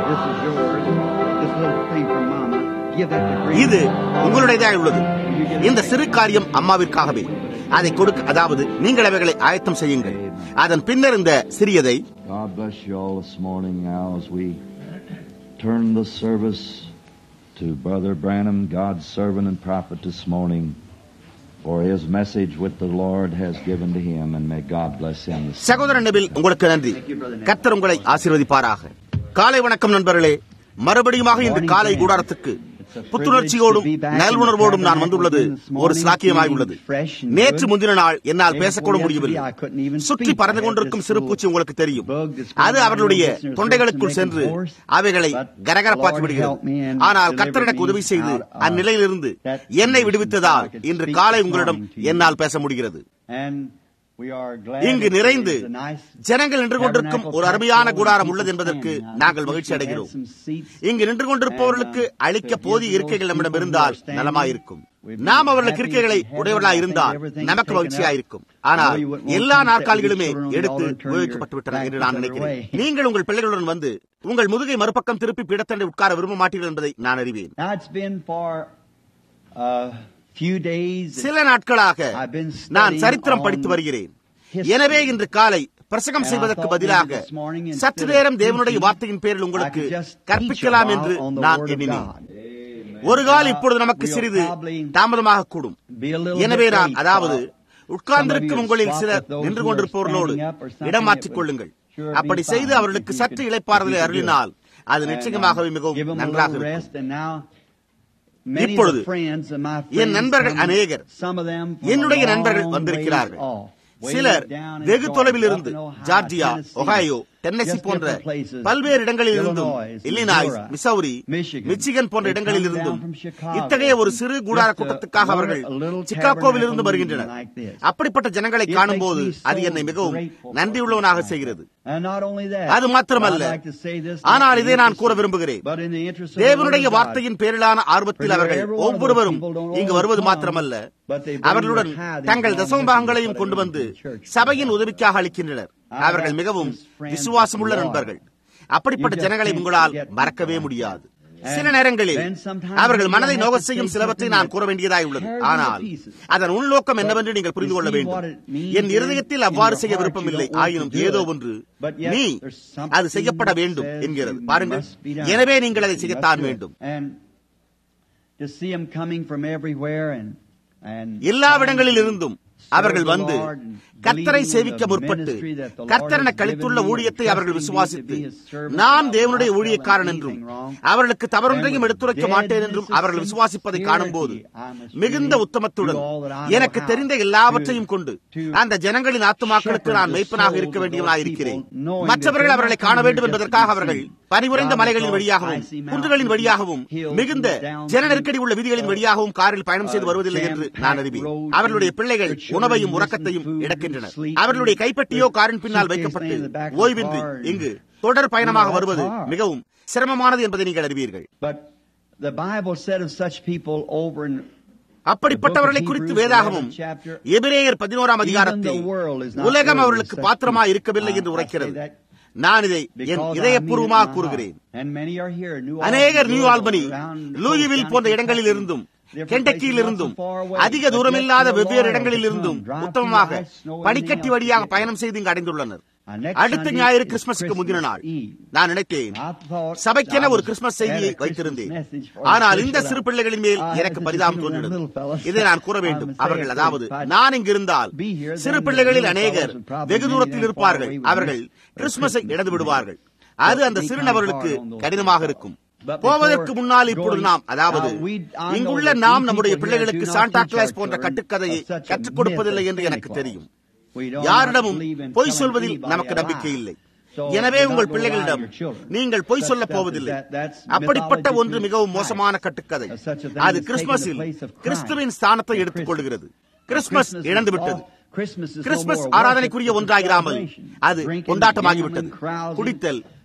This is yours. This little thing from Mama. Give that to Green. இது உங்களுடையதாக உள்ளது இந்த சிறு காரியம் அம்மாவிற்காகவே அதை கொடுக்க அதாவது நீங்கள் அவைகளை ஆயத்தம் செய்யுங்கள் அதன் பின்னர் இந்த சிறியதை God bless you all this morning now as we turn the service to Brother Branham, God's servant and prophet this morning, for his message which the Lord has given to him, and may God bless him. This சகோதரன் நெபில் உங்களுக்கு நன்றி கர்த்தர் உங்களை ஆசீர்வதிப்பாராக காலை வணக்கம் நண்பர்களே மறுபடியுமாக இந்த காலை கூடாரத்துக்கு புத்துணர்ச்சியோடும் நல்வுணர்வோடும் நான் வந்துள்ளது ஒரு சாக்கியமாய் உள்ளது நேற்று முந்தின நாள் என்னால் பேசக்கூட முடியவில்லை சுற்றி பறந்து கொண்டிருக்கும் சிறுபூச்சி உங்களுக்கு தெரியும் அது அவர்களுடைய தொண்டைகளுக்குள் சென்று அவைகளை கரகரப்பாக்கி விடுகிறது ஆனால் கர்த்தர் எனக்கு உதவி செய்து அந்நிலையிலிருந்து என்னை விடுவித்ததால் இன்று காலை உங்களிடம் என்னால் பேச முடிகிறது And we are glad இங்கு that நிறைந்து there's a nice ஜனங்கள் நின்று கொண்டிருக்கும் ஒரு அருமையான கூடாரம் உள்ளது என்பதற்கு நாங்கள் மகிழ்ச்சி அடைகிறோம் இங்கு நின்று கொண்டிருப்பவர்களுக்கு அளிக்க போதிய இருக்கைகள் நம்மிடம் இருந்தால் நலமாயிருக்கும் நாம் அவர்களுக்கு இருக்கைகளை உடையவர்களாக இருந்தால் நமக்கு மகிழ்ச்சியாயிருக்கும் ஆனால் எல்லா நாற்காலிகளுமே எடுத்து உபயோகிக்கப்பட்டு விட்டன என்று நான் நினைக்கிறேன் நீங்கள் உங்கள் பிள்ளைகளுடன் வந்து உங்கள் முதுகை மறுபக்கம் திருப்பி பீடத்தண்டை உட்கார விரும்ப மாட்டீர்கள் என்பதை நான் அறிவேன் Now it's been for a few days. சில நாட்களாக I've been நான் studying சரித்திரம் on படித்து வருகிறேன் history. எனவே இன்று காலை பிரசங்கம் And I செய்வதற்கு thought பதிலாக maybe this morning instead சற்று of நேரம் தேவனுடைய preaching, வார்த்தையின் பேரில் உங்களுக்கு I could just teach கற்பிக்கலாம் a என்று while on the நான் Word of எண்ணினேன் God. ஒரு கால் இப்பொழுது நமக்கு We'll சிறிது probably தாமதமாக கூடும் be a little எனவே bit நான் late, அதாவது so உட்கார்ந்திருக்கும் some of you உங்களில் swap சிலர் with those நின்று who are கொண்டிருப்பவர்களோடு standing up or something, இடம் it மாற்றிக் would கொள்ளுங்கள் sure be அப்படி fine செய்து if அவர்களுக்கு you சற்று could- இளைப்பாறுதலை if you could do it. அருளினால் அது And, நிச்சயமாகவே uh, மிகவும் give them a நன்றாக little இருக்கும் rest, and now many of இப்பொழுது the friends of my என் friends நண்பர்கள் come, அநேகர் some of them from a என்னுடைய long நண்பர்கள் ways வந்திருக்கிறார்கள் off, way சிலர் down in வெகு Georgia, தொலைவில் up இருந்து in Ohio, Georgia Tennessee, Ohio Tennessee just போன்ற different places, பல்வேறு இடங்களில் இருந்தும் Illinois, Illinois Missouri, Missouri Michigan. Michigan போன்ற They இடங்களில் come இருந்தும் down from Chicago. இத்தகைய ஒரு சிறு கூடார Just a- கூட்டத்துக்காக அவர்கள் a little சிக்காகோவில் இருந்து tabernacle வருகின்றனர் meeting like this. அப்படிப்பட்ட ஜனங்களை It காணும் makes போது me so அது என்னை மிகவும் grateful for நன்றியுள்ளவனாக it. செய்கிறது And not only that, அது மாத்திரமல்ல I'd like to say this, ஆனால் not in இதை the நான் interest கூற of- விரும்புகிறேன் but in the interest of the தேவனுடைய word of God. வார்த்தையின் பேரிலான ஆர்வத்தில் அவர்கள் ஒவ்வொருவரும் இங்கு வருவது மாத்திரமல்ல அவர்களுடன் தங்கள் தசமபாகங்களையும் கொண்டு வந்து சபையின் உதவிக்காக அளிக்கின்றனர் அவர்கள் மிகவும் விசுவாசமுள்ள நண்பர்கள் அப்படிப்பட்ட ஜனங்களை உங்களால் மறக்கவே முடியாது சில நேரங்களில் அவர்கள் மனதை நோக செய்யும் சிலவற்றை நான் கூற வேண்டியதாய் உள்ளது ஆனால் அதன் உள்நோக்கம் என்னவென்று நீங்கள் புரிந்து கொள்ள வேண்டும் என் இருதயத்தில் அவ்வாறு செய்ய விருப்பமில்லை ஆயினும் ஏதோ ஒன்று நீ அது செய்யப்பட வேண்டும் என்கிறது பாருங்கள் எனவே நீங்கள் அதை செய்யத்தான் வேண்டும் And to see them coming from everywhere and and எல்லாவிடங்களில் இருந்தும் அவர்கள் வந்து கர்த்தரை சேவிக்க முற்பட்டு கர்த்தர் என கழித்துள்ள ஊழியத்தை அவர்கள் விசுவாசித்து நான் தேவனுடைய ஊழியக்காரன் என்றும் அவர்களுக்கு தவறொன்றையும் எடுத்துரைக்க மாட்டேன் என்றும் அவர்கள் விசுவாசிப்பதை காணும்போது மிகுந்த உத்தமத்துடன் எனக்கு தெரிந்த எல்லாவற்றையும் கொண்டு அந்த ஜனங்களின் ஆத்துமாக்களுக்கு நான் மெய்ப்பனாக இருக்க வேண்டியவனாக இருக்கிறேன் மற்றவர்கள் அவர்களை காண வேண்டும் என்பதற்காக அவர்கள் பனிவுறைந்த மலைகளின் வழியாகவும் குன்றுகளின் வழியாகவும் மிகுந்த ஜன நெருக்கடி உள்ள வீதிகளின் வழியாகவும் காரில் பயணம் செய்து வருவதில்லை என்று நான் அறிவேன் அவர்களுடைய பிள்ளைகள் உணவையும் உறக்கத்தையும் இழக்கின்றனர் அவர்களுடைய கைப்பட்டியோ காரின் பின்னால் வைக்கப்பட்டு ஓய்வின்றி இங்கு தொடர் பயணமாக வருவது மிகவும் சிரமமானது என்பதை நீங்கள் அறிவீர்கள் But the Bible said of such people over in அப்படிப்பட்டவர்களை குறித்து வேதாகமும் எபிரேயர் பதினோராம் அதிகாரத்தில் உலகம் அவர்களுக்கு பாத்திரமாக இருக்கவில்லை என்று உரைக்கிறது நான் இதை என் இதயபூர்வமாக கூறுகிறேன் அநேகர் நியூ ஆல்பனி லூயிவில் போன்ற இடங்களில் இருந்தும் கெண்டக்கியில் இருந்தும் அதிக தூரமில்லாத வெவ்வேறு இடங்களில் இருந்தும் உத்தமமாக பனிக்கட்டி வழியாக பயணம் செய்து இங்கு அடைந்துள்ளனர் அடுத்த ஞாயிறு கிறிஸ்துமஸுக்கு முந்தின நாள் நான் நினைத்தேன் சபைக்கென ஒரு கிறிஸ்துமஸ் செய்தியை வைத்திருந்தேன் ஆனால் இந்த சிறு பிள்ளைகளின் மேல் எனக்கு பரிதாபம் தோன்றினது இதை நான் கூற வேண்டும் அவர்கள் அதாவது நான் இங்கு இருந்தால் சிறு பிள்ளைகளில் அநேகர் வெகு தூரத்தில் இருப்பார்கள் அவர்கள் கிறிஸ்துமஸை இழந்து விடுவார்கள் அது அந்த சிறு நபர்களுக்கு கடினமாக இருக்கும் போவதற்கு முன்னால் இப்பொழுது நாம் அதாவது இங்குள்ள நாம் நம்முடைய பிள்ளைகளுக்கு சாண்டா கிளாஸ் போன்ற கட்டுக்கதையை கற்றுக் கொடுப்பதில்லை என்று எனக்கு தெரியும் யாரிடமும் பொய் சொல்வதில் நமக்கு நம்பிக்கை இல்லை எனவே உங்கள் பிள்ளைகளிடம் நீங்கள் பொய் சொல்ல போவதில்லை அப்படிப்பட்ட ஒன்று மிகவும் மோசமான கட்டுக்கதை அது கிறிஸ்துமஸில் கிறிஸ்துவின் ஸ்தானத்தை எடுத்துக் கொள்கிறது கிறிஸ்துமஸ் இழந்துவிட்டது கிறிஸ்துமஸ் ஆராதனைக்குரிய ஒன்றாகிறாமல் அது கொண்டாட்டமாகிவிட்டது குடித்தல்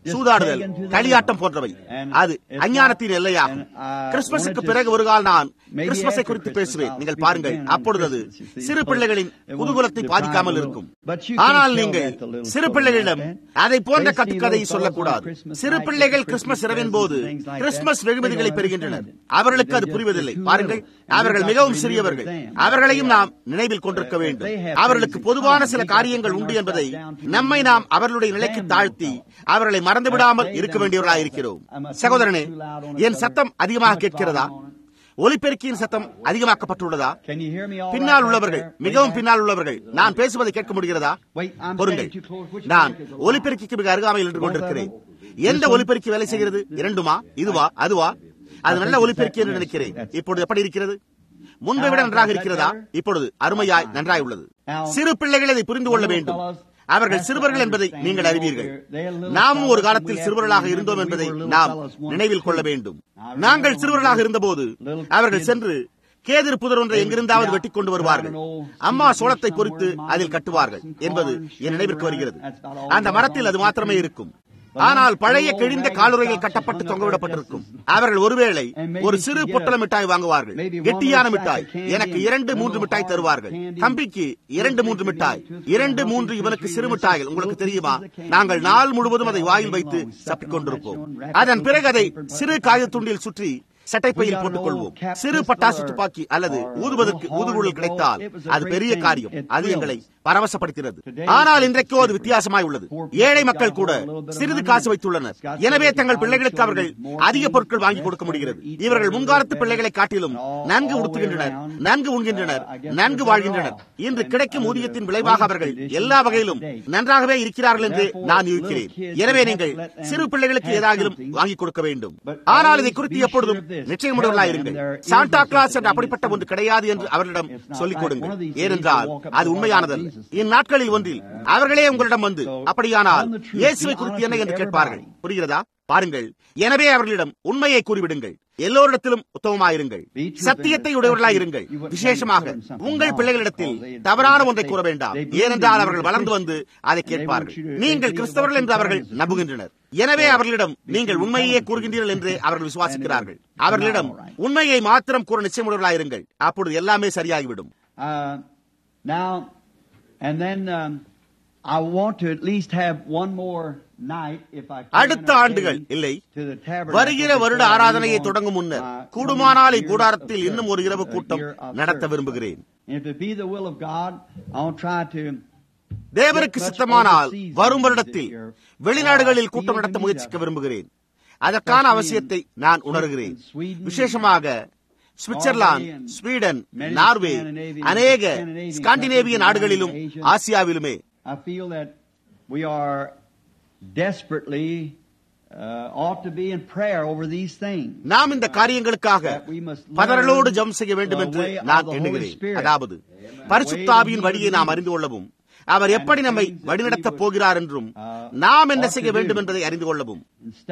சூதாடுதல் களியாட்டம் போன்றவை அது அஞ்ஞானத்தின் எல்லையாகும் கிறிஸ்துமஸுக்கு பிறகு ஒரு கால் நான் கிறிஸ்துமஸை குறித்து பேசுவேன் நீங்கள் பாருங்கள் அப்பொழுது அது சிறு பிள்ளைகளின் குதூகலத்தை பாதிக்காமல் இருக்கும் ஆனால் நீங்கள் சிறு பிள்ளைகளிடம் அதை போன்ற கட்டுக்கதையை சொல்லக்கூடாது சிறு பிள்ளைகள் கிறிஸ்துமஸ் இரவின் போது கிறிஸ்துமஸ் வெகுமதிகளை பெறுகின்றனர் அவர்களுக்கு அது புரிவதில்லை பாருங்கள் அவர்கள் மிகவும் சிறியவர்கள் அவர்களையும் நாம் நினைவில் கொண்டிருக்க வேண்டும் அவர்களுக்கு பொதுவான சில காரியங்கள் உண்டு என்பதை நம்மை நாம் அவர்களுடைய நிலைக்கு தாழ்த்தி அவர்களை மறந்துவிடாமல் இருக்க வேண்டியவர்களாக இருக்கிறோம் சகோதரனே என் சத்தம் அதிகமாக கேட்கிறதா ஒலிபெருக்கியின் சத்தம் அதிகமாக்கப்பட்டுள்ளதா பின்னால் உள்ளவர்கள் மிகவும் பின்னால் உள்ளவர்கள் நான் பேசுவதை கேட்க முடிகிறதா பொருங்கள் நான் ஒலிபெருக்கிக்கு மிக அருகாமையில் நின்று கொண்டிருக்கிறேன் எந்த ஒலிபெருக்கி வேலை செய்கிறது இரண்டுமா இதுவா அதுவா அது நல்ல ஒலிபெருக்கி என்று நினைக்கிறேன் இப்பொழுது எப்படி இருக்கிறது முன்பை விட நன்றாக இருக்கிறதா இப்பொழுது அருமையாய் நன்றாய் உள்ளது சிறு பிள்ளைகள் அதை புரிந்து கொள்ள வேண்டும் அவர்கள் சிறுவர்கள் என்பதை நீங்கள் அறிவீர்கள் நாமும் ஒரு காலத்தில் சிறுவர்களாக இருந்தோம் என்பதை நாம் நினைவில் கொள்ள வேண்டும் நாங்கள் சிறுவர்களாக இருந்தபோது அவர்கள் சென்று கேதிர் புதர் ஒன்றை எங்கிருந்தாவது வெட்டி கொண்டு வருவார்கள் அம்மா சோளத்தை பொறித்து அதில் கட்டுவார்கள் என்பது என் நினைவிற்கு வருகிறது அந்த மரத்தில் அது மாத்திரமே இருக்கும் ஆனால் பழைய கிழிந்த காலுறைகள் கட்டப்பட்டு தொங்கவிடப்பட்டிருக்கும் அவர்கள் ஒருவேளை ஒரு சிறு பொட்டல மிட்டாய் வாங்குவார்கள் கெட்டியான மிட்டாய் எனக்கு இரண்டு மூன்று மிட்டாய் தருவார்கள் தம்பிக்கு இரண்டு மூன்று மிட்டாய் இரண்டு மூன்று இவனுக்கு சிறு மிட்டாய்கள் உங்களுக்கு தெரியுமா நாங்கள் நாள் முழுவதும் அதை வாயில் வைத்து சப்பிக் கொண்டிருப்போம் அதன் பிறகு அதை சிறு காயத்துண்டில் சுற்றி சட்டைப்பையில் போட்டுக் கொள்வோம் சிறு பட்டாசு துப்பாக்கி அல்லது ஊதுவதற்கு ஊதுகுழல் கிடைத்தால் அது பெரிய காரியம் அது எங்களை பரவசப்படுத்தினது ஆனால் இன்றைக்கோ அது வித்தியாசமாய் உள்ளது ஏழை மக்கள் கூட சிறிது காசு வைத்துள்ளனர் எனவே தங்கள் பிள்ளைகளுக்கு அவர்கள் அதிக பொருட்கள் வாங்கி கொடுக்க முடிகிறது இவர்கள் முன்காலத்து பிள்ளைகளை காட்டிலும் நன்கு உடுத்துகின்றனர் நன்கு உண்கின்றனர் நன்கு வாழ்கின்றனர் இன்று கிடைக்கும் ஊதியத்தின் விளைவாக அவர்கள் எல்லா வகையிலும் நன்றாகவே இருக்கிறார்கள் என்று நான் இருக்கிறேன் எனவே நீங்கள் சிறு பிள்ளைகளுக்கு ஏதாகிலும் வாங்கி கொடுக்க வேண்டும் ஆனால் இதை குறித்து எப்பொழுதும் நிச்சயமுடையவர்களாக இருங்கள் சாண்டா கிளாஸ் என்று அப்படிப்பட்ட ஒன்று கிடையாது என்று அவர்களிடம் சொல்லிக் கொடுங்கள் ஏனென்றால் அது உண்மையானதல்ல இந்நாட்களில் ஒன்றில் அவர்களே உங்களிடம் வந்து அப்படியானால் இயேசுவை குறித்து என்ன என்று கேட்பார்கள் புரிகிறதா பாருங்கள் எனவே அவர்களிடம் உண்மையை கூறிவிடுங்கள் எல்லோரிடத்திலும் உத்தமமாயிருங்கள் சத்தியத்தை உடையவர்களாய் இருங்கள் விசேஷமாக உங்கள் பிள்ளைகளிடத்தில் தவறான ஒன்றை கூற வேண்டாம் ஏனென்றால் அவர்கள் வளர்ந்து வந்து அதை கேட்பார்கள் நீங்கள் கிறிஸ்தவர்கள் என்று அவர்கள் நம்புகின்றனர் எனவே அவர்களிடம் நீங்கள் உண்மையே கூறுகின்றீர்கள் என்று அவர்கள் விசுவாசிக்கிறார்கள் அவர்களிடம் உண்மையை மாத்திரம் கூற நிச்சயமுடையவர்களாயிருங்கள் அப்பொழுது எல்லாமே சரியாகிவிடும் And then um, I want to at least have one more night, if I can, அடுத்த ஆண்டுகள் இல்லை வருகிற வருட ஆராதனையை தொடங்கும் முன்னர் கூடுமானால் இக்கூடாரத்தில் இன்னும் ஒரு இரவு கூட்டம் நடத்த விரும்புகிறேன் தேவருக்கு சித்தமானால் வரும் வருடத்தில் வெளிநாடுகளில் கூட்டம் நடத்த முயற்சிக்க விரும்புகிறேன் அதற்கான அவசியத்தை நான் உணர்கிறேன் விசேஷமாக சுவிட்சர்லாந்து ஸ்வீடன் நார்வே அநேக ஸ்காண்டினேவிய நாடுகளிலும் ஆசியாவிலுமே நாம் இந்த காரியங்களுக்காக பதறலோடு ஜம் செய்ய வேண்டும் என்று நான் எண்ணுகிறேன் அதாவது பரிசுத்தாவியின் வழியை நாம் அறிந்து கொள்ளவும் அவர் எப்படி நம்மை வழிநடத்தப் போகிறார் என்றும் நாம் என்ன செய்ய வேண்டும் என்பதை அறிந்து கொள்ளவும்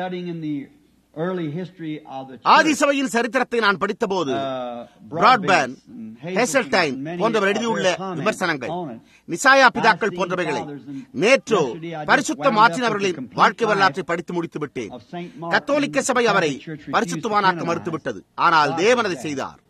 ஆதிசபையின் சரித்திரத்தை நான் படித்தபோது பிராட்பேண்ட் ஹேசல்டைன் போன்றவர் எழுதியுள்ள விமர்சனங்கள் நிசாயா பிதாக்கள் போன்றவைகளை நேற்றோ பரிசுத்த மாற்றின் அவர்களின் வாழ்க்கை வரலாற்றை படித்து முடித்து விட்டேன் கத்தோலிக்க சபை அவரை பரிசுத்தமானாக்க மறுத்துவிட்டது ஆனால் தேவன் அதை செய்தார்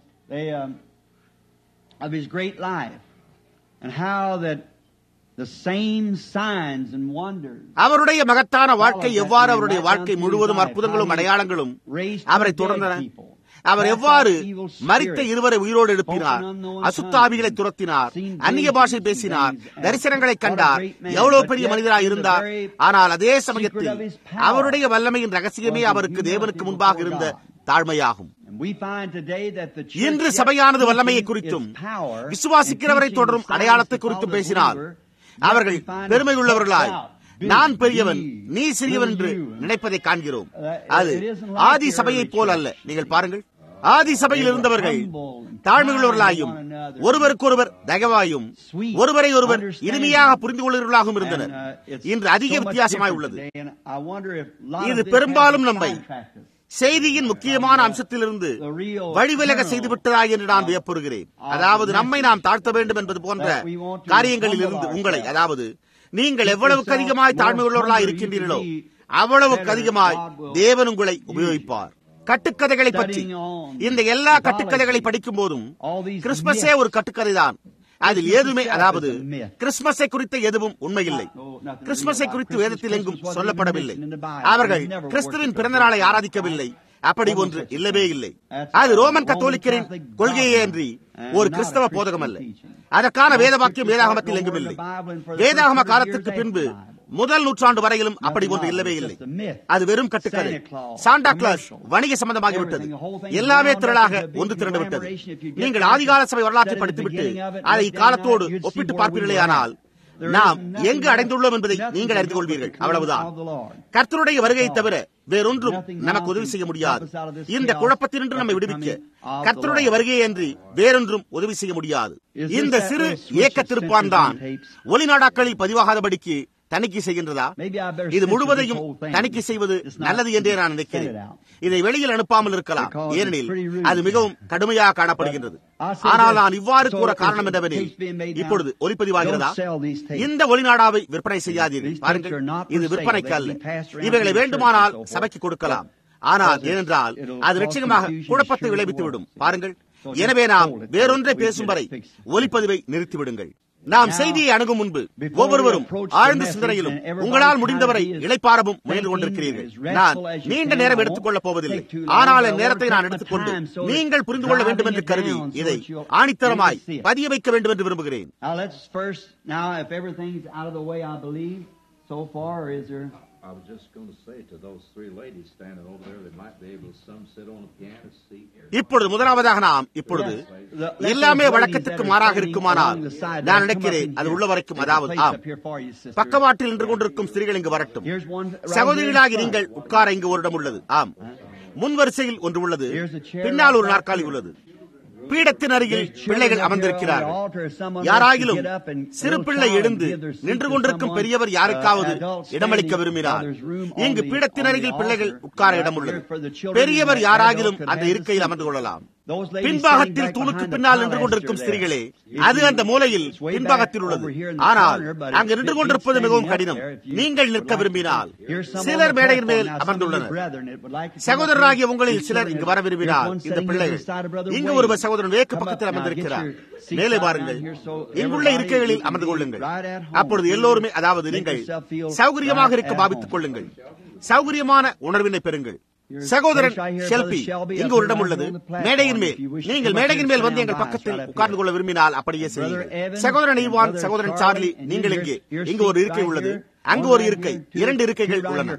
அவருடைய மகத்தான வாழ்க்கை எவ்வாறு அவருடைய வாழ்க்கை முழுவதும் அற்புதங்களும் அடையாளங்களும் அவரை தொடர்ந்தன அவர் எவ்வாறு மறித்த இருவரை உயிரோடு எழுப்பினார் அசுத்தாவிகளை துரத்தினார் அந்நிய பாஷை பேசினார் தரிசனங்களை கண்டார் எவ்வளவு பெரிய மனிதராக இருந்தார் ஆனால் அதே சமயத்தில் அவருடைய வல்லமையின் ரகசியமே அவருக்கு தேவனுக்கு முன்பாக இருந்த தாழ்மையாகும் இன்று சபையானது வல்லமையை குறித்தும் விசுவாசிக்கிறவரை தொடரும் அடையாளத்தை குறித்தும் பேசினால் அவர்கள் பெருமை உள்ளவர்களாய் நான் பெரியவன் நீ சிறியவன் என்று நினைப்பதை காண்கிறோம் அது ஆதி சபையை போல் அல்ல நீங்கள் பாருங்கள் ஆதி சபையில் இருந்தவர்கள் தாழ்மையுள்ளவர்களாயும் ஒருவருக்கொருவர் தயவாயும் ஒருவரை ஒருவர் இனிமையாக புரிந்து கொள்கிறவர்களாகவும் இருந்தனர் இன்று அதிக வித்தியாசமாய் உள்ளது இது பெரும்பாலும் நம்மை செய்தியின் முக்கியமான அம்சத்திலிருந்து வழிவிலக செய்துவிட்டதா என்று நான் வியப்புறுகிறேன் அதாவது நம்மை நாம் தாழ்த்த வேண்டும் என்பது போன்ற காரியங்களில் இருந்து உங்களை அதாவது நீங்கள் எவ்வளவுக்கு அதிகமாய் தாழ்மை உள்ளவர்களாய் இருக்கின்றீர்களோ அவ்வளவுக்கு அதிகமாய் தேவன் உங்களை உபயோகிப்பார் கட்டுக்கதைகளை பற்றி இந்த எல்லா கட்டுக்கதைகளை படிக்கும் போதும் கிறிஸ்துமஸே ஒரு கட்டுக்கதை தான் அதில் எதுவுமே அதாவது கிறிஸ்துமஸை குறித்த எதுவும் உண்மையில்லை கிறிஸ்துமஸை குறித்து வேதத்தில் எங்கும் சொல்லப்படவில்லை அவர்கள் கிறிஸ்துவின் பிறந்த நாளை ஆராதிக்கவில்லை அப்படி ஒன்று இல்லவே இல்லை அது ரோமன் கத்தோலிக்கரின் கொள்கையே அன்றி ஒரு கிறிஸ்தவ போதகம் அல்ல அதற்கான வேத வாக்கியம் வேதாகமத்தில் எங்கும் இல்லை வேதாகம காலத்துக்கு பின்பு முதல் நூற்றாண்டு வரையிலும் அப்படி ஒன்று இல்லவே இல்லை அது வெறும் கட்டுக்கதை சாண்டா கிளாஸ் வணிக சம்பந்தமாகிவிட்டது எல்லாமே திரளாக ஒன்று திரண்டு விட்டது நீங்கள் ஆதிகால சபை வரலாற்றை படித்துவிட்டு அதை இக்காலத்தோடு ஒப்பிட்டு பார்ப்பீர்களே ஆனால் நாம் எங்கு அடைந்துள்ளோம் என்பதை நீங்கள் அறிந்து கொள்வீர்கள் அவ்வளவுதான் கர்த்தருடைய வருகையை தவிர வேறொன்றும் நமக்கு உதவி செய்ய முடியாது இந்த குழப்பத்தினின்று நம்மை விடுவிக்க கர்த்தருடைய வருகையை அன்றி வேறொன்றும் உதவி செய்ய முடியாது இந்த சிறு இயக்க திருப்பான் தான் ஒளிநாடாக்களில் பதிவாகாதபடிக்கு தணிக்கை செய்கின்றதா இது முழுவதையும் தணிக்கை செய்வது நல்லது என்றே நான் நினைக்கிறேன் இதை வெளியில் அனுப்பாமல் இருக்கலாம் ஏனெனில் அது மிகவும் கடுமையாக காணப்படுகின்றது ஆனால் நான் இவ்வாறு கூற காரணம் என்னவெனில் இப்பொழுது ஒலிப்பதிவாகிறதா இந்த ஒளிநாடாவை விற்பனை செய்யாதீர்கள் பாருங்கள் இது விற்பனைக்கு அல்ல இவைகளை வேண்டுமானால் சபைக்கு கொடுக்கலாம் ஆனால் ஏனென்றால் அது நிச்சயமாக குழப்பத்தை விளைவித்துவிடும் பாருங்கள் எனவே நாம் வேறொன்றை பேசும் வரை ஒலிப்பதிவை நிறுத்திவிடுங்கள் நாம் செய்தியை அணுகும் முன்பு ஒவ்வொருவரும் ஆழ்ந்த சிந்தனையிலும் உங்களால் முடிந்தவரை இழைப்பாரவும் முயன்று கொண்டிருக்கிறீர்கள் நான் நீண்ட நேரம் எடுத்துக் கொள்ளப் போவதில்லை ஆனால் என் நேரத்தை நான் எடுத்துக்கொண்டு நீங்கள் புரிந்து கொள்ள வேண்டும் என்று கருதி இதை ஆணித்தரமாய் பதிய வைக்க வேண்டும் என்று விரும்புகிறேன் I was just going to say to those three ladies standing over there, they might be able to some sit on a piano seat. இப்பொழுது முதலாவதாக நாம் இப்பொழுது எல்லாமே வழக்கத்துக்கு மாறாக இருக்குமானால் நான் நினைக்கிறேன் அது உள்ள வரைக்கும் அதாவது ஆம் பக்கவாட்டில் நின்று கொண்டிருக்கும் ஸ்திரீகள் இங்கு வரட்டும் சகோதரிகளாகி நீங்கள் உட்கார இங்கு ஒரு இடம் உள்ளது ஆம் முன் வரிசையில் ஒன்று உள்ளது பின்னால் ஒரு நாற்காலி உள்ளது பீடத்தின் அருகில் பிள்ளைகள் அமர்ந்திருக்கிறார்கள் யாராகிலும் சிறு பிள்ளை எழுந்து நின்று கொண்டிருக்கும் பெரியவர் யாருக்காவது இடமளிக்க விரும்பினார் இங்கு பீடத்தின் அருகில் பிள்ளைகள் உட்கார இடம் உள்ளது பெரியவர் யாராகிலும் அந்த இருக்கையில் அமர்ந்து கொள்ளலாம் பின்பாகத்தில் தூணுக்கு பின்னால் நின்று கொண்டிருக்கும் ஸ்திரீகளே அது அந்த மூலையில் பின்பாகத்தில் உள்ளது ஆனால் அங்கு நின்று கொண்டிருப்பது மிகவும் கடினம் நீங்கள் நிற்க விரும்பினால் சிலர் மேடையின் மேல் அமர்ந்துள்ளனர் சகோதரராகிய உங்களில் சிலர் இங்கு வர விரும்பினால் இந்த பிள்ளைகள் இங்கு ஒருவர் சகோதரன் வேக்கு பக்கத்தில் அமர்ந்திருக்கிறார் மேலே பாருங்கள் இங்குள்ள இருக்கைகளில் அமர்ந்து கொள்ளுங்கள் அப்பொழுது எல்லோருமே அதாவது நீங்கள் சௌகரியமாக இருக்க பாவித்துக் கொள்ளுங்கள் சௌகரியமான உணர்வினை பெறுங்கள் சகோதரன் ஷெல்பி இங்கு ஒரு இடம் உள்ளது மேடையின் மேல் நீங்கள் மேடையின் மேல் வந்து எங்கள் பக்கத்தில் உட்கார்ந்து கொள்ள விரும்பினால் அப்படியே செய்யுங்கள் சகோதரன் ஈவான் சகோதரன் சார்லி நீங்கள் இங்கே இங்கு ஒரு இருக்கை உள்ளது அங்கு ஒரு இருக்கை இரண்டு இருக்கைகள் உள்ளன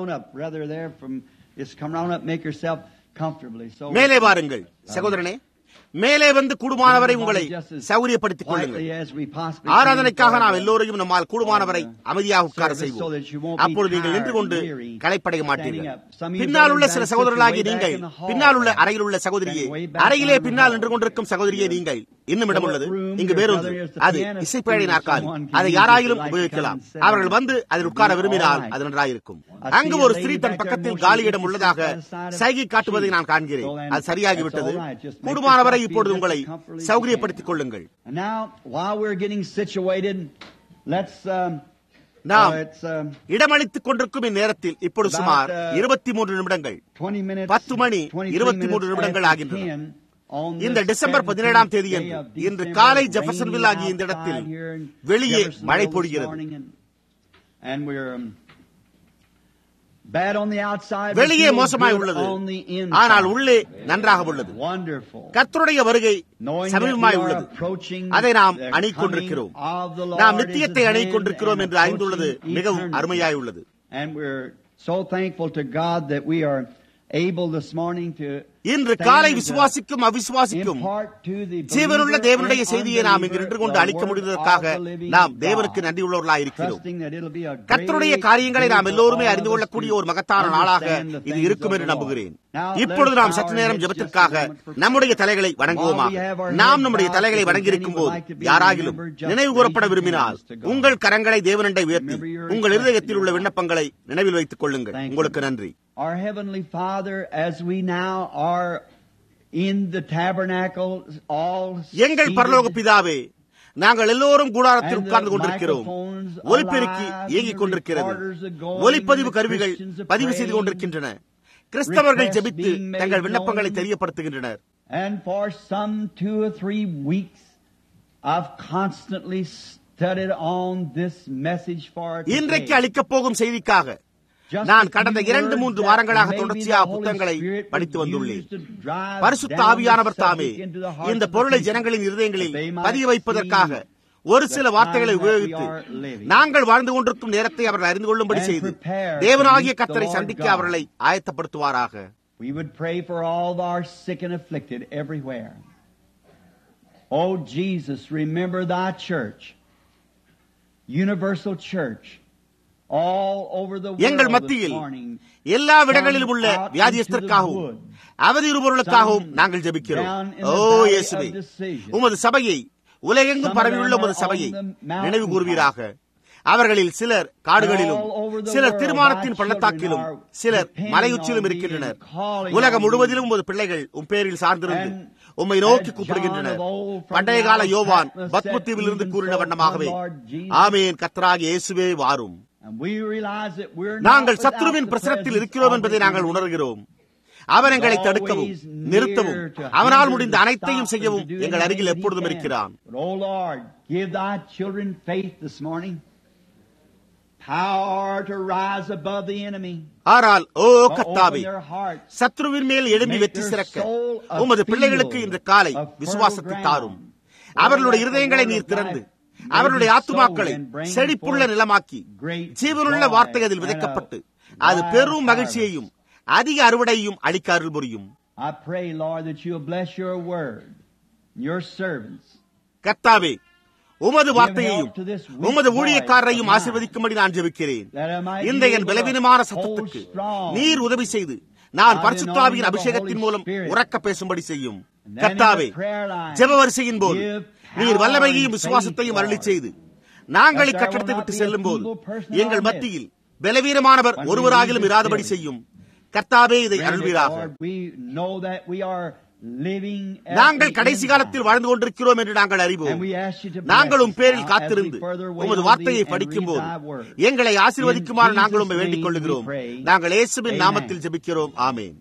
மேலே வாருங்கள் சகோதரனே மேலே வந்து கூடுமானவரை உங்களை சௌகரியப்படுத்திக் கொள்ளுங்கள் ஆராதனைக்காக நாம் எல்லோரையும் நம்மால் கூடுமானவரை அமைதியாக உட்கார செய்வோம் அப்பொழுது நீங்கள் நின்று கொண்டு களைப்படைய மாட்டீர்கள் பின்னால் உள்ள சில சகோதரர்களாகி நீங்கள் பின்னால் உள்ள அறையில் உள்ள சகோதரியே அறையிலே பின்னால் நின்று கொண்டிருக்கும் சகோதரியே நீங்கள் இன்னும் இடம் உள்ளது இங்கு வேறொன்று அது இசைப்பேழை நாற்காலி அதை யாராயிலும் உபயோகிக்கலாம் அவர்கள் வந்து அதில் உட்கார விரும்பினால் அது நன்றாயிருக்கும் அங்கு ஒரு ஸ்திரீ தன் பக்கத்தில் காலியிடம் உள்ளதாக சைகை காட்டுவதை நான் காண்கிறேன் அது சரியாகிவிட்டது கூடுமானவரை இப்பொழுது உங்களை சௌகரியப்படுத்திக் கொள்ளுங்கள் நாம் இடமளித்துக் கொண்டிருக்கும் இந்நேரத்தில் இப்பொழுது சுமார் இருபத்தி மூன்று நிமிடங்கள் பத்து மணி இருபத்தி மூன்று நிமிடங்கள் ஆகின்றன இந்த டிசம்பர் பதினேழாம் தேதி இன்று காலை ஜெஃபர்சன்வில் ஆகிய இந்த இடத்தில் வெளியே மழை பொழிகிறது வெளியே மோசமாய் உள்ளது ஆனால் உள்ளே நன்றாக உள்ளது கர்த்தருடைய வருகை சமீபமாய் உள்ளது அதை நாம் அணிக் கொண்டிருக்கிறோம் நாம் நித்தியத்தை அணிக் கொண்டிருக்கிறோம் என்று அறிந்துள்ளது மிகவும் அருமையாய் உள்ளது இன்று காலை விசுவாசிக்கும் அவிசுவாசிக்கும் ஜீவனுள்ள தேவனுடைய செய்தியை நாம் இங்கு நின்று கொண்டு அளிக்க முடிந்ததற்காக நாம் தேவனுக்கு நன்றியுள்ளவர்களாக இருக்கிறோம் கர்த்தருடைய காரியங்களை நாம் எல்லோருமே அறிந்து கொள்ளக்கூடிய ஒரு மகத்தான நாளாக இது இருக்கும் என்று நம்புகிறேன் இப்பொழுது நாம் சற்று நேரம் ஜபத்திற்காக நம்முடைய தலைகளை வணங்குவோமா நாம் நம்முடைய தலைகளை வணங்கியிருக்கும் போது யாராகிலும் நினைவு கூறப்பட விரும்பினால் உங்கள் கரங்களை தேவனண்டை உயர்த்தி உங்கள் இருதயத்தில் உள்ள விண்ணப்பங்களை நினைவில் வைத்துக் கொள்ளுங்கள் உங்களுக்கு நன்றி Our Heavenly Father, as we now are in the tabernacle, all எங்கள் பரலோக பிதாவே நாங்கள் எல்லோரும் கூடாரத்தில் உட்கார்ந்து கொண்டிருக்கிறோம் ஒலிபெருக்கி இயங்கிக் கொண்டிருக்கிறது ஒலிப்பதிவு கருவிகள் பதிவு செய்து கொண்டிருக்கின்றன கிறிஸ்தவர்கள் ஜெபித்து தங்கள் விண்ணப்பங்களை தெரியப்படுத்துகின்றனர் And for some two or three weeks, I've constantly studied on this message for இன்றைக்கு அளிக்கப் போகும் செய்திக்காக நான் கடந்த இரண்டு மூன்று வாரங்களாக தொடர்ச்சியாக புத்தகங்களை படித்து வந்துள்ளேன் பரிசுத்த ஆவியானவர் தாமே இந்த பொருளை ஜனங்களின் இருதயங்களில் பதிய வைப்பதற்காக ஒரு சில வார்த்தைகளை உபயோகித்து நாங்கள் வாழ்ந்து கொண்டிருக்கும் நேரத்தை அவர்கள் அறிந்து கொள்ளும்படி செய்து தேவனாகிய கத்தரை சந்திக்க அவர்களை ஆயத்தப்படுத்துவாராக We would pray for all our sick and afflicted everywhere. Oh Jesus, remember thy church, universal church, all over the எங்கள் world this மத்தியில் morning. எல்லா இடங்களிலும் உள்ள வியாதியஸ்தற்காகவும் அவதியுறுபவர்களுக்காகவும் நாங்கள் ஜெபிக்கிறோம் ஓ இயேசுவே உமது சபையை உலகெங்கும் பரவியுள்ள உமது சபையை நினைவு கூறுவீராக அவர்களில் சிலர் காடுகளிலும் சிலர் தீர்மானத்தின் பள்ளத்தாக்கிலும் சிலர் மலையுச்சிலும் இருக்கின்றனர் உலகம் முழுவதிலும் உமது பிள்ளைகள் உம் பேரில் சார்ந்திருந்து உம்மை நோக்கி கூப்பிடுகின்றனர் பண்டைய கால யோவான் பத்மத்தீவில் இருந்து கூறின வண்ணமாகவே ஆமேன் கத்தராக இயேசுவே வாரும் And we realize that we're not நாங்கள் without சத்ருவின் the பிரசனத்தில் presence இருக்கிறோம் of என்பதை the நாங்கள் enemy. உணர்கிறோம் அவன் எங்களை தடுக்கவும் நிறுத்தவும் அவனால் முடிந்த அனைத்தையும் செய்யவும் எங்கள் அருகில் எப்பொழுதும் இருக்கிறான் But, oh Lord, give thy children faith this morning. Power to rise above the enemy. ஆனால் ஓ Open கத்தாவே their hearts. சத்ருவின் மேல் எழும்பி வெற்றி சிறக்க உமது பிள்ளைகளுக்கு இந்த காலை விசுவாசத்தை தாரும் அவர்களுடைய இருதயங்களை நீர் திறந்து அவர்களுடைய ஆத்துமாக்களை செழிப்புள்ள நிலமாக்கி ஜீவனுள்ள வார்த்தை அதில் விதைக்கப்பட்டு அது பெரும் மகிழ்ச்சியையும் அதிக அறுவடையும் அளிக்க அருள் புரியும் I pray, Lord, that you'll bless your word, your servants. கர்த்தாவே உமது வார்த்தையையும் உமது ஊழியக்காரரையும் ஆசீர்வதிக்கும்படி நான் ஜெபிக்கிறேன் இந்த என் பலவீனமான சத்தத்துக்கு நீர் உதவி செய்து நான் பரிசுத்தாவியின் அபிஷேகத்தின் மூலம் உறக்க பேசும்படி செய்யும் கர்த்தாவே ஜெப வரிசையின் போது நீர் வல்லமையையும் விசுவாசத்தையும் அருளி செய்து நாங்கள் இக்கட்டடத்தை விட்டு செல்லும் போது எங்கள் மத்தியில் பலவீனமானவர் ஒருவராகிலும் இராதபடி செய்யும் கர்த்தாவே இதை அருள்வீராக We know that we are living at நாங்கள் the கடைசி end காலத்தில் வாழ்ந்து கொண்டிருக்கிறோம் என்று நாங்கள் And அறிவோம் we ask you to bless நாங்கள் உம் us பேரில் now as காத்திருந்து we further wait உமது on வார்த்தையை thee and படிக்கும் read போது thy word. எங்களை ஆசீர்வதிக்குமாறு In நாங்கள் உண்மை Jesus' வேண்டிக் name கொள்ளுகிறோம் we pray. நாங்கள் இயேசுவின் Amen. நாமத்தில் ஜெபிக்கிறோம் ஆமென்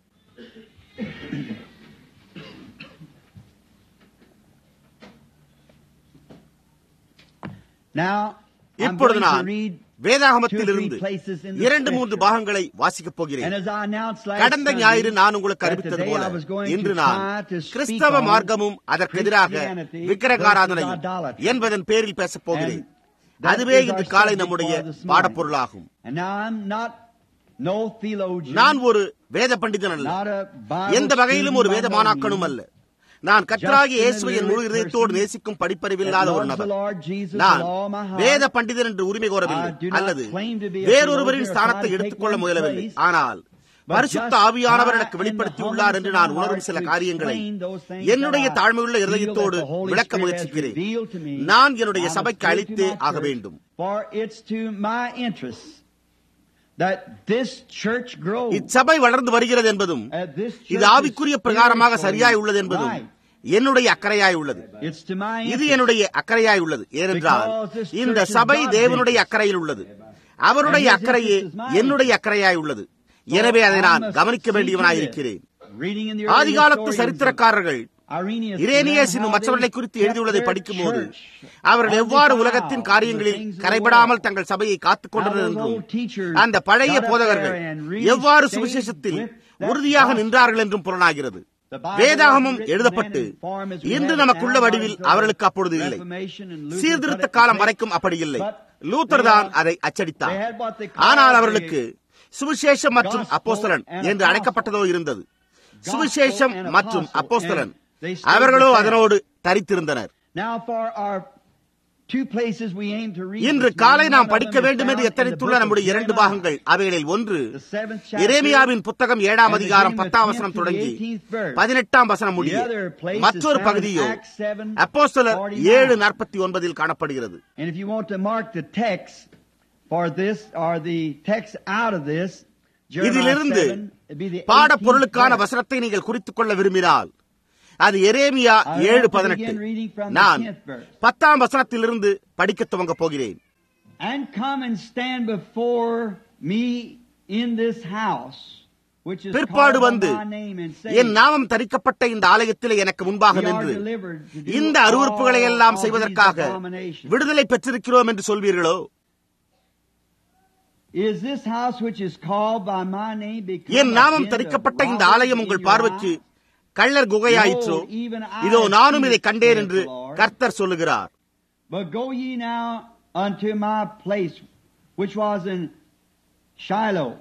Now, I'm இப்பொழுது going to நான் read வேதாகமத்தில் இருந்து two or three places in the இரண்டு மூன்று scripture. பாகங்களை வாசிக்கப் And போகிறேன் as I announced last கடந்த Sunday, ஞாயிறு நான் உங்களுக்கு that அறிவித்தது today போல I was going இன்று to நான் try to speak கிறிஸ்தவ on மார்க்கமும் அதற்கு எதிராக Christianity விக்கிரகாராதனையும் versus idolatry. என்பதன் பேரில் பேசப் போகிறேன் And that அதுவே is இன்று our காலை subject நம்முடைய for this morning. பாடப்பொருளாகும் And now I'm not no theologian, நான் ஒரு வேத பண்டிதன் அல்ல not a Bible எந்த வகையிலும் ஒரு student வேத by no மாணாக்கனும் means. அல்ல நான் கற்றாகிய Just இயேசுவை என் முழு an இதயத்தோடு person நேசிக்கும் படிப்பறிவில்லாத that ஒரு loves the நபர் Lord Jesus நான் with all my heart. வேத பண்டிதன் என்று உரிமை கோரவில்லை I do not அல்லது claim to be a வேறொருவரின் theologian or ஸ்தானத்தை try to எடுத்துக்கொள்ள take முயலவில்லை one's place. ஆனால் But பரிசுத்த just ஆவியானவர் try எனக்கு in the வெளிப்படுத்தி humbleness உள்ளார் என்று of நான் my உணரும் heart சில to காரியங்களை explain those things என்னுடைய that I தாழ்மையுள்ள feel இருதயத்தோடு that the Holy விளக்க Spirit has முயற்சிக்கிறேன் revealed to me. நான் என்னுடைய I சபைக்கு must அளித்தே give to my ஆக church, வேண்டும் For it's to my interest that this church grows. இச்சபை வளர்ந்து வருகிறது என்பதும் Uh, this church இது is ஆவிக்குரிய பிரகாரமாக spiritually சரியாய் உள்ளது என்பதும் right. என்னுடைய அக்கறையாய் உள்ளது It's to my இது interest. என்னுடைய அக்கறையாய் உள்ளது ஏனென்றால் Because this இந்த church is சபை God's தேவனுடைய interest. அக்கறையில் உள்ளது அவருடைய And his அக்கறையே interest is mine. என்னுடைய அக்கறையாய் உள்ளது எனவே அதை நான் கவனிக்க வேண்டியவனாயிருக்கிறேன் Reading in the ஆதிகாலத்து early historians சரித்திரக்காரர்கள் of Irenaeus இரேனியஸ் and இன்னும் how மற்றவர்களை they குறித்து kept எழுதியுள்ளதை their படிக்கும்போது church அவர்கள் on எவ்வாறு the உலகத்தின் dial, காரியங்களில் the things of the கரைபடாமல் world. தங்கள் சபையை காத்துக் கொண்டனர் How those என்றும் old teachers அந்த பழைய got up போதகர்கள் there and really எவ்வாறு stayed சுவிசேஷத்தில் with that உறுதியாக gospel. நின்றார்கள் என்றும் புலனாகிறது The Bible வேதாகமம் was written எழுதப்பட்டு then in form as we இன்று have it நமக்குள்ள now, வடிவில் until the அவர்களுக்கு அப்பொழுது இல்லை Reformation and Luther சீர்திருத்த got it காலம் in வரைக்கும் அப்படி இல்லை But லூத்தர் they தான் had- அதை அச்சடித்தார் they had what they called ஆனால் the அவர்களுக்கு சுவிசேஷம் மற்றும் gospel அப்போஸ்தலன் and என்று apostle. அழைக்கப்பட்டதோ இருந்தது Gospel சுவிசேஷம் and மற்றும் apostle. அப்போஸ்தலன் And they stayed அவர்களோ with that. அதனோடு தரித்திருந்தனர் Now for our two places we aim to read இன்று this காலை morning, நாம் one of படிக்க them is வேண்டும் என்று found in the எத்தனைத்துள்ள book of நம்முடைய இரண்டு Jeremiah, பாகங்கள் அவைகளில் ஒன்று the seventh chapter, எரேமியாவின் புத்தகம் ஏழாம் and the அதிகாரம் beginning of பத்தாம் 10th வசனம் to the தொடங்கி 18th verse. பதினெட்டாம் வசனம் முடிய The other place is மற்றொரு found in பகுதியோ Acts 7, அப்போஸ்தலர் 49. ஏழு நாற்பத்தி ஒன்பதில் காணப்படுகிறது And if you want to mark the text for this or the text out of this, Jeremiah இதிலிருந்து 7, it'd be the பாட 18th பொருளுக்கான verse. வசனத்தை நீங்கள் குறித்துக் கொள்ள விரும்பினால் அது எரேமியா ஏழு பதினெட்டு நான் பத்தாம் வசனத்திலிருந்து படிக்க துவங்க போகிறேன் And come and stand before me in this house, which is பிற்பாடு called by வந்து my name, and say, என் நாமம் தரிக்கப்பட்ட இந்த ஆலயத்தில் எனக்கு முன்பாக "We are நின்று delivered to do இந்த அருவறுப்புகளை all எல்லாம் of செய்வதற்காக these abominations." விடுதலை பெற்றிருக்கிறோம் என்று சொல்வீர்களோ Is this house which is called by my name because N of நாமம் den of தரிக்கப்பட்ட இந்த robbers ஆலயம் in உங்கள் your பார்வைக்கு eyes? கள்ளர் குகையாயிற்றோ இதோ நானும் இதை கண்டேன் என்று கர்த்தர் சொல்லுகிறார் But go ye now unto my place, which was in Shiloh,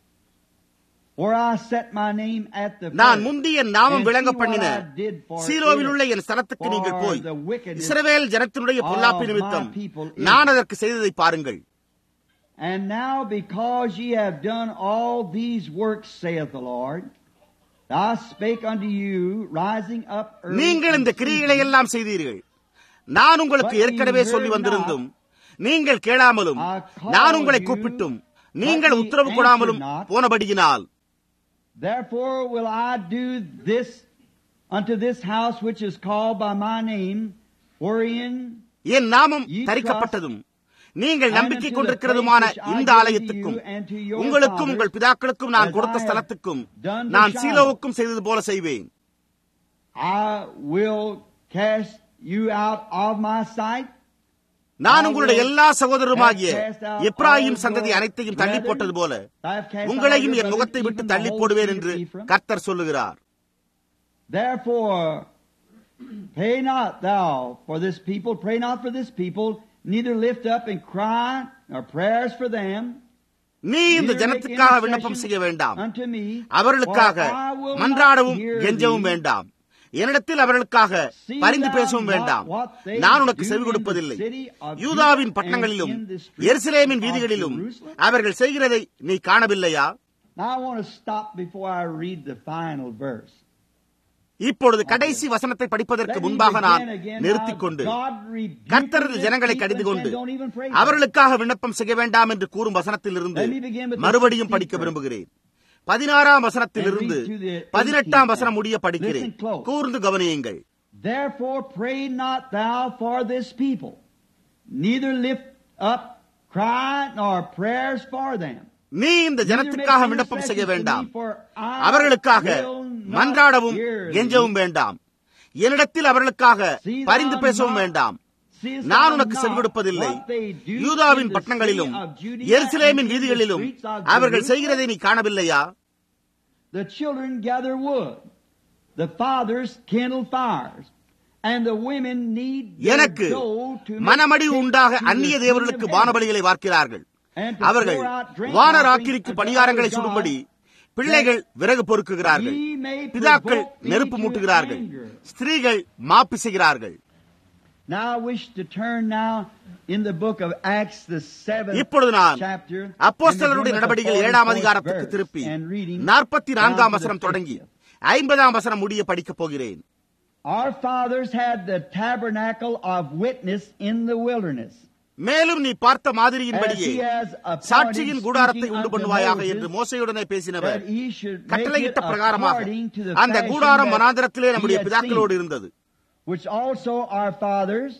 where I set my name at the நான் first, முந்தி என் நாமம் and விளங்க see what பண்ணின I did for சீலோவில் it, உள்ள என் ஸ்தலத்துக்கு for நீங்கள் போய் the wickedness இஸ்ரவேல் ஜனத்தினுடைய பொல்லாப்பு of my நிமித்தம் people நான் அதற்கு செய்ததை பாருங்கள் And now because ye have done all these works, saith the Lord, I spake unto you, rising up early நீங்கள் இந்த and கிரியைகளை seeing, எல்லாம் செய்தீர்கள் நான் உங்களுக்கு But ye ஏற்கனவே சொல்லி heard வந்திருந்தும் நீங்கள் கேளாமலும் I called நான் உங்களை you, கூப்பிட்டும் but நீங்கள் ye உத்தரவு கொடாமலும் answered not. போனபடியினால் Therefore will I do this unto this house which is called by my name, wherein என் நாமம் Ye தரிக்கப்பட்டதும் நீங்கள் and நம்பிக்கை unto the கொண்டிருக்கிறதுமான place which I இந்த gave ஆலயத்துக்கும் you and to your உங்களுக்கும் fathers, உங்கள் பிதாக்களுக்கும் நான் as கொடுத்த I have ஸ்தலத்துக்கும் done to நான் Shiloh. சீலோவுக்கும் செய்தது போல செய்வேன் I will cast you out of my sight, நான் உங்களுடைய எல்லா சகோதரருமாகிய எப்ராஹிம் சந்ததி அனைத்தையும் தள்ளி போட்டது போல உங்களையும் என் முகத்தை விட்டு தள்ளி போடுவேன் என்று கர்த்தர் சொல்லுகிறார் Therefore, pay not thou for this people, pray not for this people, neither lift up and cry nor prayers for them. நீ இந்த neither make ஜனத்துக்காக விண்ணப்பம் intercession செய்ய வேண்டாம் unto me, அவர்களுக்காக for I will not மன்றாடவும் hear கெஞ்சவும் thee. வேண்டாம் என்னிடத்தில் அவர்களுக்காக See பரிந்து thou பேசவும் not வேண்டாம் what they நான் உனக்கு do செவி in the கொடுப்பதில்லை city of யூதாவின் Judah பட்டணங்களிலும் and in the streets எருசலேமின் of வீதிகளிலும் Jerusalem? அவர்கள் செய்கிறதை நீ காணவில்லையா Now I want to stop before I read the final verse. இப்பொழுது கடைசி வசனத்தை படிப்பதற்கு Let me முன்பாக நான் begin again நிறுத்திக் now. கொண்டு God rebuked கர்த்தரது this ஜனங்களை people கடிந்து and கொண்டு said, "Don't even pray for அவர்களுக்காக விண்ணப்பம் செய்ய வேண்டாம் என்று கூறும் வசனத்திலிருந்து Let me begin with the மறுபடியும் 16th படிக்க verse. விரும்புகிறேன் பதினாறாம் வசனத்திலிருந்து And read to the பதினெட்டாம் 18th வசனம் முடிய படிக்கிறேன் Listen close. கூர்ந்து கவனியுங்கள் Therefore pray not thou for this people, neither lift up cry nor prayers for them. நீ இந்த Neither ஜனத்துக்காக make விண்ணப்பம் செய்ய intercession வேண்டாம் for me, for I அவர்களுக்காக will not மன்றாடவும் hear thee. கெஞ்சவும் வேண்டாம் என்னிடத்தில் அவர்களுக்காக See thou பரிந்து பேசவும் not- வேண்டாம் Seest நான் thou உனக்கு not செவிடுப்பதில்லை what they do யூதாவின் in the பட்டணங்களிலும் city of Judea எருசலேமின் and in the வீதிகளிலும் streets of அவர்கள் Jerusalem? செய்கிறதை நீ காணவில்லையா The children gather wood, the fathers kindle fires, and the women need their எனக்கு dough to make மனமடி cakes உண்டாக to the அந்நிய king தேவர்களுக்கு of heaven. வானபலிகளை வார்க்கிறார்கள் And to அவர்கள் pour out drink வானராக்கிரிக்கு offerings பணியாரங்களை unto our சுடும்படி God, பிள்ளைகள் விறகு பொறுக்குகிறார்கள் Ye may பிதாக்கள் provoke me நெருப்பு to மூட்டுகிறார்கள் anger. ஸ்திரீகள் மாப்பிசைகிறார்கள் Now I wish to turn now in the book of Acts, the seventh இப்பொழுது நான் chapter, அப்போஸ்தலருடைய and begin with the நடவடிக்கைகள் ஏழாம் 44th அதிகாரத்துக்கு verse, திருப்பி and reading நாற்பத்தி நான்காம் down to the வசனம் தொடங்கி 50th. ஐம்பதாம் வசனம் முடிய படிக்கப் போகிறேன் Our fathers had the tabernacle of witness in the wilderness. மேலும் நீ பார்த்த As மாதிரியின்படியே he has appointed, சாட்சியின் கூடாரத்தை speaking உண்டு unto பண்ணுவாயாக Moses, என்று மோசையுடனே பேசினவர் that he should make it கட்டளையிட்ட பிரகாரமாக according to the அந்த fashion கூடாரம் that மனாந்திரத்திலே he நம்முடைய had பிதாக்களோடு seen, இருந்தது which also our fathers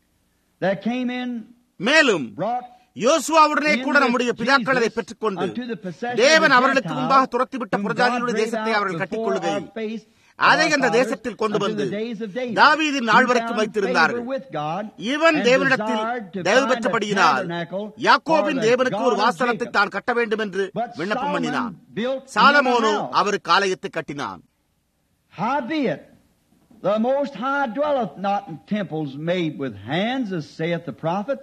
that came in மேலும் brought யோசுவாவுடனே in கூட with நம்முடைய பிதாக்கள் அதை Jesus பெற்றுக்கொண்டு unto the possession தேவன் of the அவர்களுக்கு Gentiles, முன்பாக துரத்திவிட்ட whom புரஜாதிகளுடைய God தேசத்தை drave அவர்கள் out கட்டிக் before கொள்ளுகையில் our face அதை of அந்த our தேசத்தில் கொண்டு fathers வந்து unto the days of David, தாவீதின் நாள் who வரைக்கும் found வைத்திருந்தார்கள் favor with God, இவன் and தேவனிடத்தில் desired to தயவு find a பெற்றபடியினால் tabernacle யாக்கோபின் for the தேவனுக்கு ஒரு God of வாசலத்தை Jacob. தான் கட்ட வேண்டும் என்று But விண்ணப்பம் Solomon பண்ணினான் built him a சாலமோனோ house. அவருக்கு ஆலயத்தை கட்டினான் Howbeit, the Most High dwelleth not in temples made with hands, as saith the prophet.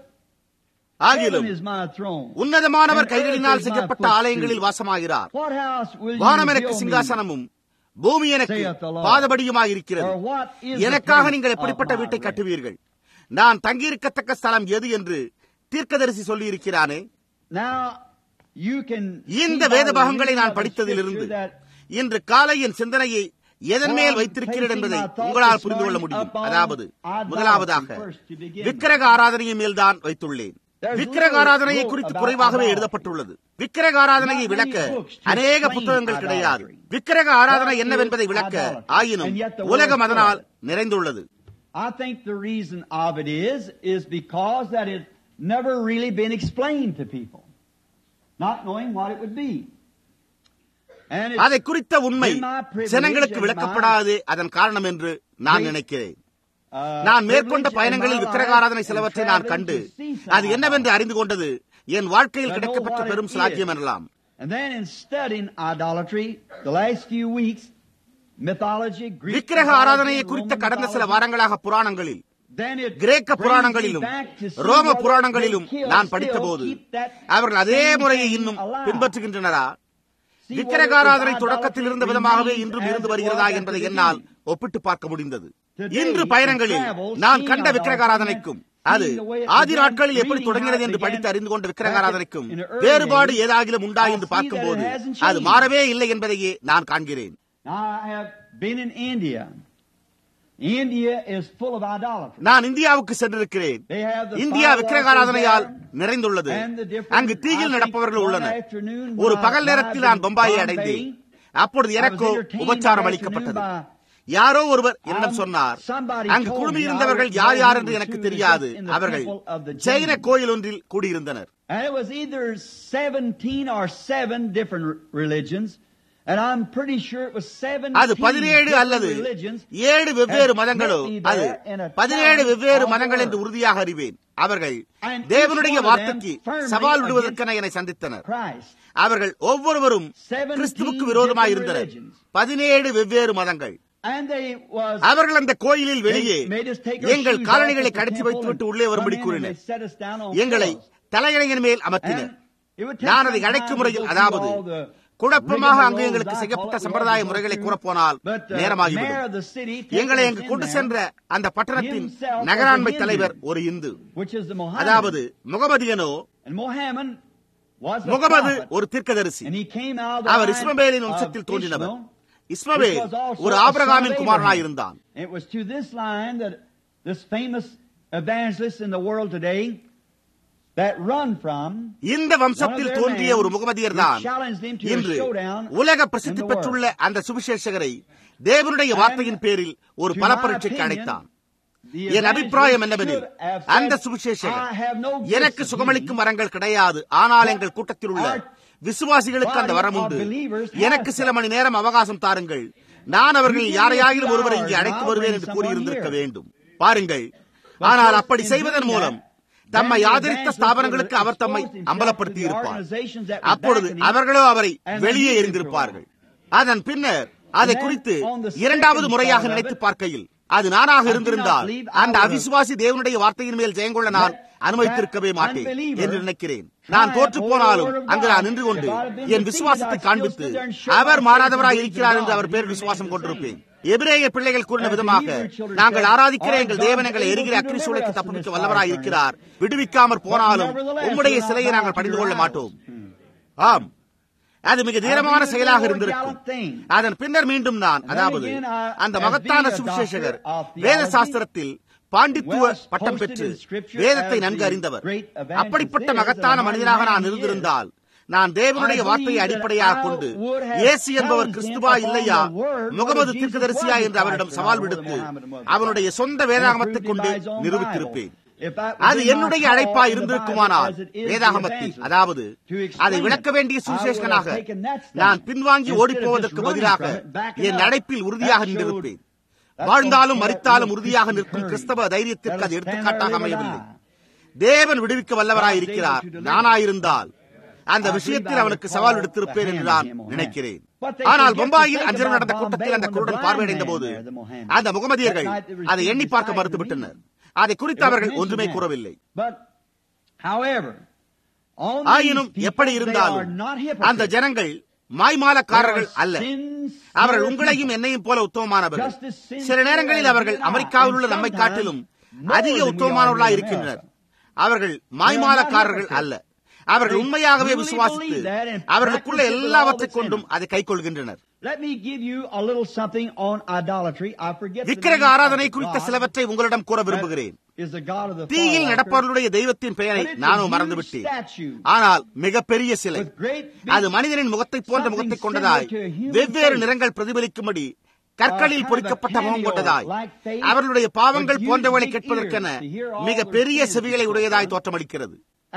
ஆகிலும் Heaven is my throne. உன்னதமானவர் and கைகளினால் earth is my செய்யப்பட்ட footstool. ஆலயங்களில் வாசமாகிறார் What house will you வானம் எனக்கு build me? சிங்காசனமும் பூமி எனக்கு saith the Lord. பாதபடியுமாக இருக்கிறது Or what is the எனக்காக place நீங்கள் of எப்படிப்பட்ட my வீட்டை rest? கட்டுவீர்கள் நான் தங்கியிருக்கத்தக்க ஸ்தலம் எது என்று தீர்க்கதரிசி சொல்லி இருக்கிறானே Now, you can இந்த see by வேத the பாகங்களை reading நான் of the படித்ததிலிருந்து scripture that இன்று காலை என் சிந்தனையை எதன் மேல் வைத்திருக்கிறேன் என்பதை உங்களால் புரிந்து கொள்ள முடியும் அதாவது முதலாவதாக விக்கிரக ஆராதனையின் மேல்தான் வைத்துள்ளேன் விக்கிரக ஆராதனையை குறித்து குறைவாகவே எழுதப்பட்டுள்ளது விக்கிரக ஆராதனையை விளக்க அநேக புத்தகங்கள் கிடையாது விக்கிரக ஆராதனை என்னவென்பதை விளக்க ஆயினும் உலகம் அதனால் நிறைந்துள்ளது I think the reason of it is, is because that it never really been explained to people, not knowing what it would be. And it's அதை குறித்த உண்மை ஜனங்களுக்கு விளக்கப்படாது அதன் காரணம் என்று நான் நினைக்கிறேன் நான் மேற்கொண்ட பயணங்களில் விக்கிரகாராதனை சிலவற்றை நான் கண்டு அது என்னவென்று அறிந்து கொண்டது என் வாழ்க்கையில் கிடைக்கப்பட்ட பெரும் சாத்தியம் எனலாம் And then in studying idolatry, the last few weeks, mythology, Greek விக்கிரக mythology, ஆராதனையை and குறித்த Roman கடந்த சில mythology, வாரங்களாக புராணங்களில் then it கிரேக்க brings me புராணங்களிலும் back to see ரோம whether புராணங்களிலும் they kill, நான் still படித்தபோது keep that அவர்கள் அதே same முறையை thing இன்னும் alive. பின்பற்றுகின்றனரா See விக்கிரகாராதனை whether தொடக்கத்தில் இருந்த idolatry விதமாகவே remains இன்றும் as இருந்து it வருகிறதா was at என்பதை the என்னால் beginning. ஒப்பிட்டு பார்க்க முடிந்தது Today, இன்று in பயணங்களில் travel, நான் seeing கண்ட idolatry விக்கிரகாராதனைக்கும் and அது seeing the way it Aadhi began, நாட்களில் எப்படி reading தொடங்கினது how it என்று began படித்து அறிந்து கொண்ட back விக்கிரகாராதனைக்கும் in the early வேறுபாடு days, ஏதாகிலும் உண்டா I என்று see that பார்க்கும்போது it hasn't அது changed. மாறவே இல்லை என்பதையே நான் காண்கிறேன் Now I have been in India. India is full of idolatry. நான் இந்தியாவுக்கு சென்றிருக்கிறேன் They have the India fire விக்கிரகாராதனையால் worship there. நிறைந்துள்ளது And the different- அங்கு டீயில் I think நடப்பவர்கள் one உள்ளனர் afternoon ஒரு when பகல் I நேரத்தில் arrived நான் in பம்பாயை Bombay, அடைந்தேன் அப்பொழுது I was எனக்கோ entertained உபச்சாரம் that அளிக்கப்பட்டது afternoon யாரோ ஒருவர் என்னிடம் Um, சொன்னார் somebody அங்கு told me, குழுமியிருந்தவர்கள் I யார் was யார் known என்று who எனக்கு was தெரியாது in the அவர்கள் temple of the ஜெயின Jain. கோயில் ஒன்றில் கூடியிருந்தனர் And it was either 17 or 7 different r- religions. And I'm pretty sure it was 17 அது பதினேழு different அல்லது religions. ஏழு வெவ்வேறு had மதங்களோ met me அது there in a பதினேழு town வெவ்வேறு on மதங்கள் என்று earth. உறுதியாக அறிவேன் அவர்கள் And தேவனுடைய each one of வார்த்தைக்கு them firmly சவால் விடுவதற்கென என்னை சந்தித்தனர் Christ. அவர்கள் ஒவ்வொருவரும் 17 கிறிஸ்துவுக்கு விரோதமாய் different இருந்தனர் religions. பதினேழு வெவ்வேறு மதங்கள் And they was அவர்கள் அந்த கோயிலில் வெளியே They made us take our எங்கள் shoes காலணிகளை off at the கடித்து temple வைத்துவிட்டு and உள்ளே come வரும்படி in and கூறினர் they set us down on எங்களை pillows. தலையணையின் மேல் அமர்த்தினர் And it would take நான் அதை some அழைக்கும் time to முறையில் go through அதாவது all the குழப்பமாக அங்கு rigmaroles எங்களுக்கு I செய்யப்பட்ட call it, சம்பிரதாய we had to go முறைகளை through. கூறப்போனால் But the mayor of நேரமாகிவிடும் the city taken எங்களை us அங்கு in கொண்டு there, சென்ற அந்த பட்டணத்தின் himself was a நகராண்மை Hindu. தலைவர் ஒரு Hindu which is the Mohammedan. அதாவது முகமதியனோ And Mohammed was the Mohammed prophet. ஒரு தீர்க்கதரிசி And he came out of the our line இஸ்மபேலின் of வம்சத்தில் தோன்றினவர் Ishmael, இஸ்மபேல் which was also ஒரு a son ஆபிரகாமின் of குமாரனாயிருந்தான் Abraham. It was to this line that this famous evangelist in the world today that run from இந்த வம்சத்தில் தோன்றிய ஒரு முகமதியர் தான் இன்று உலக பிரசித்தி பெற்றுள்ள அந்த சுவிசேஷகரை தேவனுடைய வார்த்தையின் பேரில் ஒரு பலப்பரீட்சைக்கு அழைத்தான் என் அபிப்பிராயம் என்னவெனில் அந்த சுவிசேஷகர் எனக்கு சுகமளிக்கும் வரங்கள் கிடையாது ஆனால் எங்கள் கூட்டத்தில் உள்ள விசுவாசிகளுக்கு அந்த வரம் உண்டு எனக்கு சில மணி நேரம் அவகாசம் தாருங்கள் நான் அவர்கள் யாரையாகிலும் ஒருவரை இங்கே அழைத்து வருவேன் என்று கூறியிருந்திருக்க வேண்டும் பாருங்கள் ஆனால் அப்படி செய்வதன் மூலம் தம்மை ஆதரித்த ஸ்தாபனங்களுக்கு அவர் தம்மை அம்பலப்படுத்தி இருப்பார் அப்பொழுது அவர்களோ அவரை வெளியே எறிந்திருப்பார்கள் அதன் பின்னர் அதை குறித்து இரண்டாவது முறையாக நினைத்து பார்க்கையில் அது நானாக இருந்திருந்தால் அந்த அவிசுவாசி தேவனுடைய வார்த்தையின் மேல் ஜெயங்கொள்ள நான் அனுமதித்திருக்கவே மாட்டேன் என்று நினைக்கிறேன் நான் தோற்று போனாலும் அங்கு நான் நின்று கொண்டு என் விசுவாசத்தை காண்பித்து அவர் மாறாதவராய் இருக்கிறார் என்று அவர் பேர் விசுவாசம் கொண்டிருப்பேன் எபிரேய பிள்ளைகள் கூறின விதமாக நாங்கள் ஆராதிக்கிற எங்கள் தேவன் எங்களை எரிகிற அக்னி சூளைக்கு தப்புவிக்க வல்லவராய் இருக்கிறார் விடுவிக்காமற் போனாலும் உம்முடைய சிலையை நாங்கள் படிந்து கொள்ள மாட்டோம் ஆம் அது மிக தீரமான செயலாக இருந்திருக்கும் அதன் பின்னர் மீண்டும் நான் அதாவது அந்த மகத்தான சுவிசேஷகர் வேத சாஸ்திரத்தில் பாண்டித்துவ பட்டம் பெற்று வேதத்தை நன்கு அறிந்தவர் அப்படிப்பட்ட மகத்தான மனிதனாக நான் இருந்திருந்தால் நான் தேவனுடைய வார்த்தையை அடிப்படையாக கொண்டு இயேசு என்பவர் கிறிஸ்துவா இல்லையா முகமது தீர்க்கதரிசியா என்று அவரிடம் சவால் விடுத்து அவனுடைய சொந்த வேதாகமத்தை கொண்டு நிரூபித்திருப்பேன் அது என்னுடைய அழைப்பா இருந்திருக்குமானால் வேதாகமத்தில் அதாவது அதை விளக்க வேண்டிய சுவிசேஷனாக நான் பின்வாங்கி ஓடிப்போவதற்கு பதிலாக என் அழைப்பில் உறுதியாக நின்றிருப்பேன் வாழ்ந்தாலும் மறித்தாலும் உறுதியாக நிற்கும் கிறிஸ்தவ தைரியத்திற்கு அது எடுத்துக்காட்டாக அமையவில்லை தேவன் விடுவிக்க வல்லவராய் இருக்கிறார் நானாயிருந்தால் அந்த விஷயத்தில் அவனுக்கு சவால் எடுத்திருப்பேன் என்று நான் நினைக்கிறேன் ஆனால் பம்பாயில் அஞ்சல் நடந்த கூட்டத்தில் அந்த குருடன் பார்வையடைந்த போது அந்த முகமதியர்கள் அதை எண்ணி பார்க்க மறுத்துவிட்டனர் அதை குறித்து அவர்கள் ஒன்றுமே கூறவில்லை ஆயினும் எப்படி இருந்தாலும் அந்த ஜனங்கள் மாய்மாலக்காரர்கள் அல்ல அவர்கள் உங்களையும் என்னையும் போல உத்தமமானவர்கள் சில நேரங்களில் அவர்கள் அமெரிக்காவில் உள்ள நம்மை காட்டிலும் அதிக உத்தமமானவர்களாக இருக்கின்றனர் அவர்கள் மாய்மாலக்காரர்கள் அல்ல அவர்கள் உண்மையாகவே விசுவாசித்து அவர்களுக்குள்ள எல்லாவற்றை கொண்டும் அதை கை கொள்கின்றனர் விக்கிரக ஆராதனை குறித்த சிலவற்றை உங்களிடம் கூற விரும்புகிறேன் தீயில் நடப்பவர்களுடைய தெய்வத்தின் பெயரை நானும் மறந்துவிட்டேன் ஆனால் மிகப்பெரிய சிலை அது மனிதனின் முகத்தை போன்ற முகத்தை கொண்டதாய் வெவ்வேறு நிறங்கள் பிரதிபலிக்கும்படி கற்களில் பொறிக்கப்பட்ட முகம் கொண்டதாய் அவர்களுடைய பாவங்கள் போன்றவர்களை கேட்பதற்கென மிக பெரிய செவிகளை உடையதாய் தோற்றமளிக்கிறது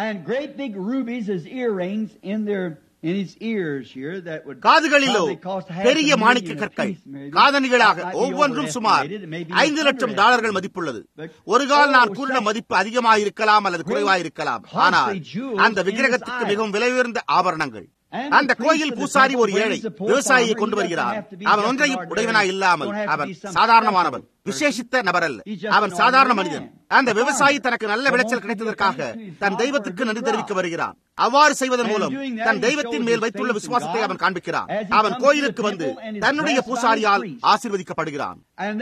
காதுகளிலோ பெரிய மாணிக்க கற்கள் காதணிகளாக ஒவ்வொன்றும் சுமார் ஐந்து லட்சம் டாலர்கள் மதிப்புள்ளது ஒரு கால் நான் கூறின மதிப்பு அதிகமாயிருக்கலாம் அல்லது குறைவாயிருக்கலாம் ஆனால் அந்த விக்கிரகத்துக்கு மிகவும் விலை உயர்ந்த ஆபரணங்கள் அந்த கோயில் பூசாரி ஒரு ஏழை விவசாயியை கொண்டு வருகிறார் அவன் ஒன்றையும் உடையவனாய் இல்லாமல் அவன் சாதாரணமானவன் விசேஷித்த நபர் அல்ல அவன் சாதாரண மனிதன் அந்த விவசாயி தனக்கு நல்ல விளைச்சல் கிடைத்ததற்காக தன் தெய்வத்துக்கு நன்றி தெரிவிக்க வருகிறான் அவ்வாறு செய்வதன் மூலம் தன் தெய்வத்தின் மேல் வைத்துள்ள விசுவாசத்தை அவன் காண்பிக்கிறான் அவன் கோயிலுக்கு வந்து தன்னுடைய பூசாரியால் ஆசீர்வதிக்கப்படுகிறான்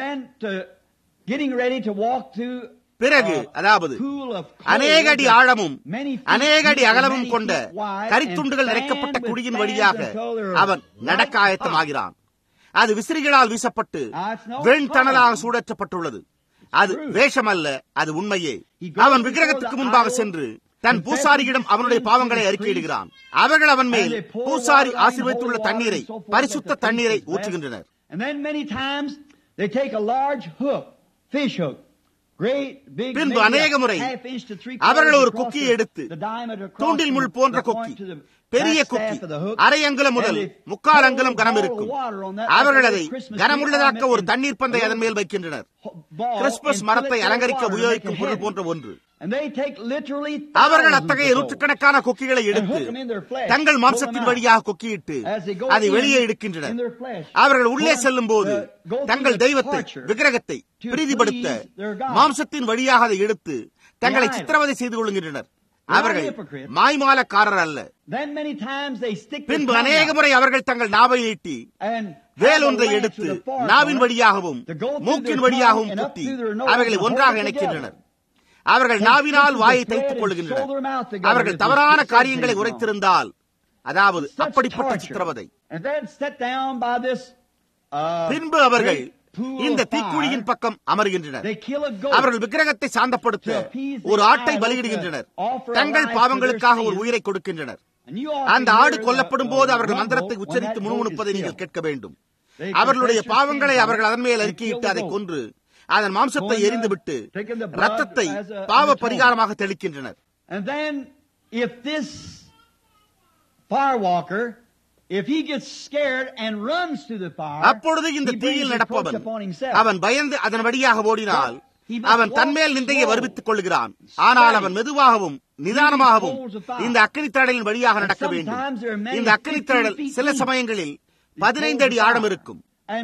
பிறகு அதாவது அநேக அடி ஆழமும் அநேக அடி அகலமும் கொண்ட கரித்துண்டுகள் நிறைக்கப்பட்ட குழியின் வழியாக அவன் நடக்க ஆயத்தமாகிறான் அது விசிறிகளால் வீசப்பட்டு வெண்தணலாக சூடற்றப்பட்டுள்ளது அது வேஷம் அல்ல அது உண்மையே அவன் விக்கிரகத்துக்கு முன்பாக சென்று தன் பூசாரியிடம் அவனுடைய பாவங்களை அறிக்கையிடுகிறான் அவர்கள் அவன் மேல் பூசாரி ஆசீர்வதித்துள்ள தண்ணீரை பரிசுத்த தண்ணீரை ஊற்றுகின்றனர் பின்பு அநேக முறை அவர்கள் ஒரு கொக்கியை எடுத்து தூண்டில் முள் போன்ற கொக்கி பெரிய கொக்கி அரை அங்குலம் முதல் முக்கால் அங்குலம் கனம் இருக்கும் அவர்கள் அதை கனமுள்ளதாக்க ஒரு தண்ணீர் பந்தை அதன் மேல் வைக்கின்றனர் கிறிஸ்துமஸ் மரத்தை அலங்கரிக்க உபயோகிக்கும் பொருள் போன்ற ஒன்று அவர்கள் அத்தகைய நூற்றுக்கணக்கான கொக்கிகளை எடுத்து தங்கள் மாம்சத்தின் வழியாக கொக்கியிட்டு அதை வெளியே எடுக்கின்றனர் அவர்கள் உள்ளே செல்லும் போது தங்கள் தெய்வத்தை விக்கிரகத்தை பிரீதிப்படுத்த மாம்சத்தின் வழியாக அதை எடுத்து தங்களை சித்திரவதை செய்து கொள்கின்றனர் அவர்கள் மாய்மாலக்காரர் அல்ல பின்பு அநேக முறை அவர்கள் தங்கள் நாவை நீட்டி வேலொன்றை எடுத்து நாவின் வழியாகவும் மூக்கின் வழியாகவும் குத்தி அவைகளை ஒன்றாக இணைக்கின்றனர் அவர்கள் நாவினால் வாயை தைத்துக் கொள்கின்றனர் அவர்கள் தவறான காரியங்களை உரைத்திருந்தால் அதாவது அப்படிப்பட்ட சித்திரவதை பின்பு அவர்கள் இந்த தீக்குழியின் பக்கம் அமர்கின்றனர் அவர்கள் விக்கிரகத்தை சாந்தப்படுத்த ஒரு ஆட்டை பலியிடுகின்றனர் தங்கள் பாவங்களுக்காக ஒரு உயிரை கொடுக்கின்றனர் அந்த ஆடு கொல்லப்படும் போது அவர்கள் மந்திரத்தை உச்சரித்து முணுமுணுப்பதை நீங்கள் கேட்க வேண்டும் அவர்களுடைய பாவங்களை அவர்கள் அதன் மேல் அறிக்கையிட்டு அதை கொன்று அதன் மாம்சத்தை எரிந்துவிட்டு ரத்தத்தை பாவ பரிகாரமாக தெளிக்கின்றனர் அப்பொழுது இந்த தீயில் நடப்பவன் அவன் பயந்து அதன் வழியாக ஓடினால் அவன் தன்மேல் நிந்தையை வருவித்துக் கொள்கிறான் ஆனால் அவன் மெதுவாகவும் நிதானமாகவும் இந்த அக்கனித்தடலின் வழியாக நடக்க வேண்டும் இந்த அக்கனித்தடல் சில சமயங்களில் பதினைந்து அடி ஆழம் இருக்கும்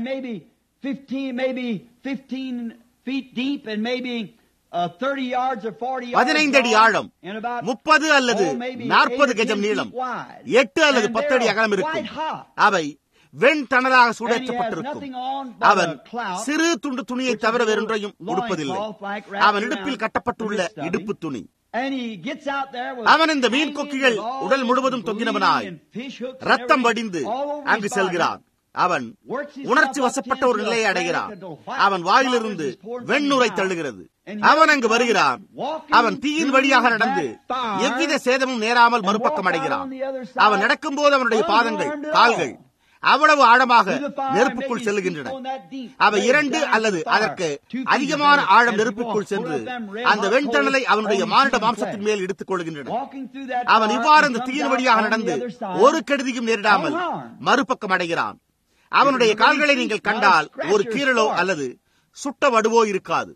பதினைந்து அடி ஆழம் முப்பது அல்லது நாற்பது கஜம் நீளம் எட்டு அல்லது பத்து அடி அகலம் இருக்கும் அவை வெண் தணலாக சூடேற்றப்பட்டிருக்கும் அவன் சிறு துண்டு துணியை தவிர வேறொன்றையும் உடுப்பதில்லை அவன் இடுப்பில் கட்டப்பட்டுள்ள இடுப்பு துணி அவன் இந்த மீன் கொக்கிகள் உடல் முழுவதும் தொங்கினவனாய் ரத்தம் வடிந்து அங்கு செல்கிறான் அவன் உணர்ச்சி வசப்பட்ட ஒரு நிலையை அடைகிறான் அவன் வாயிலிருந்து வெண்ணுரை தள்ளுகிறது அவன் அங்கு வருகிறான் அவன் தீயின் வழியாக நடந்து எவ்வித சேதமும் நேராமல் மறுபக்கம் அடைகிறான் அவன் நடக்கும்போது அவனுடைய பாதங்கள் கால்கள் அவ்வளவு ஆழமாக நெருப்புக்குள் செல்லுகின்றன அவை இரண்டு அல்லது அதற்கு அதிகமான ஆழம் நெருப்புக்குள் சென்று அந்த வெண்தணலை அவனுடைய மானிட மாம்சத்தின் மேல் எடுத்துக் கொள்கின்றன அவன் இவ்வாறு அந்த தீயின் வழியாக நடந்து ஒரு கெடுதியும் நேரிடாமல் மறுபக்கம் அடைகிறான் அவனுடைய கால்களை நீங்கள் கண்டால் ஒரு கீரலோ அல்லது சுட்ட வடுவோ இருக்காது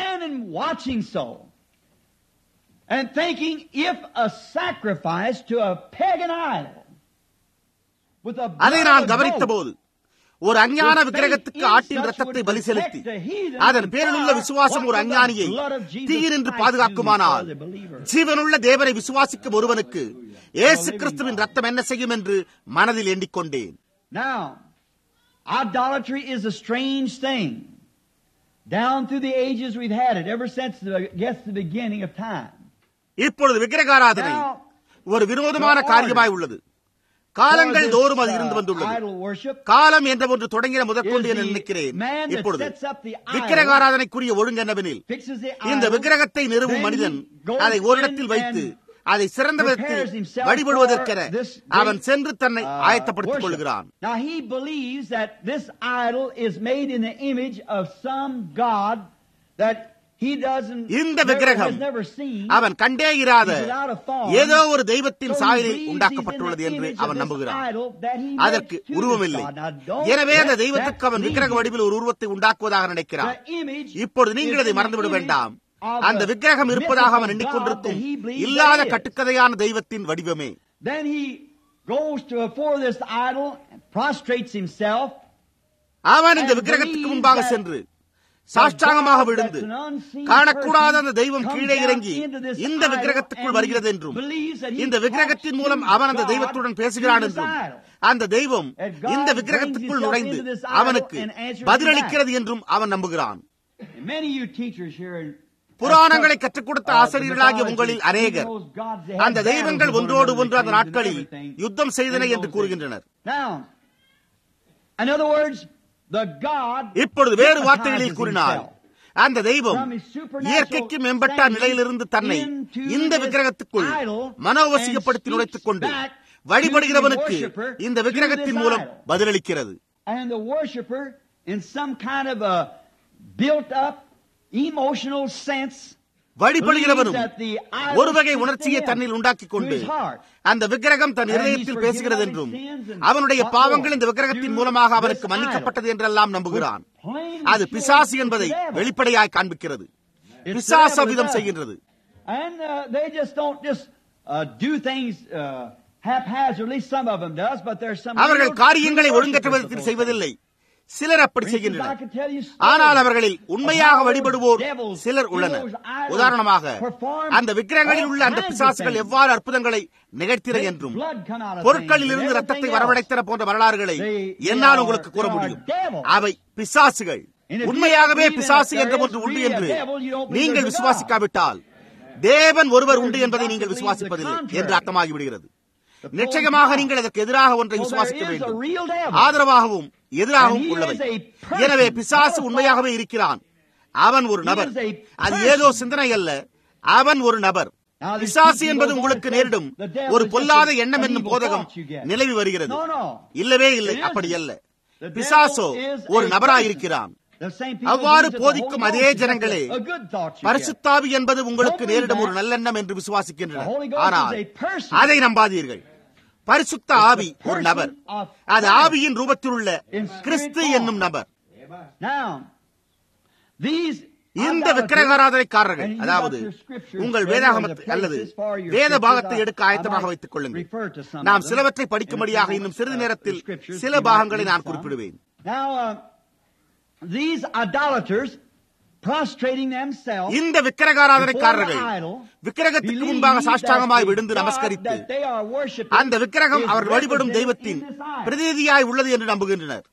And thinking if a sacrifice to a pagan idol அதை நான் கவனித்த போது ஒரு அஞ்ஞான விக்கிரகத்துக்கு ஆட்டின் ரத்தத்தை பலி செலுத்தி அதன் பேரிலுள்ள விசுவாசம் ஒரு அஞ்ஞானியை தீயினின்று பாதுகாக்குமானால் ஜீவனுள்ள தேவனை விசுவாசிக்கும் ஒருவனுக்கு ஏசு கிறிஸ்துவின் ரத்தம் என்ன செய்யும் என்று மனதில் எண்ணிக்கொண்டேன் Idolatry is a strange thing. Down through the ages we've had it, ever since the, I guess the beginning of time. இப்பொழுது விக்கிரகாராதனை ஒரு வினோதமான காரியமாய் உள்ளது காலங்கள் தோறும் அது இருந்து வந்துள்ளது காலம் என்ற ஒன்று தொடங்கின முதற்கொண்டு என நினைக்கிறேன் இப்பொழுது விக்கிரகாராதனைக்குரிய ஒழுங்கு என்னவெனில் இந்த விக்கிரகத்தை நிறுவும் மனிதன் அதை ஓரிடத்தில் வைத்து அதை சிறந்த விதத்தில் வழிபடுவதற்கென அவன் சென்று தன்னை ஆயத்தப்படுத்திக் கொள்கிறான் Now he believes that this idol is made in the image of some God that he doesn't இந்த never, விக்கிரகம் has never seen. அவன் கண்டே இராத He's without a form. ஏதோ ஒரு தெய்வத்தின் So he சாயலில் believes உண்டாக்கப்பட்டுள்ளது he's in the என்று image of அவன் this நம்புகிறான் idol that he அதற்கு makes to உருவமில்லை this God. Now, don't எனவே அந்த let தெய்வத்துக்கு that அவன் lead விக்கிரக you. வடிவில் ஒரு உருவத்தை உண்டாக்குவதாக நினைக்கிறான் The image இப்பொழுது நீங்கள் is அதை in the மறந்துவிட image வேண்டாம் of அந்த the விக்கிரகம் இருப்பதாக அவன் mythical எண்ணிக்கொண்டிருக்கும் God that he believes இல்லாத that is. கட்டுக்கதையான தெய்வத்தின் வடிவமே Then he goes to before this idol and prostrates himself. அவன் இந்த விக்கிரகத்துக்கு முன்பாக சென்று சாஷ்டாங்கமாக விழுந்து காணக்கூடாத அந்த தெய்வம் கீழே இறங்கி இந்த விக்கிரகத்துக்குள் வருகிறது என்றும் இந்த விக்கிரகத்தின் மூலம் அவன் அந்த தெய்வத்துடன் பேசுகிறான் என்றும் அந்த தெய்வம் இந்த விக்கிரகத்துக்குள் நுழைந்து அவனுக்கு பதிலளிக்கிறது என்றும் அவன் நம்புகிறான் And many of you teachers here in புராணங்களை கற்றுக் கொடுத்த ஆசிரியர்களாகிய உங்களில் அநேகர் அந்த தெய்வங்கள் ஒன்றோடு ஒன்று அந்த நாட்களில் யுத்தம் செய்தன என்று கூறுகின்றனர் Now, in other words, the God இப்பொழுது வேறு வார்த்தைகளில் கூறினால் அந்த தெய்வம் இயற்கைக்கு மேம்பட்ட நிலையிலிருந்து தன்னை இந்த விக்கிரகத்துக்குள் மனோவசியப்படுத்தி நுழைத்துக் கொண்டு வழிபடுகிறவனுக்கு இந்த விக்கிரகத்தின் மூலம் பதிலளிக்கிறது and the worshiper in some kind of a built up emotional sense வழிபடுகிறவனும் ஒரு வகை உணர்ச்சியை தன்னில் உண்டாக்கிக் கொண்டு அந்த விக்கிரகம் தன் இதயத்தில் பேசுகிறது என்றும் அவனுடைய பாவங்கள் இந்த விக்கிரகத்தின் மூலமாக அவனுக்கு மன்னிக்கப்பட்டது என்றெல்லாம் நம்புகிறான் அது பிசாசு என்பதை வெளிப்படையாய் காண்பிக்கிறது பிசாசு அவ்விதம் செய்கின்றது And uh, they just don't just uh, do things uh, haphazardly. Some of them does, but there's some. அவர்கள் real காரியங்களை true ஒழுங்கற்ற worshipers விதத்தில் of those செய்வதில்லை சிலர் அப்படி things. I செய்கின்றனர் could tell you ஆனால் stories அவர்களில் of உண்மையாக how வழிபடுவோர் devils சிலர் in உள்ளனர் those idols உதாரணமாக perform அந்த விக்கிரகங்களில் உள்ள அந்த all kinds of பிசாசுகள் things. எவ்வாறு அற்புதங்கள் நிகழ்த்தின Let என்றும் blood come out of பொருட்களில் things and இருந்து ரத்தத்தை everything வரவழைத்தன போன்ற வரலாறுகளை They- they என்னால் are- உங்களுக்கு கூற they are முடியும் devils. அவை பிசாசுகள் And if you உண்மையாகவே believe in பிசாசு that என்ற there ஒன்று is உண்டு really a என்று devil, you don't believe நீங்கள் there's a விசுவாசிக்காவிட்டால் தேவன் ஒருவர் உண்டு You're என்பதை not நீங்கள் to believe விசுவாசிப்பதில்லை the contrary. என்று அர்த்தமாகி விடுகிறது The full நிச்சயமாக God. நீங்கள் அதற்கு எதிராக ஒன்றை So விசுவாசிக்க there is a வேண்டும் real devil. ஆதரவாகவும் எதிராகவும் And he உள்ளவை is a person. எனவே பிசாசு உண்மையாகவே இருக்கிறான் அவன் ஒரு நபர் is a அது person. ஏதோ சிந்தனை அல்ல அவன் ஒரு நபர் Now, this பிசாசு people என்பது go உங்களுக்கு on and நேரிடும் say, the devil ஒரு is just பொல்லாத an எண்ணம் என்னும் evil போதகம் thought you get. நிலவி வருகிறது No, no. இல்லவே இல்லை It அப்படி isn't. அல்ல The devil பிசாசோ is ஒரு a நபராயிருக்கிறான் The same people அவ்வாறு believe that the போதிக்கும் Holy அதே Ghost is ஜனங்களே a good thought you get. பரிசுத்தாவி என்பது உங்களுக்கு Don't நேரிடும் believe ஒரு that. நல்லெண்ணம் என்று The விசுவாசிக்கின்றனர் Holy Ghost ஆனால் is a person. அதை நம்பாதீர்கள் பரிசுத்த ஆவி ஒரு person நபர் of அது Christ. ஆவியின் ரூபத்தில் உள்ள In spirit கிறிஸ்து form. என்னும் நபர் Now, these இந்த idolaters- விக்கிரகாராதனைக்காரர்கள் and you அதாவது got your scriptures உங்கள் ready வேதாகமத்தை or the அல்லது places for your வேத scriptures. பாகத்தை I- எடுக்க I ஆயத்தமாக might வைத்துக் கொள்ளுங்கள் refer to some நாம் of them. சிலவற்றை In படிக்கும்படியாக a few இன்னும் சிறிது moments, uh, நேரத்தில் the scriptures, சில you might பாகங்களை read நான் some. குறிப்பிடுவேன் Now, uh, these idolaters prostrating themselves இந்த விக்கிரகாராதனைக்காரர்கள் விக்கிரகத்துக்கு முன்பாக சாஷ்டாங்கமாய் விழுந்து நமஸ்கரித்து அந்த விக்கிரகம் அவர்கள் வழிபடும் தெய்வத்தின் பிரதிநிதியாய் உள்ளது என்று நம்புகின்றனர்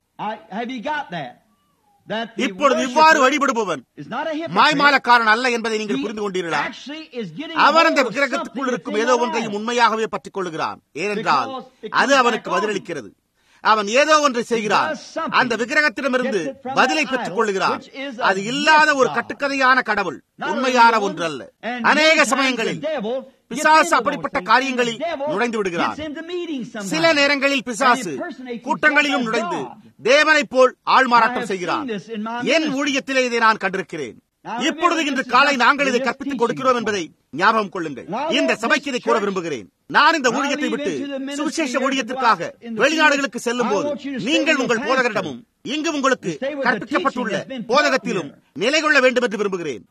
இப்பொழுது இவ்வாறு வழிபடுபவன் மாய்மாலக்காரன் அல்ல என்பதை நீங்கள் புரிந்து கொண்டீர்களா அவன் அந்த விக்கிரகத்துக்குள் இருக்கும் ஏதோ ஒன்றையும் உண்மையாகவே பற்றிக் கொள்ளுகிறான் ஏனென்றால் அது அவனுக்கு பதிலளிக்கிறது அவன் ஏதோ ஒன்றை செய்கிறான் அந்த விக்கிரகத்திடமிருந்து பதிலை பெற்றுக் கொள்ளுகிறான் அது இல்லாத ஒரு கட்டுக்கதையான கடவுள் உண்மையான ஒன்று அல்ல அநேக சமயங்களில் பிசாசு அப்படிப்பட்ட காரியங்களில் நுழைந்து விடுகிறான் சில நேரங்களில் பிசாசு கூட்டங்களிலும் நுழைந்து தேவனைப் போல் ஆள்மாறாட்டம் செய்கிறான் என் ஊழியத்திலே இதை நான் கண்டிருக்கிறேன் இப்பொழுது இன்று காலை நாங்கள் இதை கற்பித்துக் கொடுக்கிறோம் என்பதை ஞாபகம் கொள்ளுங்கள் இந்த சபைக்கு இதை கூற விரும்புகிறேன் நான் இந்த ஊழியத்தை விட்டு சுவிசேஷ ஊழியத்திற்காக வெளிநாடுகளுக்கு செல்லும் போது நீங்கள் உங்கள் போதகரிடமும் இங்கு உங்களுக்கு கற்பிக்கப்பட்டுள்ள போதகத்திலும் நிலை கொள்ள வேண்டும் என்று விரும்புகிறேன்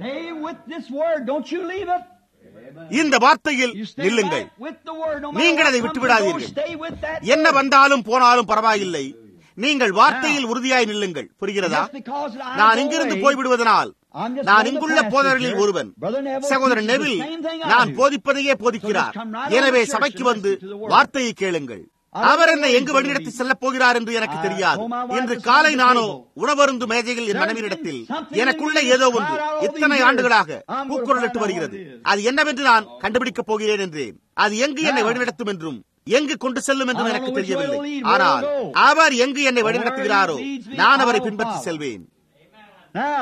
இந்த வார்த்தையில் நில்லுங்கள் நீங்கள் அதை விட்டுவிடாதீர்கள் என்ன வந்தாலும் போனாலும் பரவாயில்லை நீங்கள் வார்த்தையில் உறுதியாய் நில்லுங்கள் புரிகிறதா நான் இங்கிருந்து போய்விடுவதனால் நான் இங்குள்ள போதகர்களில் ஒருவன் சகோதரன் நெவில் நான் போதிப்பதையே போதிக்கிறார் எனவே சபைக்கு வந்து வார்த்தையை கேளுங்கள் அவர் என்னை எங்கு வழிநடத்தி செல்லப் போகிறார் என்று எனக்கு தெரியாது இன்று காலை நானோ உணவருந்து மேஜையில் என் மனைவியிடத்தில் எனக்குள்ள ஏதோ ஒன்று இத்தனை ஆண்டுகளாக பூக்குரலிட்டு வருகிறது அது என்னவென்று நான் கண்டுபிடிக்கப் போகிறேன் என்றேன் அது எங்கு என்னை வழிநடத்தும் என்றும் எங்கு கொண்டு செல்லும் என்று எனக்கு தெரியவில்லை ஆனால் அவர் எங்கு என்னை வழிநடத்துகிறாரோ நான் அவரை பின்பற்றி செல்வேன் Now,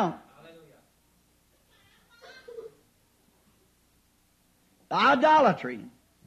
idolatry.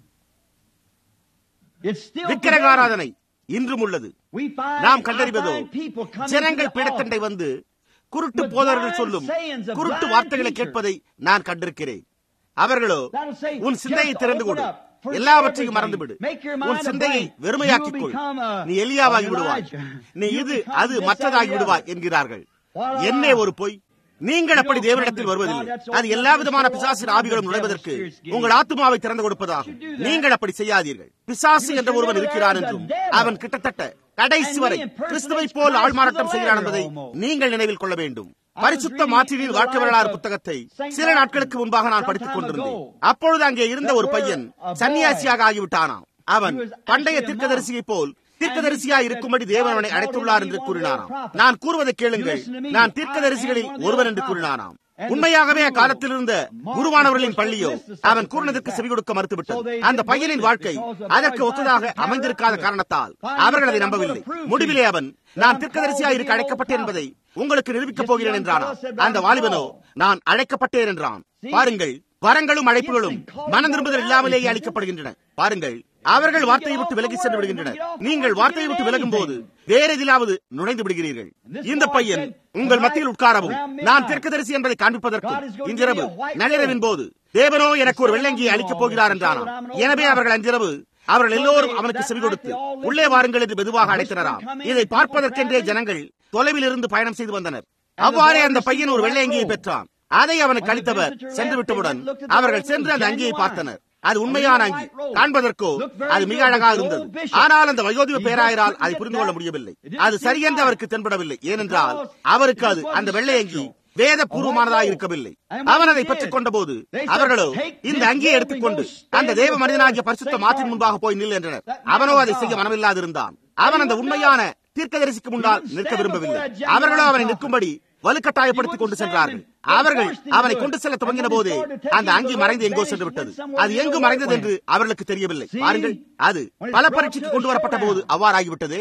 It's still விக்கிரகாராதனை இன்றும் உள்ளது We find, நாம் I கண்டறிவதோ find people coming ஜனங்கள் to the பீடத்தண்டை altar. வந்து குருட்டு போதவர்கள் சொல்லும் குருட்டு வார்த்தைகளை கேட்பதை நான் கண்டிருக்கிறேன் அவர்களோ That'll say, உன் சிந்தையை just திறந்து open கொடு up for எல்லாவற்றையும் everything. மறந்துவிடு Make your mind உன் a சிந்தையை blank. வெறுமையாக்கிக் You கொள் become a- நீ எலியாவாகி a விடுவாய் Elijah. நீ You இது become அது this, that, மற்றதாகி or the விடுவாய் other. என்கிறார்கள் What a என்னே lie. ஒரு பொய் நீங்கள் அப்படி தேவனிடத்தில் வருவதில்லை அது எல்லா விதமான பிசாசின் ஆவிகளும் நுழைவதற்கு உங்கள் ஆத்மாவை திறந்து கொடுப்பதாகும் நீங்கள் அப்படி செய்யாதீர்கள் பிசாசு என்ற ஒருவன் இருக்கிறான் என்றும் அவன் கிட்டத்தட்ட கடைசி வரை கிறிஸ்துவை போல் ஆள்மாறாட்டம் செய்கிறான் என்பதை நீங்கள் நினைவில் கொள்ள வேண்டும் பரிசுத்த மாற்றினில் வாழ்க்கை வரலாறு புத்தகத்தை சில நாட்களுக்கு முன்பாக நான் படித்துக் கொண்டிருந்தேன் அப்பொழுது அங்கே இருந்த ஒரு பையன் சன்னியாசியாக ஆகிவிட்டானாம் அவன் பண்டைய தீர்க்கதரிசியை போல் தீர்க்கதரிசியா இருக்கும்படி தேவன் அவனை அழைத்துள்ளார் என்று கூறினாராம் நான் கூறுவதை கேளுங்கள் நான் தீர்க்கதரிசிகளில் ஒருவன் என்று கூறினாராம் உண்மையாகவே அக்காலத்தில் இருந்த குருவானவர்களின் பள்ளியோ அவன் கூறினதற்கு செவி கொடுக்க மறுத்துவிட்டது அந்த பையனின் வாழ்க்கை அதற்கு ஒத்ததாக அமைந்திருக்காத காரணத்தால் அவர்கள் அதை நம்பவில்லை முடிவிலே அவன் நான் தீர்க்கதரிசியா இருக்க அழைக்கப்பட்டேன் என்பதை உங்களுக்கு நிரூபிக்கப் போகிறேன் என்றானா அந்த வாலிபனோ நான் அழைக்கப்பட்டேன் என்றான் பாருங்கள் வரங்களும் அழைப்புகளும் மனம் திரும்புதல் இல்லாமலேயே அளிக்கப்படுகின்றன பாருங்கள் அவர்கள் வார்த்தையை விட்டு விலகி சென்று விடுகின்றனர் நீங்கள் வார்த்தையை விட்டு விலகும் போது வேற எதிலாவது நுழைந்து விடுகிறீர்கள் இந்த பையன் உங்கள் மத்தியில் உட்காரவும் நான் தெற்குதரிசி என்பதை காண்பிப்பதற்கும் இன்றிரவு நள்ளிரவின் போது தேவனோ எனக்கு ஒரு வெள்ளங்கியை அளிக்கப் போகிறார் என்றானாம் எனவே அவர்கள் அன்றிரவு அவர்கள் எல்லோரும் அவனுக்கு செவி கொடுத்து உள்ளே வாருங்கள் என்று மெதுவாக அழைத்தனராம் இதை பார்ப்பதற்கென்றே ஜனங்கள் தொலைவில் இருந்து பயணம் செய்து வந்தனர் அவ்வாறே அந்த பையன் ஒரு வெள்ளை அங்கியை பெற்றான் அதை அவனுக்கு அளித்தவர் சென்று விட்டவுடன் அவர்கள் சென்று அந்த அங்கியை பார்த்தனர் அது உண்மையான அங்கி காண்பதற்கோ அது மிக அழகாக இருந்தது ஆனால் அந்த வயோதிப பேராயரால் அதை புரிந்து கொள்ள முடியவில்லை அது சரியென்று அவருக்கு தென்படவில்லை ஏனென்றால் அவருக்கு அது அந்த வெள்ளை அங்கி வேத பூர்வமானதாக இருக்கவில்லை அவன் அதை பெற்றுக் கொண்ட போது அவர்களோ இந்த அங்கியை எடுத்துக்கொண்டு அந்த தேவ மனிதனாகிய பரிசுத்த மாற்றின் முன்பாக போய் நில் என்றனர் அவனோ அதை செய்ய மனமில்லாதிருந்தான் அவன் அந்த உண்மையான தீர்க்கதரிசிக்கு முன்னால் நிற்க விரும்பவில்லை அவர்களோ அவனை நிற்கும்படி வலுக்கட்டாயப்படுத்திக் கொண்டு சென்றார்கள் அவர்கள் அவனை கொண்டு செல்ல துவங்கின போது அந்த அங்கி மறைந்து எங்கோ சென்று விட்டது அது எங்கு மறைந்தது என்று அவர்களுக்கு தெரியவில்லை பாருங்கள் அது பல பரீட்சைக்கு கொண்டு வரப்பட்ட போது அவ்வாறாகிவிட்டது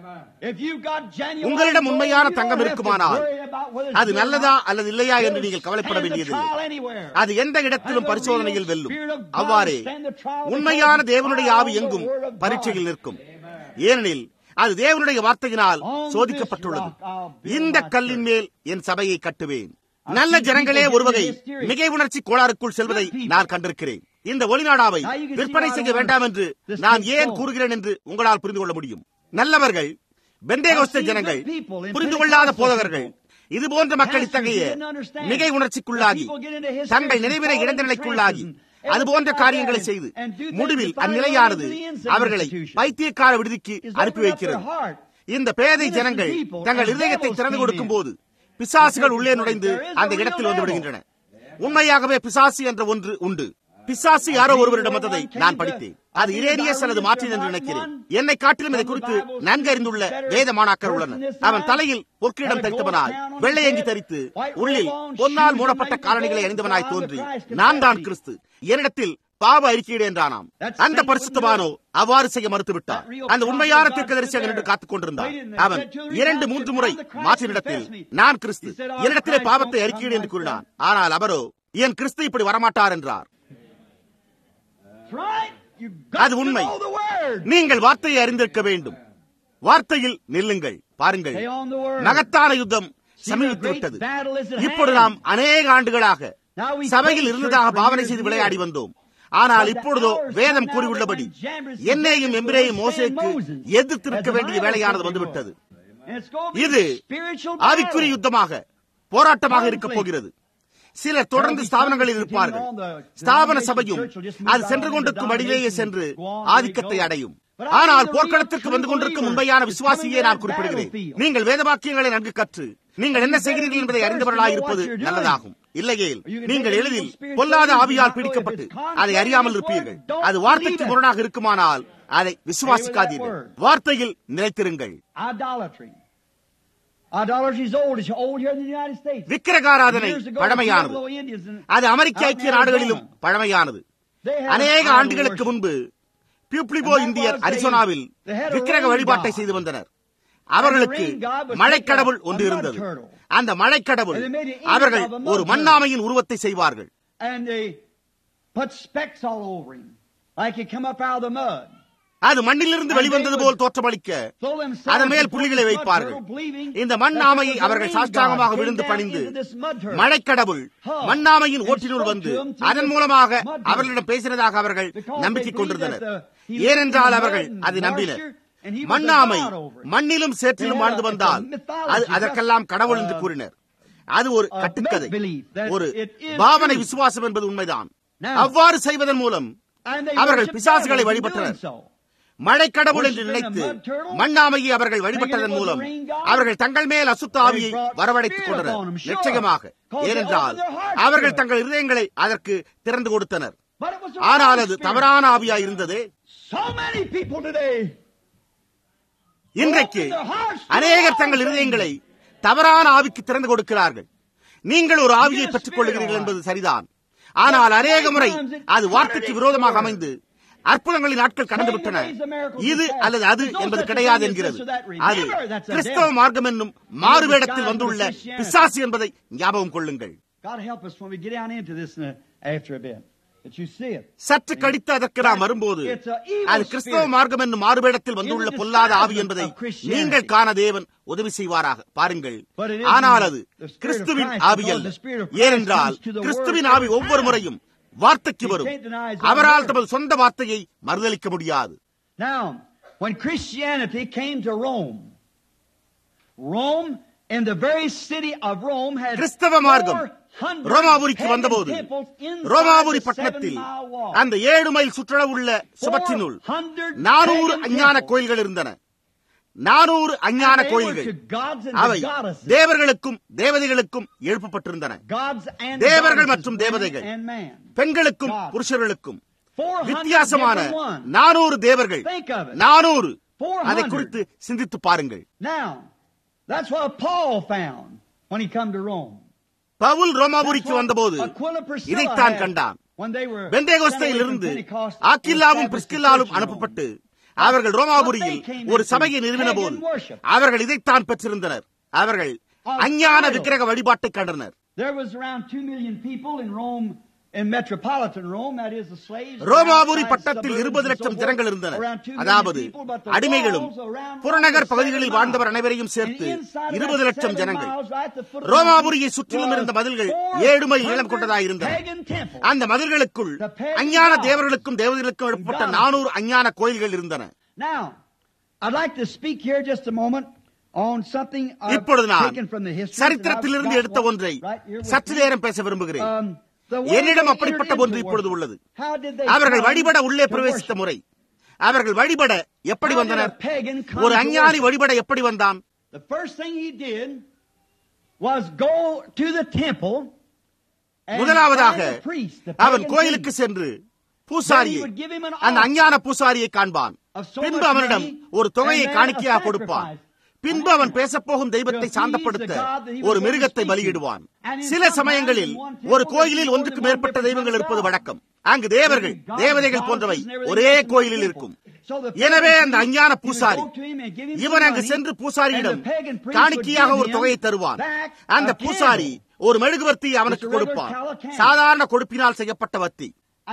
உங்களிடம் உண்மையான தங்கம் இருக்குமானால் அது நல்லதா அல்லது இல்லையா என்று நீங்கள் கவலைப்பட வேண்டியதில்லை அது எந்த இடத்திலும் பரிசோதனையில் வெல்லும் அவ்வாறே உண்மையான தேவனுடைய ஆவி எங்கும் பரீட்சையில் நிற்கும் ஏனெனில் அது தேவனுடைய வார்த்தையினால் சோதிக்கப்பட்டுள்ளது இந்த கல்லின் மேல் என் சபையை கட்டுவேன் நல்ல ஜனங்களே ஒரு வகை மிகை உணர்ச்சி கோளாறுக்குள் செல்வதை நான் கண்டிருக்கிறேன் இந்த ஒளிநாடாவை விற்பனை செய்ய வேண்டாம் என்று நான் ஏன் கூறுகிறேன் என்று உங்களால் புரிந்து கொள்ள முடியும் நல்லவர்கள் பெந்தேகோஸ்த ஜனங்கள் புரிந்து கொள்ளாத போதகர்கள் இது போன்ற மக்கள் இத்தகைய மிகை உணர்ச்சிக்குள்ளாகி தங்கள் நினைவினை இழந்த நிலைக்குள்ளாகி அது போன்ற காரியங்களை செய்து முடிவில் அந்நிலையானது அவர்களை பைத்தியக்கார விடுதிக்கு அனுப்பி வைக்கிறது இந்த பேதை ஜனங்கள் தங்கள் இதயத்தை திறந்து கொடுக்கும் போது பிசாசுகள் உள்ளே நுழைந்து அந்த இடத்தில் வந்து விடுகின்றன உண்மையாகவே பிசாசு என்ற ஒன்று உண்டு பிசாசு யாரோ ஒருவரிடம் வந்ததை நான் படித்தேன் அது இரேனியஸ் அல்லது மாற்றின் என்று நினைக்கிறேன் என்னை காட்டிலும் இதை குறித்து நன்கு அறிந்துள்ள வேத மாணாக்கர் உள்ளனர் அவன் தலையில் பொற்கிடம் தரித்தவனாய் வெள்ளையங்கி தரித்து உள்ளில் பொன்னால் மூடப்பட்ட காலணிகளை அணிந்தவனாய் தோன்றி நான் தான் கிறிஸ்து என்னிடத்தில் பாவ அறிக்கையிடு என்றானாம் அந்த பரிசுத்தமானோ அவ்வாறு செய்ய மறுத்துவிட்டார் அந்த உண்மையான தீர்க்கதரிசியாக நின்று காத்துக் கொண்டிருந்தான் அவன் இரண்டு மூன்று முறை மாற்றினிடத்தில் நான் கிறிஸ்து என்னிடத்திலே பாவத்தை அறிக்கையிடு என்று கூறினான் ஆனால் அவரோ என் கிறிஸ்து இப்படி வரமாட்டார் என்றார் அது உண்மை நீங்கள் வார்த்தையை அறிந்திருக்க வேண்டும் வார்த்தையில் நில்லுங்கள் பாருங்கள் மகத்தான யுத்தம் சமீபித்து விட்டது இப்பொழுது நாம் அநேக ஆண்டுகளாக சபையில் இருந்ததாக பாவனை செய்து விளையாடி வந்தோம் ஆனால் இப்பொழுதோ வேதம் கூறியுள்ளபடி என்னையும் எம்பிரேயும் மோசேக்கு எதிர்த்திருக்க வேண்டிய வேலையானது வந்துவிட்டது இது ஆவிக்குரிய யுத்தமாக போராட்டமாக இருக்க போகிறது சிலர் தொடர்ந்து ஸ்தாபனங்களில் இருப்பார்கள் ஸ்தாபன சபையும் அது சென்று கொண்டிருக்கும் வழியிலேயே சென்று ஆதிக்கத்தை அடையும் ஆனால் போர்க்களத்திற்கு வந்து கொண்டிருக்கும் உண்மையான விசுவாசியை நான் குறிப்பிடுகிறேன் நீங்கள் வேதவாக்கியங்களை நன்கு கற்று நீங்கள் என்ன செய்கிறீர்கள் என்பதை அறிந்தவர்களாக இருப்பது நல்லதாகும் இல்லையேல் நீங்கள் எளிதில் பொல்லாத ஆவியால் பிடிக்கப்பட்டு அதை அறியாமல் இருப்பீர்கள் அது வார்த்தைக்கு முரணாக இருக்குமானால் அதை விசுவாசிக்காதீர்கள் வார்த்தையில் நிலைத்திருங்கள் விக்கிரகாராதனை பழமையானது அது அமெரிக்க ஐக்கிய நாடுகளிலும் பழமையானது அநேக ஆண்டுகளுக்கு முன்பு பியூப்ளிபோ இந்தியர் அரிசோனாவில் விக்கிரக வழிபாட்டை செய்து வந்தனர் அவர்களுக்கு மழைக்கடவுள் ஒன்று இருந்தது அந்த மழைக்கடவுள் அவர்கள் ஒரு மண்ணாமையின் உருவத்தை செய்வார்கள் அது மண்ணிலிருந்து வெளிவந்தது போல் தோற்றமளிக்க அதன் மேல் புள்ளிகளை வைப்பார்கள் இந்த மண்ணாமையை அவர்கள் சாஷ்டாங்கமாக விழுந்து பணிந்து மழைக்கடவுள் மண்ணாமையின் ஓட்டினுள் வந்து அதன் மூலமாக அவர்களிடம் பேசினதாக அவர்கள் நம்பிக்கை கொண்டிருந்தனர் ஏனென்றால் அவர்கள் அதை நம்பினர் மண்ணாமை மண்ணிலும் சேற்றிலும் வாழ்ந்து வந்தால் அது அதற்கெல்லாம் கடவுள் என்று கூறினர் அது ஒரு கட்டுக்கதை ஒரு பாவனை விசுவாசம் என்பது உண்மைதான் அவ்வாறு செய்வதன் மூலம் அவர்கள் பிசாசுகளை வழிபட்டனர் மழைக்கடவுள் என்று நினைத்து மண்ணாமையை அவர்கள் வழிபட்டதன் மூலம் அவர்கள் தங்கள் மேல் அசுத்த ஆவியை வரவழைத்துக் கொண்டனர் நிச்சயமாக ஏனென்றால் அவர்கள் தங்கள் இருதயங்களை அதற்கு திறந்து கொடுத்தனர் ஆனால் அது தவறான ஆவியா இருந்தது இன்றைக்கு அநேகர் தங்கள் இருதயங்களை தவறான ஆவிக்கு திறந்து கொடுக்கிறார்கள் நீங்கள் ஒரு ஆவியை பெற்றுக் கொள்கிறீர்கள் என்பது சரிதான் ஆனால் அநேக முறை அது வார்த்தைக்கு விரோதமாக அமைந்து அற்புதங்களின் நாட்கள் கடந்துவிட்டன இது அல்லது அது என்பது கிடையாது என்கிறது அது கிறிஸ்தவ மார்க்கம் என்னும் மாறுவேடத்தில் வந்துள்ள பிசாசு என்பதை ஞாபகம் கொள்ளுங்கள் சற்று கடித்து அதற்கு நாம் வரும்போது அது கிறிஸ்தவ மார்க்கம் என்னும் மாறுவேடத்தில் வந்துள்ள பொல்லாத ஆவி என்பதை நீங்கள் காண தேவன் உதவி செய்வாராக பாருங்கள் ஆனால் அது கிறிஸ்துவின் ஆவி அல்ல ஏனென்றால் கிறிஸ்துவின் ஆவி ஒவ்வொரு முறையும் வார்த்தைக்கு வரும் அவரால் தமது சொந்த வார்த்தையை மறுதளிக்க முடியாது Now, when Christianity came to Rome, Rome in the very city of Rome had கிறிஸ்தவ மார்க்கம் ரோமாபுரிக்கு வந்தபோது ரோமாபுரி பட்டணத்தில் அந்த ஏழு மைல் சுற்றளவுள்ள சுபற்றினுள் நானூறு அஞ்ஞான கோயில்கள் இருந்தன நானூறு அஞ்ஞான கோயில்கள் அவை தேவர்களுக்கும் தேவதைகளுக்கும் எழுப்பப்பட்டிருந்தன தேவர்கள் மற்றும் தேவதைகள் பெண்களுக்கும் புருஷர்களுக்கும் வித்தியாசமான நானூறு தேவர்கள் நானூறு அதை குறித்து சிந்தித்து பாருங்கள் That's what Paul found when he come to Rome. Pavul ரோமாபுரிக்கு வந்தபோது இதைத்தான் கண்டான் பெந்தேகோஸ்தையில் இருந்து ஆக்கில்லாவும் பிரிஸ்கில்லாலும் அனுப்பப்பட்டு அவர்கள் ரோமாபுரியில் ஒரு சபையை நிறுவின போது அவர்கள் இதைத்தான் பெற்றிருந்தனர் அவர்கள் அஞ்ஞான விக்கிரக வழிபாட்டை கண்டனர் ரோமாபுரி பட்டத்தில் இருபது லட்சம் ஜனங்கள் இருந்தனர் அதாவது அடிமைகளும் புறநகர் பகுதிகளில் வாழ்ந்தவர் அனைவரையும் சேர்த்து இருபது லட்சம் ஜனங்கள் ரோமாபுரியை சுற்றிலும் இருந்த மதில்கள் ஏழு மைல் நீளம் கொண்டதாயிருந்தன அந்த மதில்களுக்குள் அஞ்ஞான தேவர்களுக்கும் தேவதைகளுக்கும் எழுப்பப்பட்ட நானூறு அஞ்ஞான கோயில்கள் இருந்தன இப்பொழுது நான் சரித்திரத்திலிருந்து எடுத்த ஒன்றை சற்று நேரம் பேச விரும்புகிறேன் என்னிடம் அப்படிப்பட்ட ஒன்று இப்பொழுது உள்ளது அவர்கள் வழிபட உள்ளே பிரவேசித்த முறை அவர்கள் வழிபட எப்படி வந்தனர் ஒரு அஞ்ஞானி வழிபட எப்படி வந்தான் முதலாவதாக அவன் கோயிலுக்கு சென்று பூசாரியை அந்த அஞ்ஞான பூசாரியை காண்பான் பின்பு அவனிடம் ஒரு தொகையை காணிக்கையாக கொடுப்பான் பின்பு அவன் பேசப்போகும் தெய்வத்தை சாந்தப்படுத்த ஒரு மிருகத்தை பலியிடுவான் சில சமயங்களில் ஒரு கோயிலில் ஒன்றுக்கு மேற்பட்ட தெய்வங்கள் இருப்பது வழக்கம் அங்கு தேவர்கள் தேவதைகள் போன்றவை ஒரே கோயிலில் இருக்கும் எனவே அந்த அஞ்ஞான பூசாரி இவன் அங்கு சென்று பூசாரியிடம் காணிக்கையாக ஒரு தொகையை தருவான் அந்த பூசாரி ஒரு மெழுகுவர்த்தி அவனுக்கு கொடுப்பான் சாதாரண கொடுப்பினால் செய்யப்பட்ட வர்த்தி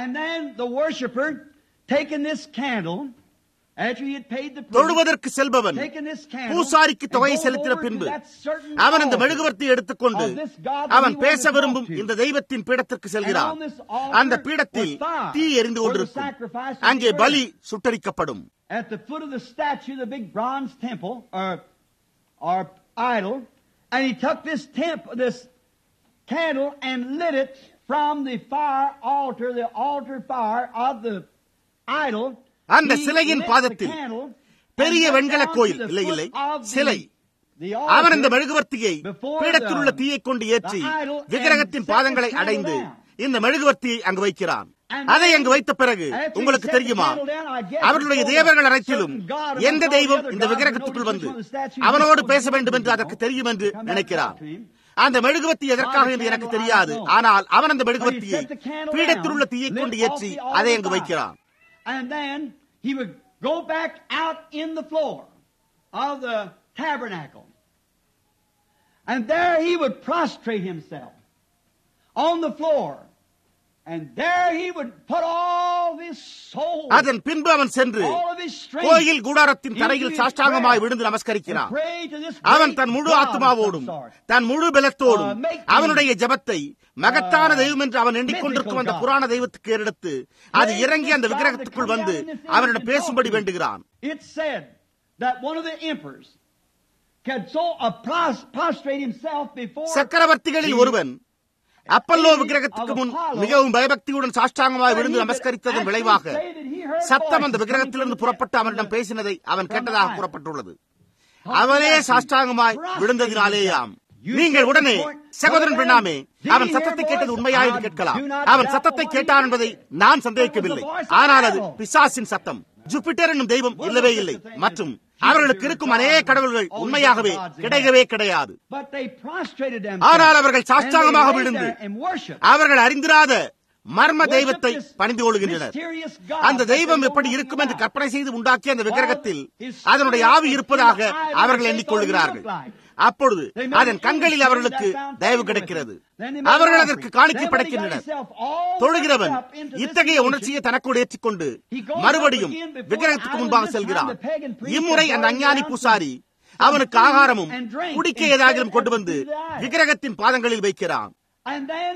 தொழுவதற்கு செல்பவன் பூசாரிக்கு தொகையை செலுத்தின பின்பு அவன் இந்த மெழுகுவர்த்தி எடுத்துக்கொண்டு அவன் பேச விரும்பும் இந்த தெய்வத்தின் பீடத்திற்கு செல்கிறான் அந்த பீடத்தில் தீ எரிந்து கொண்டிருக்கும் அங்கே பலி சுட்டரிக்கப்படும் At the foot of the statue, the big bronze temple or, or idol, and he took this temp, this candle and lit it from the fire altar, the altar fire of the idol. அந்த சிலையின் பாதத்தில் பெரிய வெண்கல கோயில் இல்லை இல்லை சிலை அவன் இந்த மெழுகுவர்த்தியை பீடத்தில் உள்ள தீயை கொண்டு ஏற்றி விக்கிரகத்தின் பாதங்களை அடைந்து இந்த மெழுகுவர்த்தியை அங்கு வைக்கிறான் அதை அங்கு வைத்த பிறகு உங்களுக்கு தெரியுமா அவர்களுடைய தேவர்கள் அனைத்திலும் எந்த தெய்வம் இந்த விக்கிரகத்துக்குள் வந்து அவனோடு பேச வேண்டும் என்று அதற்கு தெரியும் என்று நினைக்கிறான் அந்த மெழுகுவத்தி எதற்காக என்று எனக்கு தெரியாது ஆனால் அவன் அந்த மெழுகுவத்தியை பீடத்தில் உள்ள தீயை கொண்டு ஏற்றி அதை அங்கு வைக்கிறான் he would go back out in the floor of the tabernacle. And there he would prostrate himself on the floor. And there he would put all his soul, அதன் பின்பு அவன் சென்று all of his strength, கோயில் கூடாரத்தின் தரையில் சாஷ்டாங்கமாய் விழுந்து நமஸ்கரிக்கிறான் pray to this அவன் great தன் முழு God of ஆத்மாவோடும் some sort. தன் முழு பலத்தோடும் Uh, make me, அவனுடைய ஜெபத்தை மகத்தான uh, தெய்வம் என்று அவன் எண்ணிக்கொண்டிருக்கும் அந்த mythical God. புராண தெய்வத்துக்கு எடுத்து அது Pray இறங்கி to அந்த God விக்கிரகத்துக்குள் to come வந்து down in this image அவனிடம் and பேசும்படி talk to him. வேண்டுகிறான் It said that one of the emperors could so uh, pros- prostrate himself before சக்கரவர்த்திகளில் the ஒருவன் அப்பல்லோ விக்கிரகத்துக்கு முன் மிகவும் பயபக்தியுடன் சாஷ்டாங்கமாய் விழுந்து நமஸ்கரித்ததன் விளைவாக சத்தம் அந்த விக்கிரகத்திலிருந்து புறப்பட்டு அவனிடம் பேசினதை அவன் கேட்டதாக கூறப்பட்டுள்ளது அவனே சாஷ்டாங்கமாய் விழுந்ததினாலேயாம் நீங்கள் உடனே சகோதரன் பெண்ணாமே அவன் சத்தத்தை கேட்டது உண்மையா என்று கேட்கலாம் அவன் சத்தத்தை கேட்டான் என்பதை நான் சந்தேகிக்கவில்லை ஆனால் அது பிசாசின் சத்தம் ஜூபிட்டர் என்னும் தெய்வம் இல்லவே இல்லை மற்றும் அவர்களுக்கு இருக்கும் அநேக கடவுள்கள் உண்மையாகவே கிடையவே கிடையாது But they prostrated ஆனால் themselves. அவர்கள் And they சாஷ்டாங்கமாக laid விழுந்து there and worshiped. அவர்கள் அறிந்திராத மர்ம Worship தெய்வத்தை this பணிந்து கொள்கின்றனர் mysterious God அந்த that தெய்வம் they எப்படி don't இருக்கும் என்று know கற்பனை செய்து உண்டாக்கிய அந்த விக்கிரகத்தில் His அதனுடைய ஆவி spirit இருப்பதாக in the eye அவர்கள் they எண்ணிக்கொள்கிறார்கள் thought he looked like. அப்பொழுது They made அதன் an கண்களில் image அவர்களுக்கு that found தயவு favor with கிடைக்கிறது him. Then they made அவர்கள் an அதற்கு offering. காணிக்கை Then when he got படைக்கின்றனர் himself all தொழுகிறவன் wrapped up into this இத்தகைய condition, உணர்ச்சியை தனக்குள் ஏற்றிக்கொண்டு He goes மறுபடியும் up again before விக்கிரகத்துக்கு the முன்பாக island செல்கிறான் this time the pagan priest இம்முறை had அந்த brought அஞ்ஞானி down பூசாரி some அவனுக்கு food ஆகாரமும் and drink குடிக்க and ஏதாகிலும் set கொண்டு at வந்து the eye. விக்கிரகத்தின் பாதங்களில் வைக்கிறான் And then,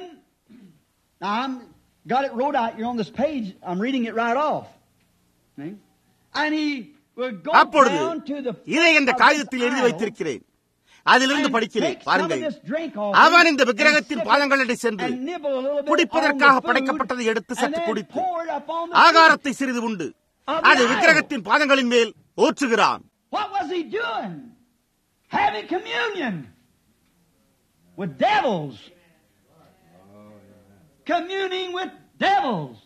now I'm got it wrote out here on this page. I'm reading it right off. See? And he would go அப்பொழுது down to the இதை இந்த foot of காகிதத்தில் this எழுதி idol வைத்திருக்கிறேன் அதிலிருந்து and படிக்கிறேன் take some of பாருங்கள் this drink off அவன் him இந்த and விக்கிரகத்தின் sip it பாதங்களில் சென்று and nibble a little bit குடிப்பதற்காக on the food படைக்கப்பட்டதை எடுத்து and சற்று then குடித்து pour it upon the ஆகாரத்தை சிறிது உண்டு of the அது idol. விக்கிரகத்தின் பாதங்களின் மேல் ஊற்றுகிறான் feet. What was he doing? Having communion with devils. Communing with devils.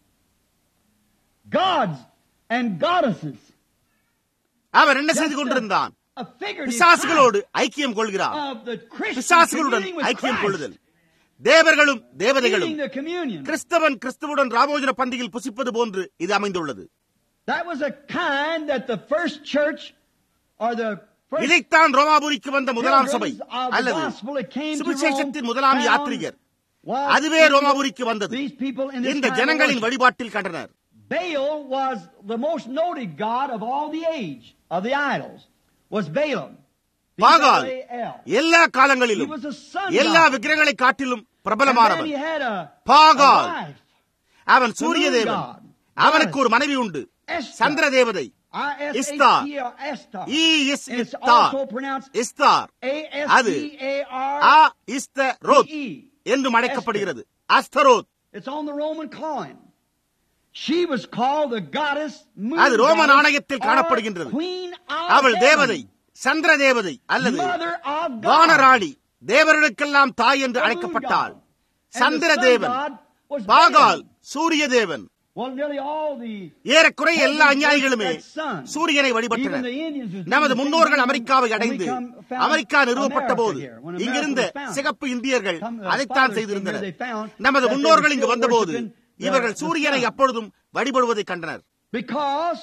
Gods and goddesses. அவன் என்ன செய்து கொண்டிருந்தான் A figurative பிசாசுகளோடு ஐக்கியம் கொள்கிறான் type of the Christian பிசாசுகளுடன் communing with ஐக்கியம் Christ. கொள்ளுதல் தேவர்களும் தேவதைகளும் Eating the communion. கிறிஸ்தவன் கிறிஸ்துவுடன் ராமோஜன பந்தியில் புசிப்பது போன்று இது அமைந்துள்ளது That was a kind that the first church or the first இதைத்தான் ரோமாபுரிக்கு வந்த முதலாம் சபை pilgrims of the அல்லது gospel that came to சுவிசேஷத்தின் Rome முதலாம் found யாத்ரிகர் was அதுவே in ரோமாபுரிக்கு வந்தது these people in this இந்த kind of ஜனங்களின் worship. வழிபாட்டில் கண்டனர் Baal was the most noted god of all the age of the idols. Was Balaam. Baal B-A-A-L. எல்லா He காலங்களிலும் was a sun எல்லா god. விக்கிரங்களை காட்டிலும் And then பிரபலமானவன் he had a, Baal. a wife, அவன் சூரிய The moon தேவன் god. அவனுக்கு ஒரு மனைவி உண்டு Esther. சந்திர தேவதை Istar. I-S-H-E-R, Esther. ஈ இஸ் And it's Istar also pronounced Istar அது A-S-T-A-R. ஆ இஸ்த ரோத் E. என்றும் அழைக்கப்படுகிறது அஸ்தரோத் It's on the Roman coin. She was called the goddess moon அது ரோம goddess நாணயத்தில் or காணப்படுகின்றது. queen of அவள் heaven, தேவதை சந்திர தேவதை அல்லது mother of God. வானராணி தேவர்களுக்கெல்லாம் தாய் என்று the moon அழைக்கப்பட்டாள் god. And Chandra the sun தேவன் god was பாகால் Balaam. சூரிய தேவன் Well, nearly all the ஏறக்குறைய எல்லா அஞ்ஞானிகளுமே that sun. சூரியனை Even வழிபட்டனர் the Indians was நமது doing the முன்னோர்கள் same அமெரிக்காவை when we அடைந்து come- found அமெரிக்கா நிறுவப்பட்ட America போது here, when America இங்கிருந்த was found. சிகப்பு இந்தியர்கள் Some of the அதைத்தான் fathers came செய்திருந்தனர் here, they found நமது that they முன்னோர்கள் were இங்கு still வந்தபோது worshiping the- இவர்கள் the சூரியனை sun. அப்பொழுதும் வழிபடுவதை கண்டனர் Because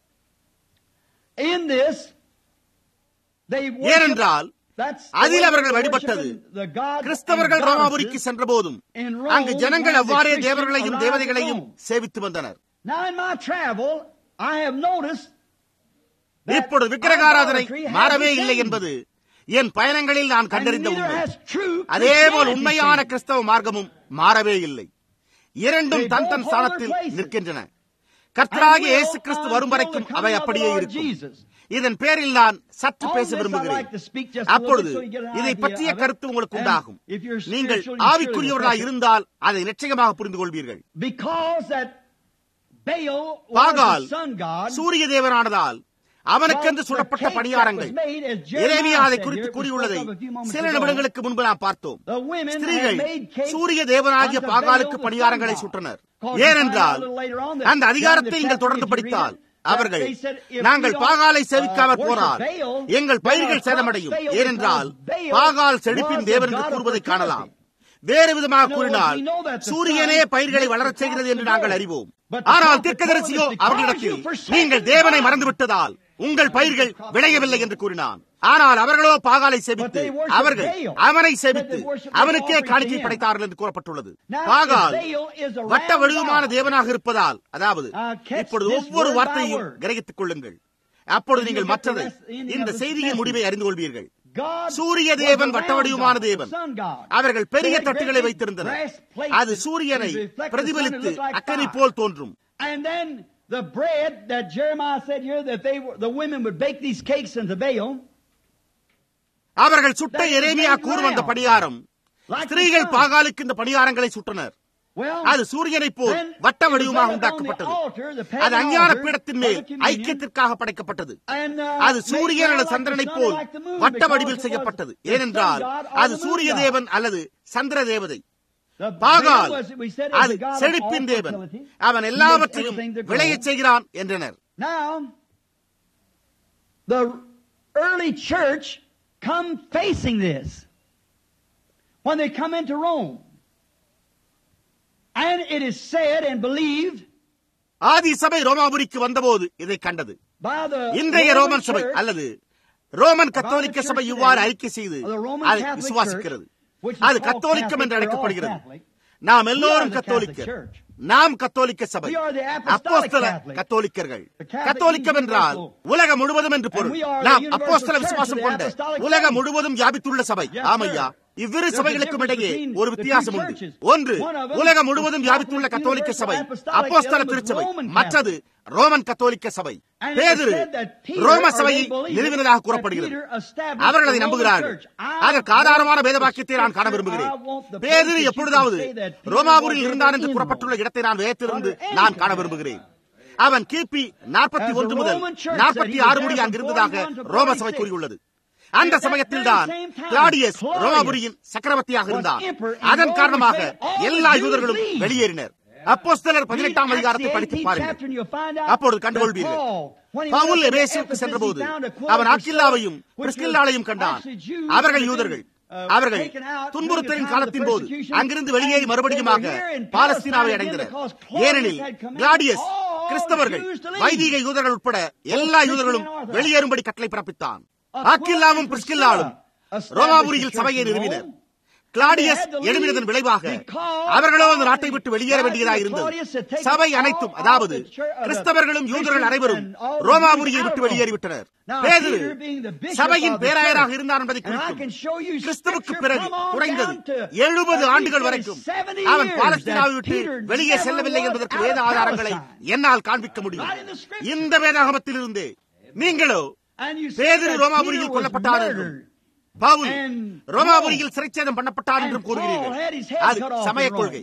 in this they worship- ஏனென்றால் that's the அதில் way அவர்கள் they வழிபட்டது worshiping the gods கிறிஸ்தவர்கள் and ரோமாபுரிக்கு goddesses. சென்ற போதும் In Rome, அங்கு ஜனங்கள் when the அவ்வாறே Christians தேவர்களையும் arrived தேவதைகளையும் at Rome. சேவித்து வந்தனர் Now in my travel, I have noticed that இப்பொழுது விக்கிரகாராதனை idolatry hasn't மாறவே இல்லை changed. என்பது என் பயணங்களில் நான் And கண்டறிந்த neither உண்மை has true அதேபோல் Christianity உண்மையான changed. கிறிஸ்தவ மார்க்கமும் மாறவே இல்லை இரண்டும் They than both than hold ஸ்தானத்தில் their places. நிற்கின்றன And கர்த்தராகிய will இயேசு கிறிஸ்து வரும் until வரைக்கும் the அவை coming of அப்படியே the Lord இருக்கும் Jesus. இதன் பேரில் நான் சற்று On பேச this I'd விரும்புகிறேன் like to speak just a little அப்பொழுது bit so you get an இதை idea பற்றிய of it. கருத்து உங்களுக்கு And உண்டாகும் if you're நீங்கள் spiritual, you surely ஆவிக்குரியவர்களாய் will catch it. இருந்தால் அதை நிச்சயமாக புரிந்து கொள்வீர்கள் Because that Baal was Baal the sun god. சூரிய தேவனானதால் அவனுக்கென்று was the சுடப்பட்ட cake that பணியாரங்கள் was made, as Jeremiah இறைவியா அதை said குறித்து here, it was கூறியுள்ளதை spoke of a few moments சில ago. நிமிடங்களுக்கு முன்பு நாம் பார்த்தோம் The women had ஸ்திரீகள் made cakes சூரிய தேவனாகிய unto பாகாலுக்கு Baal the பணியாரங்களை sun god. சுட்டனர் Cause you ஏனென்றால் find out a little later on that அந்த down அதிகாரத்தை the நீங்கள் chapter, தொடர்ந்து if you read படித்தால் it, that அவர்கள் they said, if நாங்கள் we don't, பாகாலை uh, சேவிக்காமற் worship போனால் Baal, எங்கள் then பயிர்கள் our crops சேதமடையும் fail ஏனென்றால் because Baal Baal was செழிப்பின் the தேவன் god என்று of கூறுவதை fertility. காணலாம் வேறு விதமாக கூறினால் சூரியனே பயிர்களை வளரச் செய்கிறது என்று நாங்கள் அறிவோம் ஆனால் தீர்க்கதரிசியோ அவர்களிடத்தில் நீங்கள் தேவனை மறந்துவிட்டதால் உங்கள் பயிர்கள் விளையவில்லை என்று கூறினான் ஆனால் அவர்களோ பாகாலை சேவித்து அவர்கள் அவனை சேவித்து அவனுக்கே காணிக்கை படைத்தார்கள் என்று கூறப்பட்டுள்ளது பாகால் வட்ட வடிவமான தேவனாக இருப்பதால் அதாவது இப்பொழுது ஒவ்வொரு வார்த்தையும் கிரகித்துக் கொள்ளுங்கள் அப்பொழுது நீங்கள் மற்றதை இந்த செய்தியின் முடிவை அறிந்து கொள்வீர்கள் சூரிய தேவன் வட்டவடிவமான தேவன் அவர்கள் பெரிய தட்டுகளை வைத்திருந்தனர் அது சூரியனை பிரதிபலித்து அக்கனி போல் தோன்றும் the bread that Jeremiah said here that they were, the women would bake these cakes into Baal. அவர்கள் சுட்ட எரேமியா கூறும் அந்த பணியாரம் ஸ்திரீகள் பாகாலுக்கு இந்த பணியாரங்களை சுட்டனர் அது சூரியனை போல் வட்ட வடிவமாக உண்டாக்கப்பட்டது அது அஞ்ஞான பீடத்தின் மேல் ஐக்கியத்திற்காக படைக்கப்பட்டது அது சூரியன் அல்லது சந்திரனை போல் வட்ட வடிவில் செய்யப்பட்டது ஏனென்றால் அது சூரிய தேவன் அல்லது சந்திர தேவதை பாகால் அது செழிப்பின் தேவன் அவன் எல்லாவற்றையும் விளையச் செய்கிறான் என்றனர் The early church come facing this when they come into Rome. And it is said and believed ஆதி சபை ரோமாபுரிக்கு வந்தபோது இதை கண்டது இன்றைய ரோமன் சபை அல்லது ரோமன் கத்தோலிக்க சபை இவ்வாறு அறிக்கை செய்து அதை விசுவாசிக்கிறது அது கத்தோலிக்கம் என்று அழைக்கப்படுகிறது நாம் எல்லோரும் கத்தோலிக்கர் நாம் கத்தோலிக்க சபை அப்போஸ்தல கத்தோலிக்கர்கள் கத்தோலிக்கம் என்றால் உலகம் முழுவதும் என்று பொருள் நாம் அப்போஸ்தல விசுவாசம் கொண்ட உலகம் முழுவதும் வியாபித்துள்ள சபை ஆமையா இவ்விரு சபைகளுக்கும் இடையே ஒரு வித்தியாசம் உண்டு ஒன்று உலகம் முழுவதும் வியாபித்துள்ள கத்தோலிக்க சபை அப்போஸ்தல திருச்சபை மற்றது ரோமன் கத்தோலிக்க சபை பேதிரு ரோம சபையை நிறுவினதாக கூறப்படுகிறது அவர்கள் அதை நம்புகிறார்கள் அதற்கு ஆதாரமான வேத வாக்கியத்தை நான் காண விரும்புகிறேன் பேதிரு எப்பொழுதாவது ரோமாபுரியில் இருந்தான் என்று கூறப்பட்டுள்ள இடத்தை நான் வேத்திருந்து நான் காண விரும்புகிறேன் அவன் கிபி நாற்பத்தி ஒன்று முதல் நாற்பத்தி ஆறு முடி அங்கிருந்ததாக ரோம சபை கூறியுள்ளது அந்த சமயத்தில் தான் கிளாடியஸ் ரோமாபுரியின் சக்கரவர்த்தியாக இருந்தார் அதன் காரணமாக எல்லா யூதர்களும் வெளியேறினர் அப்போஸ்தலர் பதினெட்டாம் அதிகாரத்தை படித்து பாருங்கள் அப்பொழுது கண்டுகொள்வீர்கள் பவுல் எபேசுக்கு சென்றபோது அவன் அக்கில்லாவையும் பிரிஸ்கில்லாவையும் கண்டான் அவர்கள் யூதர்கள் அவர்கள் துன்புறுத்தலின் காலத்தின் போது அங்கிருந்து வெளியேறி மறுபடியுமாக பாலஸ்தீனாவை அடைந்தனர் ஏனெனில் கிளாடியஸ் கிறிஸ்தவர்கள் வைதிக யூதர்கள் உட்பட எல்லா யூதர்களும் வெளியேறும்படி கட்டளை பிறப்பித்தான் அக்கில்லாவும் பிரிஸ்கில்லாலும் ரோமாபுரியில் சபையை நிறுவினர் கிளாடியஸ் எழுப்பினதன் விளைவாக அவர்களோ அந்த நாட்டை விட்டு வெளியேற வேண்டியதாக இருந்தது சபை அனைத்தும் அதாவது கிறிஸ்தவர்களும் யூதர்கள் அனைவரும் ரோமாபுரியை விட்டு வெளியேறிவிட்டனர் பேதுரு சபையின் பேராயராக இருந்தார் என்பதை குறிக்கும் கிறிஸ்துவுக்கு பிறகு குறைந்தது எழுபது ஆண்டுகள் வரைக்கும் அவன் பாலஸ்தீனாவை விட்டு வெளியே செல்லவில்லை என்பதற்கு வேத ஆதாரங்களை என்னால் காண்பிக்க முடியும் இந்த வேதாகமத்தில் இருந்தே நீங்களோ பேதிரு ரோமாபுரியில் கொல்லப்பட்டார் என்றும் பவுல் ரோமாபுரியில் சிறைச்சேதம் பண்ணப்பட்டார் என்றும் கூறுகிறீர்கள் அது சமய கொள்கை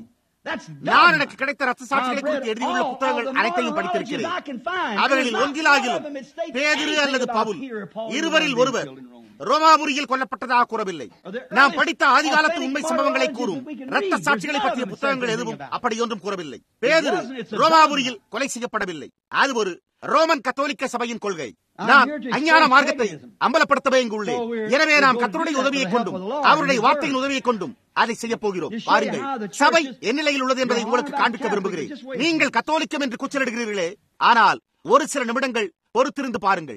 நான் எனக்கு கிடைத்த ரத்த சாட்சிகளை குறித்து எழுதியுள்ள புத்தகங்கள் அனைத்தையும் படித்திருக்கிறேன் அவர்களில் ஒன்றிலாகிலும் பேதிரு அல்லது பவுல் இருவரில் ஒருவர் ரோமாபுரியில் கொல்லப்பட்டதாக கூறவில்லை நாம் படித்த ஆதிகாலத்து உண்மை சம்பவங்களை கூறும் ரத்த சாட்சிகளை பற்றிய புத்தகங்கள் எதுவும் அப்படி ஒன்றும் கூறவில்லை பேதிரு ரோமாபுரியில் கொலை செய்யப்படவில்லை அது ஒரு ரோமன் கத்தோலிக்க சபையின் கொள்கை நான் அஞ்ஞான மார்க்கத்தை அம்பலப்படுத்தவே இங்கு உள்ளேன் எனவே நாம் கத்தருடைய உதவியை கொண்டும் அவருடைய வார்த்தையின் உதவியை கொண்டும் அதை செய்ய போகிறோம் பாருங்கள் சபை எந்நிலையில் உள்ளது என்பதை உங்களுக்கு காண்பிக்க விரும்புகிறேன் நீங்கள் கத்தோலிக்கம் என்று கூச்சலிடுகிறீர்களே ஆனால் ஒரு சில நிமிடங்கள் பொறுத்திருந்து பாருங்கள்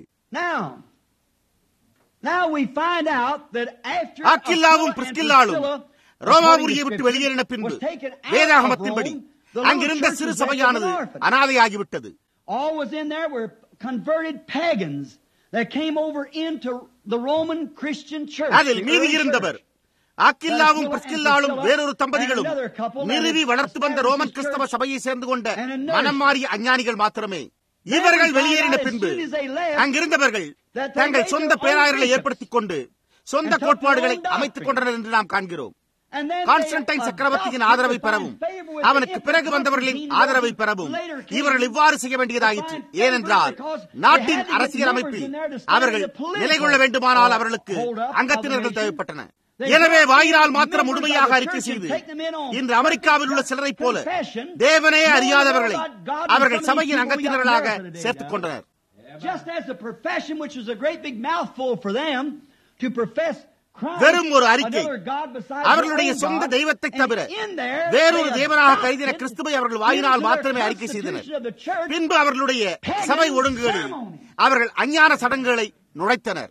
அக்கில்லாவும் பிரிஸ்கில்லாலும் ரோமாபுரியை விட்டு வெளியேறின பின்பு வேதாகமத்தின்படி அங்கிருந்த சிறு சபையானது அனாதையாகிவிட்டது all was in there were converted pagans that came over into the Roman Christian church. அதில் மீதி இருந்தவர் அக்கில்லாவும் பிரிஸ்கில்லாலும் வேறொரு தம்பதிகளும் நிறுவி வளர்த்து வந்த ரோமன் கிறிஸ்தவ சபையை சேர்ந்து கொண்ட மனம் மாறிய அஞ்ஞானிகள் மாத்திரமே இவர்கள் வெளியேறின பின்பு அங்கிருந்தவர்கள் தங்கள் சொந்த பேராயர்களை ஏற்படுத்திக் கொண்டு சொந்த கோட்பாடுகளை அமைத்துக் கொண்டனர் என்று நாம் காண்கிறோம் கான்ஸ்டன்டைன் சக்கரவர்த்தியின் ஆதரவை பெறவும் அவனுக்கு பிறகு வந்தவர்களின் ஆதரவை பெறவும் இவர்கள் இவ்வாறு செய்ய வேண்டியதாயிற்று ஏனென்றால் நாட்டின் அரசியல் அமைப்பில் அவர்கள் நிலை கொள்ள வேண்டுமானால் அவர்களுக்கு அங்கத்தினர்கள் தேவைப்பட்டன எனவே வாயினால் மாத்திரம் முழுமையாக அறிக்கை செய்து இன்று அமெரிக்காவில் உள்ள சிலரை போல தேவனே அறியாதவர்களை அவர்கள் சபையின் அங்கத்தினர்களாக சேர்த்துக் கொண்டனர் Just as the profession, which was a great big mouthful for them, to profess வெறும் ஒரு அறிக்கை அவர்களுடைய சொந்த தெய்வத்தை தவிர வேறொரு தேவனாக கருதின கிறிஸ்துவை அவர்கள் வாயினால் மாத்திரமே அறிக்கை செய்தனர் பின்பு அவர்களுடைய சபை ஒழுங்குகளில் அவர்கள் அஞ்ஞான சடங்குகளை நுழைத்தனர்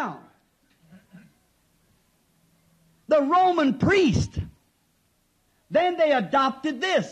The Roman priest, then they adopted this.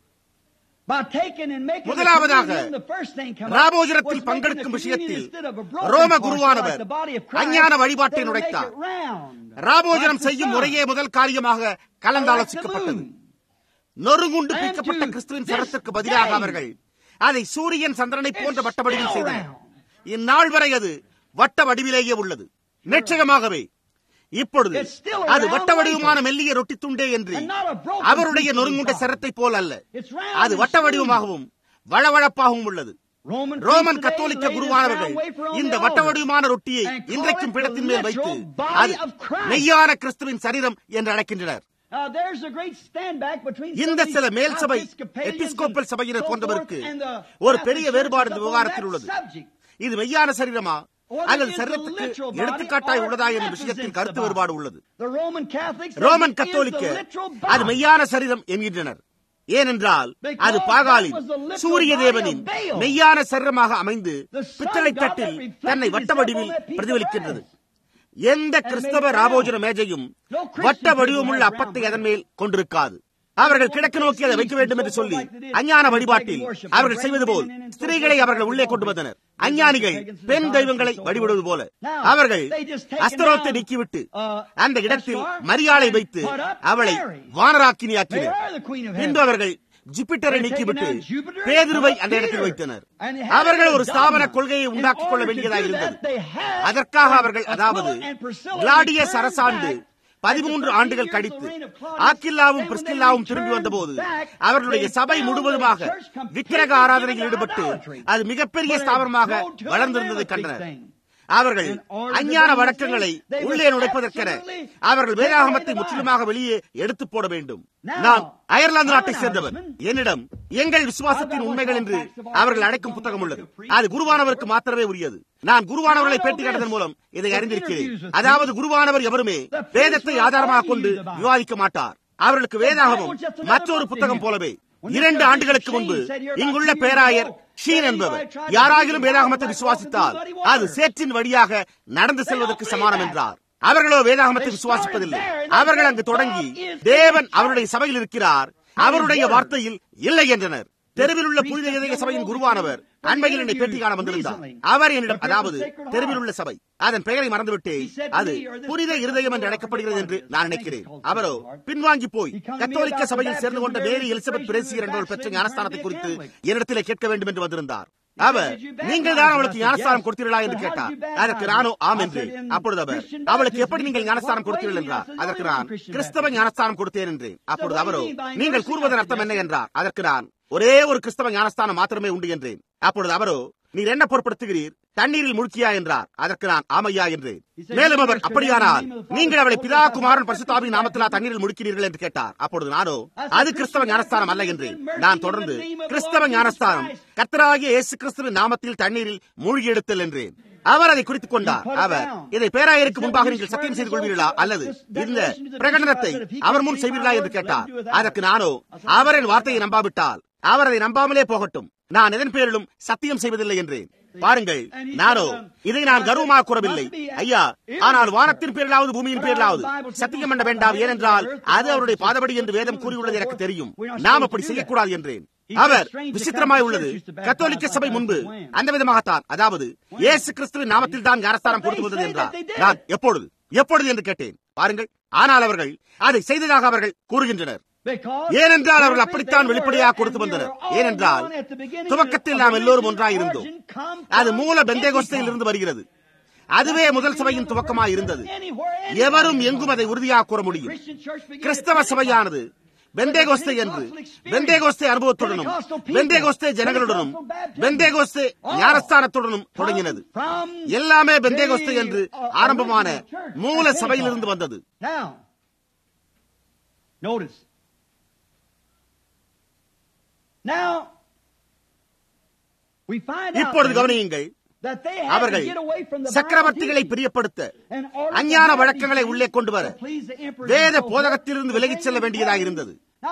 முதலாவதாக ராபோஜனத்தில் பங்கெடுக்கும் விஷயத்தில் ரோம குருவானவர் அஞ்ஞான வழிபாட்டை நுழைத்தார் ராபோஜனம் செய்யும் முறையே முதல் காரியமாக கலந்தாலோசிக்கப்பட்டது நொறுங்குண்டு பீக்கப்பட்ட கிறிஸ்துவின் சரத்திற்கு பதிலாக அவர்கள் அதை சூரியன் சந்திரனை போன்ற வட்ட வடிவில் செய்தனர் இந்நாள் வரை அது வட்ட வடிவிலேயே உள்ளது நிச்சயமாகவே இப்பொழுது அது வட்ட வடிவமான மெல்லிய ரொட்டி துண்டே என்று அவருடைய நொறுங்குண்ட சரத்தை போல் அல்ல அது வட்ட வடிவமாகவும் வளவழப்பாகவும் உள்ளது ரோமன் கத்தோலிக்க குருவானவர்கள் இந்த வட்ட வடிவமான ரொட்டியை இன்றைக்கும் பிடத்தின் மேல் வைத்து அது மெய்யான கிறிஸ்துவின் சரீரம் என்று அழைக்கின்றனர் இந்த சில மேல் சபை எபிஸ்கோப்பல் சபையினர் போன்றவருக்கு ஒரு பெரிய வேறுபாடு இந்த விவகாரத்தில் உள்ளது இது மெய்யான சரீரமா அல்லது சரீரத்துக்கு எடுத்துக்காட்டாய் உள்ளதா என்ற விஷயத்தில் கருத்து வேறுபாடு உள்ளது ரோமன் கத்தோலிக்க அது மெய்யான சரீரம் என்கின்றனர் ஏனென்றால் அது பாகாலின் சூரிய தேவனின் மெய்யான சரீரமாக அமைந்து பித்தளை தட்டில் தன்னை வட்ட வடிவில் பிரதிபலிக்கின்றது எந்த கிறிஸ்தவ ராபோஜன மேஜையும் வட்ட வடிவமுள்ள அப்பத்தை அதன் மேல் கொண்டிருக்காது அவர்கள் கிழக்கு நோக்கி அதை வைக்க வேண்டும் என்று சொல்லி அஞ்ஞான வழிபாட்டில் அவர்கள் செய்வது போல் ஸ்திரீகளை அவர்கள் உள்ளே கொண்டு வந்தனர் அஞ்ஞானிகள் பெண் தெய்வங்களை வழிபடுவது போல அவர்கள் அஸ்தரோத்தை நீக்கிவிட்டு அந்த இடத்தில் மரியாதை வைத்து அவளை வானராக்கினியாக்கினர் பின்பு அவர்கள் ஜூபிட்டரை நீக்கிவிட்டு பேதுருவை அந்த இடத்தில் வைத்தனர் அவர்கள் ஒரு ஸ்தாபன கொள்கையை உண்டாக்கிக் கொள்ள வேண்டியதாக இருந்தது அதற்காக அவர்கள் அதாவது கிளாடியஸ் அரசாண்டு பதிமூன்று ஆண்டுகள் கழித்து ஆக்கில்லாவும் பிரிஸ்கில்லாவும் திரும்பி வந்தபோது அவர்களுடைய சபை முழுவதுமாக விக்கிரக ஆராதனையில் ஈடுபட்டு அது மிகப்பெரிய ஸ்தாபனமாக வளர்ந்திருந்ததை கண்டனர் அவர்கள் அஞ்ஞான வழக்கங்களை உள்ளே நுழைப்பதற்கென அவர்கள் வேதாகமத்தை முற்றிலுமாக வெளியே எடுத்து போட வேண்டும் நான் அயர்லாந்து நாட்டை சேர்ந்தவர் என்னிடம் எங்கள் விசுவாசத்தின் உண்மைகள் என்று அவர்கள் அழைக்கும் புத்தகம் உள்ளது அது குருவானவருக்கு மாத்திரமே உரியது நான் குருவானவர்களை பேட்டி கண்டதன் மூலம் இதை அறிந்திருக்கிறேன் அதாவது குருவானவர் எவருமே வேதத்தை ஆதாரமாக கொண்டு விவாதிக்க மாட்டார் அவர்களுக்கு வேதாகமும் மற்றொரு புத்தகம் போலவே இரண்டு ஆண்டுகளுக்கு முன்பு இங்குள்ள பேராயர் ஷீன் என்பவர் யாராகிலும் வேதாகமத்தை விசுவாசித்தால் அது சேற்றின் வழியாக நடந்து செல்வதற்கு சமானம் என்றார் அவர்களோ வேதாகமத்தை விசுவாசிப்பதில்லை அவர்கள் அங்கு தொடங்கி தேவன் அவருடைய சபையில் இருக்கிறார் அவருடைய வார்த்தையில் இல்லை என்றனர் தெருவில் உள்ள புனித இதய சபையின் குருவானவர் அண்மையில் என்னை பேட்டி காண வந்திருந்தார் அவர் என்னிடம் அதாவது தெருவில் உள்ள சபை அதன் பெயரை மறந்துவிட்டு அது புனித இருதயம் என்று அழைக்கப்படுகிறது என்று நான் நினைக்கிறேன் அவரோ பின்வாங்கி போய் கத்தோலிக்க சபையில் சேர்ந்து கொண்ட மேரி எலிசபெத் பிரேசியர் என்பவர் பெற்ற ஞானஸ்தானத்தை குறித்து என்னிடத்திலே கேட்க வேண்டும் என்று வந்திருந்தார் அவர் நீங்கள் தான் அவளுக்கு ஞானஸ்தானம் கொடுத்தீர்களா என்று கேட்டார் அதற்கு நானோ ஆம் என்று அப்பொழுது அவர் அவளுக்கு எப்படி நீங்கள் ஞானஸ்தானம் கொடுத்தீர்கள் என்றார் அதற்கு நான் கிறிஸ்தவ ஞானஸ்தானம் கொடுத்தேன் என்றேன் அப்பொழுது அவரோ நீங்கள் கூறுவதன் அர்த்தம் என்ன என்றார் அதற்கு நான் ஒரே ஒரு கிறிஸ்தவ ஞானஸ்தானம் மாத்திரமே உண்டு என்றேன் அப்பொழுது அவரோ நீர் என்ன பொருட்படுத்துகிறீர் தண்ணீரில் முழுக்கியா என்றார் அதற்கு நான் ஆமையா என்றேன் மேலும் அவர் அப்படியானால் நீங்கள் அவளை பிதா குமாரன் பரிசுத்தாவின் நாமத்திலா தண்ணீரில் முழுக்கிறீர்கள் என்று கேட்டார் அப்பொழுது நானோ அது கிறிஸ்தவ ஞானஸ்தானம் அல்ல என்றேன் நான் தொடர்ந்து கிறிஸ்தவ ஞானஸ்தானம் கத்தராகிய இயேசு கிறிஸ்துவின் நாமத்தில் தண்ணீரில் மூழ்கி எடுத்தல் என்றேன் அவர் அதை குறித்துக் கொண்டார் அவர் இதை பேராயருக்கு முன்பாக நீங்கள் சத்தியம் செய்து கொள்வீர்களா அல்லது இந்த பிரகடனத்தை அவர் முன் செய்வீர்களா என்று கேட்டார் அதற்கு நானோ அவரின் வார்த்தையை நம்பாவிட்டால் அவர் அதை நம்பாமலே போகட்டும் நான் எதன் பேரிலும் சத்தியம் செய்வதில்லை என்றேன் பாருங்கள் நானோ இதை நான் கர்வமாக கூறவில்லை ஐயா ஆனால் வானத்தின் பேரிலாவது பூமியின் பேரிலாவது சத்தியம் பண்ண வேண்டாம் ஏனென்றால் அது அவருடைய பாதபடி என்று வேதம் கூறியுள்ளது எனக்கு தெரியும் நாம் அப்படி செய்யக்கூடாது என்றேன் அவர் விசித்திரமாய் உள்ளது கத்தோலிக்க சபை முன்பு அந்த விதமாகத்தான் அதாவது இயேசு கிறிஸ்துவின் நாமத்தில் தான் ஞானஸ்தானம் கொடுத்து வந்தது என்றார் நான் எப்பொழுது எப்பொழுது என்று கேட்டேன் பாருங்கள் ஆனால் அவர்கள் அதை செய்ததாக அவர்கள் கூறுகின்றனர் ஏனென்றால் அவர்கள் அப்படித்தான் வெளிப்படையாக கொடுத்து வந்தனர் ஏனென்றால் துவக்கத்தில் நாம் எல்லோரும் ஒன்றாய் இருந்தோம் அது மூல பெந்தேகோஸ்தையில் இருந்து வருகிறது அதுவே முதல் சபையின் துவக்கமாய் இருந்தது எவரும் எங்கும் அதை உறுதியாக கூற முடியும் கிறிஸ்தவ சபையானது பெந்தேகோஸ்தே என்று பெந்தேகோஸ்தே அனுபவத்துடனும் பெந்தேகோஸ்தே ஜனங்களுடனும் பெந்தேகோஸ்தே ஞானஸ்தானத்துடனும் தொடங்கினது எல்லாமே பெந்தேகோஸ்தே என்று ஆரம்பமான மூல சபையிலிருந்து வந்தது இப்பொழுது கவனியுங்கள் அவர்கள் சக்கரவர்த்திகளை பிரியப்படுத்த அஞ்ஞான வழக்கங்களை உள்ளே கொண்டு வர வேத போதகத்திலிருந்து விலகிச் செல்ல வேண்டியதாக இருந்தது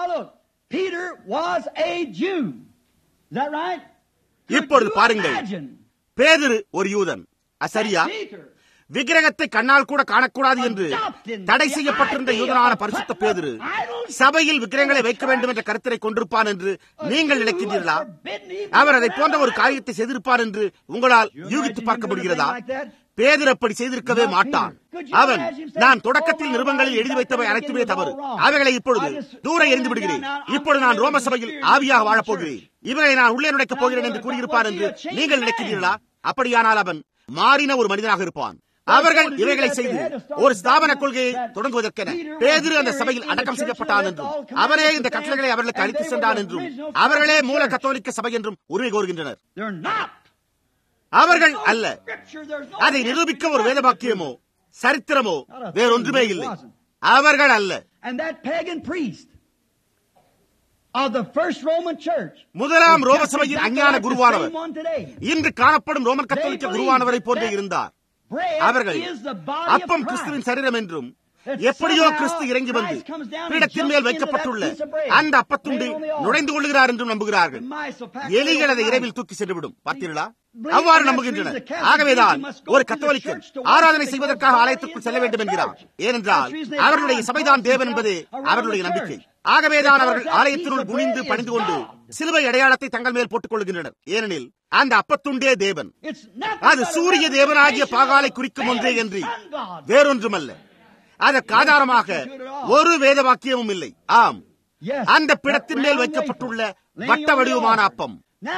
இப்பொழுது பாருங்கள் பேதிரு ஒரு யூதன் சரியா விக்கிரகத்தை கண்ணால் கூட காணக்கூடாது என்று தடை செய்யப்பட்டிருந்த யூதனான பரிசுத்த பேதிரு சபையில் விக்கிரகங்களை வைக்க வேண்டும் என்ற கருத்தினை கொண்டிருப்பான் என்று நீங்கள் நினைக்கின்றீர்களா அவர் அதை போன்ற ஒரு காரியத்தை செய்திருப்பார் என்று உங்களால் யூகித்து பார்க்க முடிகிறதா பேதர் அப்படி செய்திருக்கவே மாட்டான் அவன் நான் தொடக்கத்தில் நிருபங்களில் எழுதி வைத்தவை அனைத்துமே தவறு அவைகளை இப்பொழுது தூர எரிந்து விடுகிறேன் இப்பொழுது நான் ரோம சபையில் ஆவியாக வாழப்போகிறேன் இவரை நான் உள்ளே நுழைக்கப் போகிறேன் என்று கூறியிருப்பார் என்று நீங்கள் நினைக்கிறீர்களா அப்படியானால் அவன் மாறின ஒரு மனிதனாக இருப்பான் அவர்கள் இவைகளை செய்து ஒரு ஸ்தாபன கொள்கையை தொடங்குவதற்கென பேதிரு அந்த சபையில் அடக்கம் செய்யப்பட்டான் என்றும் அவரே இந்த கட்டளைகளை அவர்களுக்கு அளித்து சென்றான் என்றும் அவர்களே மூல கத்தோலிக்க சபை என்றும் உரிமை கோருகின்றனர் அவர்கள் அல்ல அதை நிரூபிக்க ஒரு வேதவாக்கியமோ சரித்திரமோ வேறொன்றுமே இல்லை அவர்கள் அல்ல முதலாம் ரோம சபையின் அஞ்ஞான குருவானவர் இன்று காணப்படும் ரோமன் கத்தோலிக்க குருவானவரை போன்றே இருந்தார் அவர்கள் அப்பம் கிறிஸ்துவின் சரீரம் என்றும் எப்படியோ கிறிஸ்து இறங்கி வந்து பீடத்தின் மேல் வைக்கப்பட்டுள்ள அந்த அப்பத்துண்டு நுழைந்து கொள்கிறார் என்றும் நம்புகிறார்கள் எலிகள் அதை இரவில் தூக்கி சென்றுவிடும் பார்த்தீர்களா அவ்வாறு நம்புகின்றனர் ஆகவேதான் ஒரு கத்தோலிக்கன் ஆராதனை செய்வதற்காக ஆலயத்திற்குள் செல்ல வேண்டும் என்கிறார் ஏனென்றால் அவர்களுடைய சபைதான் தேவன் என்பதே அவர்களுடைய நம்பிக்கை ஆகவேதான் அவர்கள் ஆலயத்தினுள் குனிந்து பணிந்து கொண்டு சிலுவை அடையாளத்தை தங்கள் மேல் போட்டுக் கொள்கின்றனர் ஏனெனில் அந்த அப்பத்துண்டே தேவன் அது சூரிய தேவனாகிய பாகாலை குறிக்கும் ஒன்றே என்று வேறொன்றுமல்ல அதற்கு ஆதாரமாக ஒரு வேத வாக்கியமும் இல்லை ஆம் அந்த பிடத்தின் மேல் வைக்கப்பட்டுள்ள வட்ட வடிவமான அப்பம்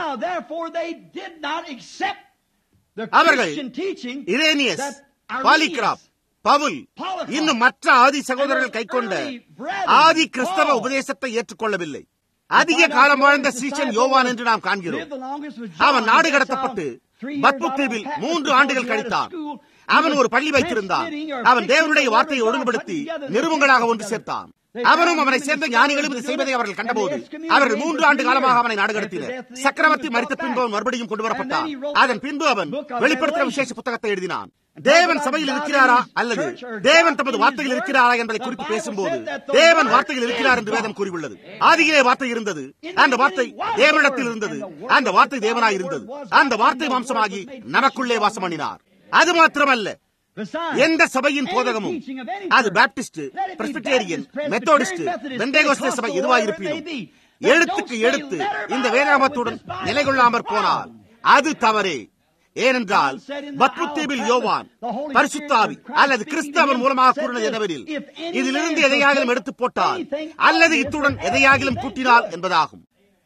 அவர்கள் இரேனியஸ் பாலிகிராப் பவுல் இன்னும் மற்ற ஆதி சகோதரர்கள் கைக்கொண்ட ஆதி கிறிஸ்தவ உபதேசத்தை ஏற்றுக்கொள்ளவில்லை அதிக காலம் வாழ்ந்த சீசன் யோவான் என்று நாம் காண்கிறோம் அவன் நாடு கடத்தப்பட்டு பத்புக் தீவில் மூன்று ஆண்டுகள் கழித்தான் அவன் ஒரு பள்ளி வைத்திருந்தான் அவன் தேவனுடைய வார்த்தையை ஒழுங்குபடுத்தி நிறுவங்களாக ஒன்று சேர்த்தான் அவனும் அவனை சேர்ந்த ஞானிகளும் இது செய்வதை அவர்கள் கண்டபோது அவர்கள் மூன்று ஆண்டு காலமாக அவனை நாடு கடத்தினர் சக்கரவர்த்தி மறித்த பின்பு அவன் மறுபடியும் கொண்டு வரப்பட்டான் அதன் பின்பு அவன் வெளிப்படுத்துகிற விசேஷ புத்தகத்தை எழுதினான் தேவன் சபையில் இருக்கிறாரா அல்லது தேவன் தமது வார்த்தையில் இருக்கிறாரா என்பதை குறித்து பேசும்போது தேவன் வார்த்தையில் இருக்கிறார் என்று வேதம் கூறியுள்ளது ஆதியிலே வார்த்தை இருந்தது அந்த வார்த்தை தேவனிடத்தில் இருந்தது அந்த வார்த்தை தேவனாய் இருந்தது அந்த வார்த்தை மாம்சமாகி நமக்குள்ளே வாசம் பண்ணினார் அது மாத்திரமல்ல எந்த சபையின் போதகமும் அது பாப்டிஸ்ட் பிரஸ்பிட்டேரியன் மெத்தோடிஸ்ட் பெந்தேகோஸ்தே சபை எதுவாக இருப்பினும் எழுத்துக்கு எழுத்து இந்த வேதாமத்துடன் நிலை கொள்ளாமற் போனால் அது தவறே ஏனென்றால் பத்முத்தீபில் யோவான் பரிசுத்தாவி அல்லது கிறிஸ்தவன் மூலமாக கூறினது என்னவெனில் இதிலிருந்து எதையாகிலும் எடுத்து போட்டால் அல்லது இத்துடன் எதையாகிலும் கூட்டினால் என்பதாகும்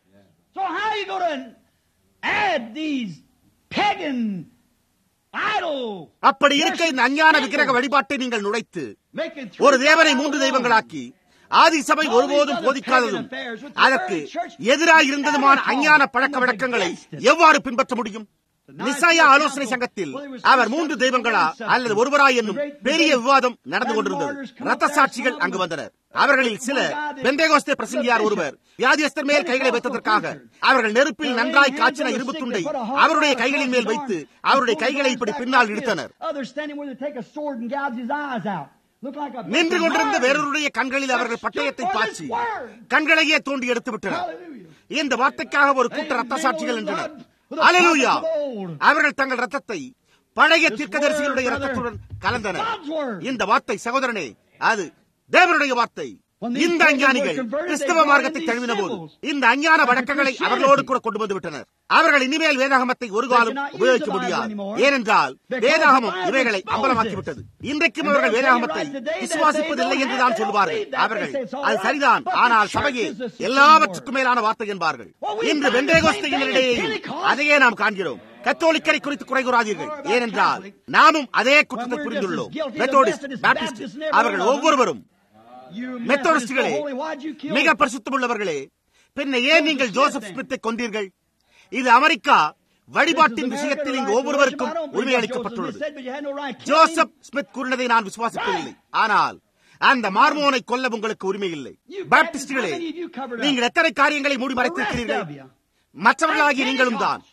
அப்படி இருக்க இந்த அஞ்ஞான விக்கிரக வழிபாட்டை நீங்கள் நுழைத்து ஒரு தேவனை மூன்று தெய்வங்களாக்கி ஆதி சபை ஒருபோதும் போதிக்காததும் அதற்கு எதிராக இருந்ததுமான அஞ்ஞான பழக்க வழக்கங்களை எவ்வாறு பின்பற்ற முடியும் நிசாயா ஆலோசனை சங்கத்தில் அவர் மூன்று தெய்வங்களா அல்லது ஒருவரா என்னும் பெரிய விவாதம் நடந்து கொண்டிருந்தது ரத்த சாட்சிகள் அங்கு வந்தனர் அவர்களில் சில பெந்தேகோஸ்தே பிரசங்கியார் ஒருவர் வியாதியஸ்தர் மேல் கைகளை வைத்ததற்காக அவர்கள் நெருப்பில் நன்றாய் காய்ச்சின இரும்பு துண்டை அவருடைய கைகளின் மேல் வைத்து அவருடைய கைகளை இப்படி பின்னால் இழுத்தனர் நின்று கொண்டிருந்த வேறொருடைய கண்களில் அவர்கள் பட்டயத்தை பாய்ச்சி கண்களையே தோண்டி எடுத்து விட்டனர் இந்த வார்த்தைக்காக ஒரு கூட்ட ரத்த சாட்சிகள் என்றனர் அலலூயா அவர்கள் தங்கள் ரத்தத்தை பழைய தீர்க்கதரிசிகளுடைய ரத்தத்துடன் கலந்தனர் இந்த வார்த்தை சகோதரனே அது தேவனுடைய வார்த்தை இந்த அஞ்ஞானிகள் கிறிஸ்தவ மார்க்கத்தை தழுவின போது இந்த அஞ்ஞான வழக்கங்களை அவர்களோடு கூட கொண்டு வந்து விட்டனர் அவர்கள் இனிமேல் வேதாகமத்தை ஒரு காலம் உபயோகிக்க முடியாது ஏனென்றால் வேதாகமம் இவைகளை அம்பலமாக்கிவிட்டது இன்றைக்கும் அவர்கள் வேதாகமத்தை விசுவாசிப்பதில்லை என்றுதான் சொல்வார்கள் அவர்கள் அது சரிதான் ஆனால் சபையே எல்லாவற்றுக்கும் மேலான வார்த்தை என்பார்கள் இன்று வெண்டேகோஸ்தையினரிடையே அதையே நாம் காண்கிறோம் கத்தோலிக்கரை குறித்து குறை கூறாதீர்கள் ஏனென்றால் நாமும் அதே குற்றத்தை புரிந்துள்ளோம் மெத்தோடிஸ்ட் பாப்டிஸ்ட் அவர்கள் ஒவ்வொருவரும் மெத்தோடிஸ்டுகளே மிக பரிசுத்தமுள்ளவர்களே பின்ன ஏன் நீங்கள் ஜோசப் ஸ்மித்தை கொண்டீர்கள் இது அமெரிக்கா வழிபாட்டின் விஷயத்தில் இங்கு ஒவ்வொருவருக்கும் உரிமை அளிக்கப்பட்டுள்ளது ஜோசப் ஸ்மித் கூறினதை நான் விசுவாசிப்பதில்லை ஆனால் அந்த மார்மோனை கொல்ல உங்களுக்கு உரிமை இல்லை பாப்டிஸ்டுகளே நீங்கள் எத்தனை காரியங்களை மூடி மறைத்திருக்கிறீர்கள் மற்றவர்களாகிய நீங்களும் தான்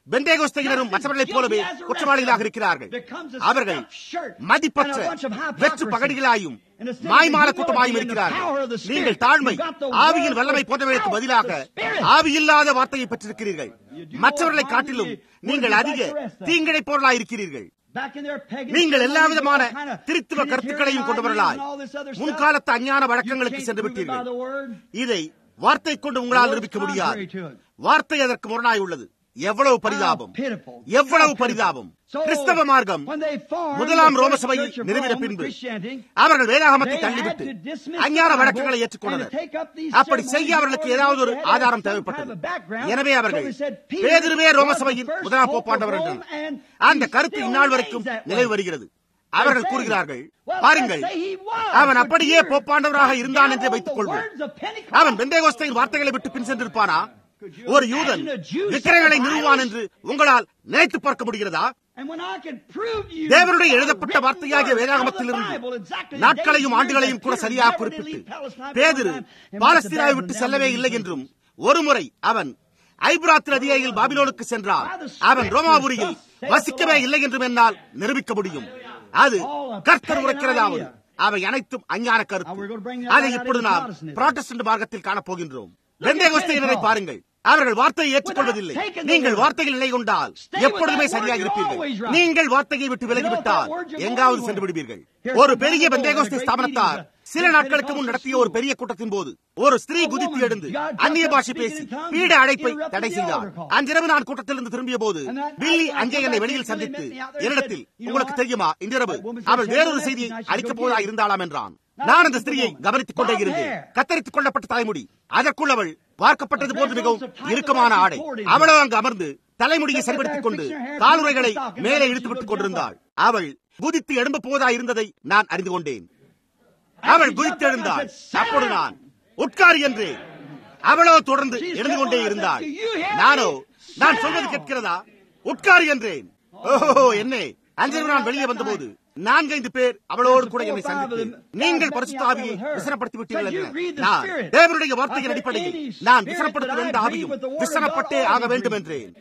பெந்தேகோஸ்தையினரும் மற்றவர்களைப் போலவே குற்றவாளிகளாக இருக்கிறார்கள் அவர்கள் மதிப்பற்ற வெற்று பகடிகளாயும் மாய்மால கூட்டமாயும் இருக்கிறார்கள் நீங்கள் தாழ்மை ஆவியின் வல்லமை போன்றவைகளுக்கு பதிலாக ஆவியில்லாத வார்த்தையை பெற்றிருக்கிறீர்கள் மற்றவர்களை காட்டிலும் நீங்கள் அதிக தீங்கிழை பொருளாய் இருக்கிறீர்கள் நீங்கள் எல்லா விதமான திருத்துவ கருத்துக்களையும் கொண்டு வரலாய் முன்காலத்து அஞ்ஞான வழக்கங்களுக்கு சென்று விட்டீர்கள் இதை வார்த்தை கொண்டு உங்களால் நிரூபிக்க முடியாது வார்த்தை அதற்கு முரணாய் உள்ளது எவ்வளவு பரிதாபம் எவ்வளவு பரிதாபம் கிறிஸ்தவ மார்க்கம் முதலாம் ரோம சபையில் நிறுவின பின்பு அவர்கள் வேதாகமத்தை தள்ளிவிட்டு அஞ்ஞான வழக்குகளை ஏற்றுக்கொண்டனர் அப்படி செய்ய அவர்களுக்கு ஏதாவது ஒரு ஆதாரம் தேவைப்பட்டது எனவே அவர்கள் பேதிருவே ரோம சபையின் முதலாம் போப்பாண்டவர் என்றனர் அந்த கருத்து இந்நாள் வரைக்கும் நிலை வருகிறது அவர்கள் கூறுகிறார்கள் பாருங்கள் அவன் அப்படியே போப்பாண்டவராக இருந்தான் என்று வைத்துக் கொள்வோம் அவன் பெந்தேகோஸ்தையின் வார்த்தைகளை விட்டு பின் சென்றிருப்பானா ஒரு யூதன் விக்கிரங்களை நிறுவான் என்று உங்களால் நினைத்து பார்க்க முடிகிறதா தேவனுடைய எழுதப்பட்ட வார்த்தையாகிய வேதாகமத்திலிருந்து நாட்களையும் ஆண்டுகளையும் கூட சரியாக குறிப்பிட்டு பேதிரு பாலஸ்தீனாவை விட்டு செல்லவே இல்லை என்றும் ஒருமுறை அவன் ஐப்ராத் நதியில் பாபிலோனுக்கு சென்றான் அவன் ரோமாபுரியில் வசிக்கவே இல்லை என்றும் என்னால் நிரூபிக்க முடியும் அது கர்த்தர் உரைக்கிறதாவது அவை அனைத்தும் அஞ்ஞான கருத்து அதை இப்பொழுது நாம் புராட்டஸ்டன்ட் மார்க்கத்தில் காணப்போகின்றோம் வெந்தேகோஸ்தையினரை பாருங்கள் அவர்கள் வார்த்தையை ஏற்றுக்கொள்வதில்லை நீங்கள் வார்த்தையில் நிலை கொண்டால் எப்பொழுதுமே சரியாக இருப்பீர்கள் நீங்கள் வார்த்தையை விட்டு விலகிவிட்டால் எங்காவது சென்று விடுவீர்கள் ஒரு பெரிய பெந்தேகோஸ்தை ஸ்தாபனத்தார் சில நாட்களுக்கு முன் நடத்திய ஒரு பெரிய கூட்டத்தின் போது ஒரு ஸ்திரீ குதித்து எழுந்து அந்நிய பாஷை பேசி பீட அழைப்பை தடை செய்தார் அன்றிரவு நான் கூட்டத்திலிருந்து திரும்பிய போது பில்லி அங்கே என்னை வெளியில் சந்தித்து என்னிடத்தில் உங்களுக்கு தெரியுமா இன்றிரவு அவள் வேறொரு செய்தியை அளிக்கப் போவதா இருந்தாளாம் என்றான் நான் அந்த ஸ்திரியை கவனித்துக் கொண்டே இருந்தேன் கத்தரித்துக் கொள்ளப்பட்ட தாய்முடி அதற்குள் அவள் பார்க்கப்பட்டது போன்று மிகவும் இறுக்கமான ஆடை அவளோ அங்கு அமர்ந்து தலைமுடியை சரிபடுத்திக் கொண்டு காலுரைகளை மேலே இழுத்துவிட்டுக் கொண்டிருந்தாள் அவள் குதித்து எழும்ப போவதா இருந்ததை நான் அறிந்து கொண்டேன் அவள் குதித்து எழுந்தாள் அப்போது நான் உட்கார் என்று அவளோ தொடர்ந்து எழுந்து கொண்டே இருந்தாள் நானோ நான் சொல்வது கேட்கிறதா உட்கார் என்றேன் ஓஹோ என்ன அஞ்சு நான் வெளியே வந்தபோது நான்கைந்து பேர் அவளோடு கூட என்னை சந்தித்து நீங்கள் பரிசுத்த ஆவியை விசனப்படுத்தி விட்டீர்கள் நான் தேவனுடைய வார்த்தையின் அடிப்படையில் நான் விசனப்படுத்தும் எந்த ஆவியும் விசனப்பட்டே ஆக வேண்டும் என்றேன்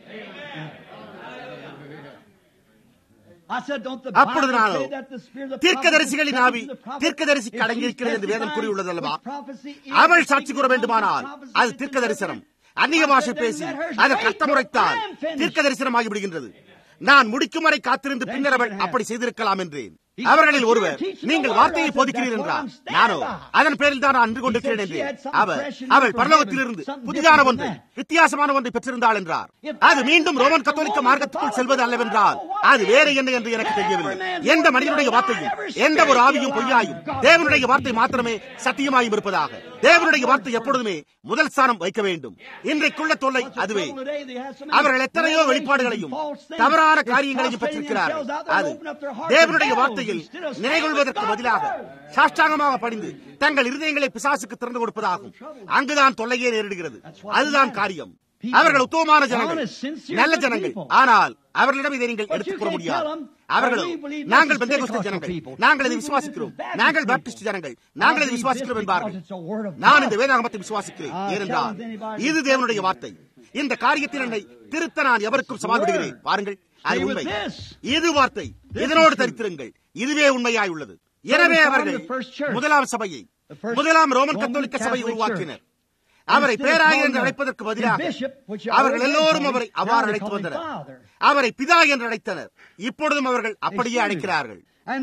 அப்பொழுது நானோ தீர்க்கதரிசிகளின் ஆவி தீர்க்கதரிசிக்கு அடங்கியிருக்கிறது என்று வேதம் கூறியுள்ளது அல்லவா அவள் சாட்சி கூற வேண்டுமானால் அது தீர்க்க தரிசனம் அந்நிய பாஷை பேசி அதற்கு அர்த்தமுறைத்தால் தீர்க்க தரிசனமாகி விடுகின்றது நான் முடிக்கும் வரை காத்திருந்து பின்னர் அவள் அப்படி செய்திருக்கலாம் என்றேன் அவர்களில் ஒருவர் நீங்கள் வார்த்தையை போதிக்கிறீர் என்றார் நானோ அதன் பேரில் தான் நான் நின்று கொண்டிருக்கிறேன் என்றேன் அவர் அவள் பரலோகத்திலிருந்து புதிதான ஒன்று வித்தியாசமான ஒன்றை பெற்றிருந்தாள் என்றார் அது மீண்டும் ரோமன் கத்தோலிக்க மார்க்கத்துக்குள் செல்வது அல்லவென்றால் அது வேறு என்ன என்று எனக்கு தெரியவில்லை எந்த மனிதனுடைய வார்த்தையும் எந்த ஒரு ஆவியும் பொய்யாயும் தேவனுடைய வார்த்தை மாத்திரமே சத்தியமாயும் இருப்பதாக தேவனுடைய வார்த்தை எப்பொழுதுமே முதல் ஸ்தானம் வைக்க வேண்டும் இன்றைக்குள்ள தொல்லை அதுவே அவர்கள் எத்தனையோ வெளிப்பாடுகளையும் தவறான காரியங்களையும் பெற்றிருக்கிறார்கள் அது தேவனுடைய வார்த்தையில் நினைகொள்வதற்கு பதிலாக சாஷ்டாங்கமாக படிந்து தங்கள் இருதயங்களை பிசாசுக்கு திறந்து கொடுப்பதாகும் அங்குதான் தொல்லையே நேரிடுகிறது அதுதான் காரியம் அவர்கள் உத்தமமான ஜனங்கள் நல்ல ஜனங்கள் ஆனால் அவர்களிடம் இதை நீங்கள் எடுத்துக் கூற முடியாது அவர்களும் நாங்கள் பெந்தேகோஸ்தே ஜனங்கள் நாங்கள் இதை விசுவாசிக்கிறோம் நாங்கள் பாப்டிஸ்ட் ஜனங்கள் நாங்கள் இதை விசுவாசிக்கிறோம் என்பார்கள் நான் இந்த வேதாகமத்தை விசுவாசிக்கிறேன் ஏனென்றால் இது தேவனுடைய வார்த்தை இந்த காரியத்தில் என்னை திருத்த நான் எவருக்கும் சவால் விடுகிறேன் பாருங்கள் அது உண்மை இது வார்த்தை இதனோடு தரித்திருங்கள் இதுவே உண்மையாய் உள்ளது எனவே அவர்கள் முதலாம் சபையை முதலாம் ரோமன் கத்தோலிக்க சபையை உருவாக்கினர் அவரை பேராயர் என்று அழைப்பதற்கு பதிலாக அவர்கள் எல்லோரும் அவரை அவ்வாறு அழைத்து வந்தனர் அவரை பிதா என்று அழைத்தனர் இப்பொழுதும் அவர்கள் அப்படியே அழைக்கிறார்கள்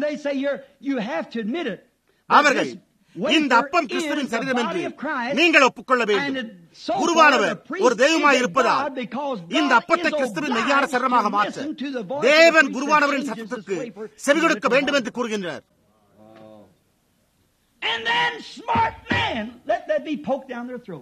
அவர்கள் இந்த அப்பம் கிறிஸ்துவின் சரீரம் என்று நீங்கள் ஒப்புக்கொள்ள வேண்டும் குருவானவர் ஒரு தெய்வமாய் இருப்பதால் இந்த அப்பத்தை கிறிஸ்துவின் மெய்யான சரமாக மாற்ற தேவன் குருவானவரின் சத்தத்திற்கு செவி கொடுக்க வேண்டும் என்று கூறுகின்றனர் And then smart men, let that be poked down their throat.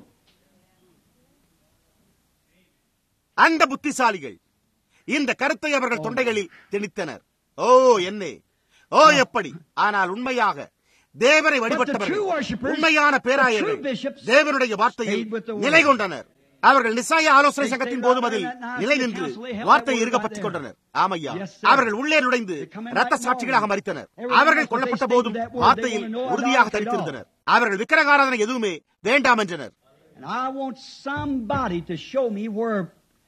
அந்த புத்திசாலிகள் இந்த கருத்தை அவர்கள் தொண்டைகளில் திணித்தனர் ஓ என்னே ஓ எப்படி ஆனால் உண்மையாக தேவனை வழிபட்டவர்கள் உண்மையான பேராயர்கள் தேவனுடைய வார்த்தையில் நிலை கொண்டனர் அவர்கள் நிசாய ஆலோசனை சங்கத்தின் போதும் அதில் நிலை நின்று வார்த்தையை இருக்கப்பட்டுக் கொண்டனர் ஆமையா அவர்கள் உள்ளே நுழைந்து ரத்த சாட்சிகளாக மறித்தனர் அவர்கள் கொல்லப்பட்ட போதும் வார்த்தையில் உறுதியாக தரித்திருந்தனர் அவர்கள் விக்கிரகாராதனை எதுவுமே வேண்டாம் என்றனர் And I want somebody to show me where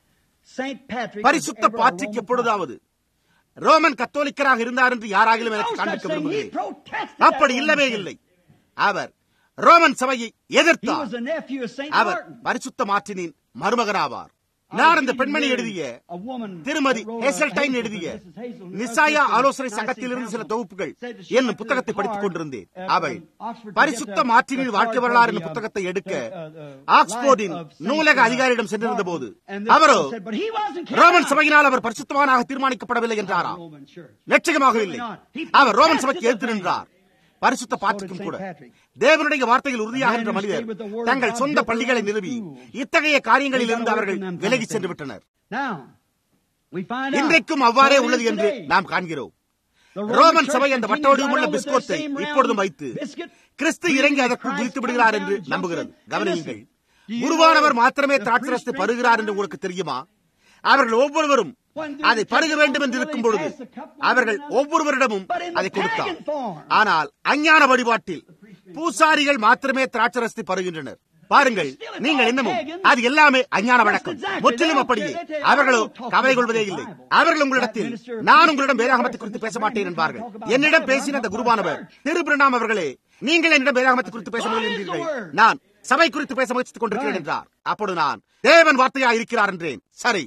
Saint Patrick பரிசுத்த was ever a Patrick Roman எப்பொழுதாவது ரோமன் கத்தோலிக்கராக இருந்தார் என்று யாராகிலும் எனக்கு No காண்பிக்க such thing. He விரும்புகிறேன் protested அப்படி that இல்லவே Roman இல்லை அவர் ரோமன் சபையை He எதிர்த்தார் was a nephew of Saint அவர் Martin. பரிசுத்த மார்ட்டினின் மருமகனாவார் நான் அந்த பெண்மணி எழுதிய திருமதி ஹேசல்டைன் எழுதிய நிசாயா ஆலோசனை சங்கத்திலிருந்து சில தொகுப்புகள் என்னும் புத்தகத்தை படித்துக் கொண்டிருந்தேன் அவள் பரிசுத்த மார்ட்டினின் வாழ்க்கை வரலாறு என்னும் புத்தகத்தை எடுக்க ஆக்ஸ்போர்டின் நூலக அதிகாரியிடம் சென்றிருந்த போது அவரோ ரோமன் சபையினால் அவர் பரிசுத்தவானாக தீர்மானிக்கப்படவில்லை என்றாராம் நிச்சயமாக இல்லை அவர் ரோமன் சபைக்கு எதிர்த்து நின்றார் பரிசுத்த பாட்டுக்கும் கூட தேவனுடைய வார்த்தையில் உறுதியாக என்ற மனிதர் தங்கள் சொந்த பள்ளிகளை நிறுவி இத்தகைய காரியங்களில் இருந்து அவர்கள் விலகி சென்று விட்டனர் இன்றைக்கும் அவ்வாறே உள்ளது என்று நாம் காண்கிறோம் ரோமன் சபை அந்த வட்டவடிவமுள்ள பிஸ்கோத்தை இப்பொழுதும் வைத்து கிறிஸ்து இறங்கி அதற்குள் குதித்து விடுகிறார் என்று நம்புகிறது கவனியுங்கள் குருவானவர் மாத்திரமே திராட்சரசத்தை பருகிறார் என்று உங்களுக்கு தெரியுமா அவர்கள் ஒவ்வொருவரும் அதை பருக வேண்டும் என்று இருக்கும் பொழுது அவர்கள் ஒவ்வொருவரிடமும் அதை கொடுத்தார் ஆனால் அஞ்ஞான வழிபாட்டில் பூசாரிகள் மாத்திரமே திராட்சரசத்தை பருகின்றனர் பாருங்கள் நீங்கள் இன்னமும் அது எல்லாமே அஞ்ஞான வழக்கம் முற்றிலும் அப்படியே அவர்களோ கவலை கொள்வதே இல்லை அவர்கள் உங்களிடத்தில் நான் உங்களிடம் வேதாகமத்தை குறித்து பேச மாட்டேன் என்பார்கள் என்னிடம் பேசின அந்த குருவானவர் திருபிரணாம் அவர்களே நீங்கள் என்னிடம் வேதாகமத்தை குறித்து பேச முடியும் நான் சபை குறித்து பேச முயற்சித்துக் கொண்டிருக்கிறேன் என்றார் அப்பொழுது நான் தேவன் வார்த்தையா இருக்கிறார் என்றேன் சரி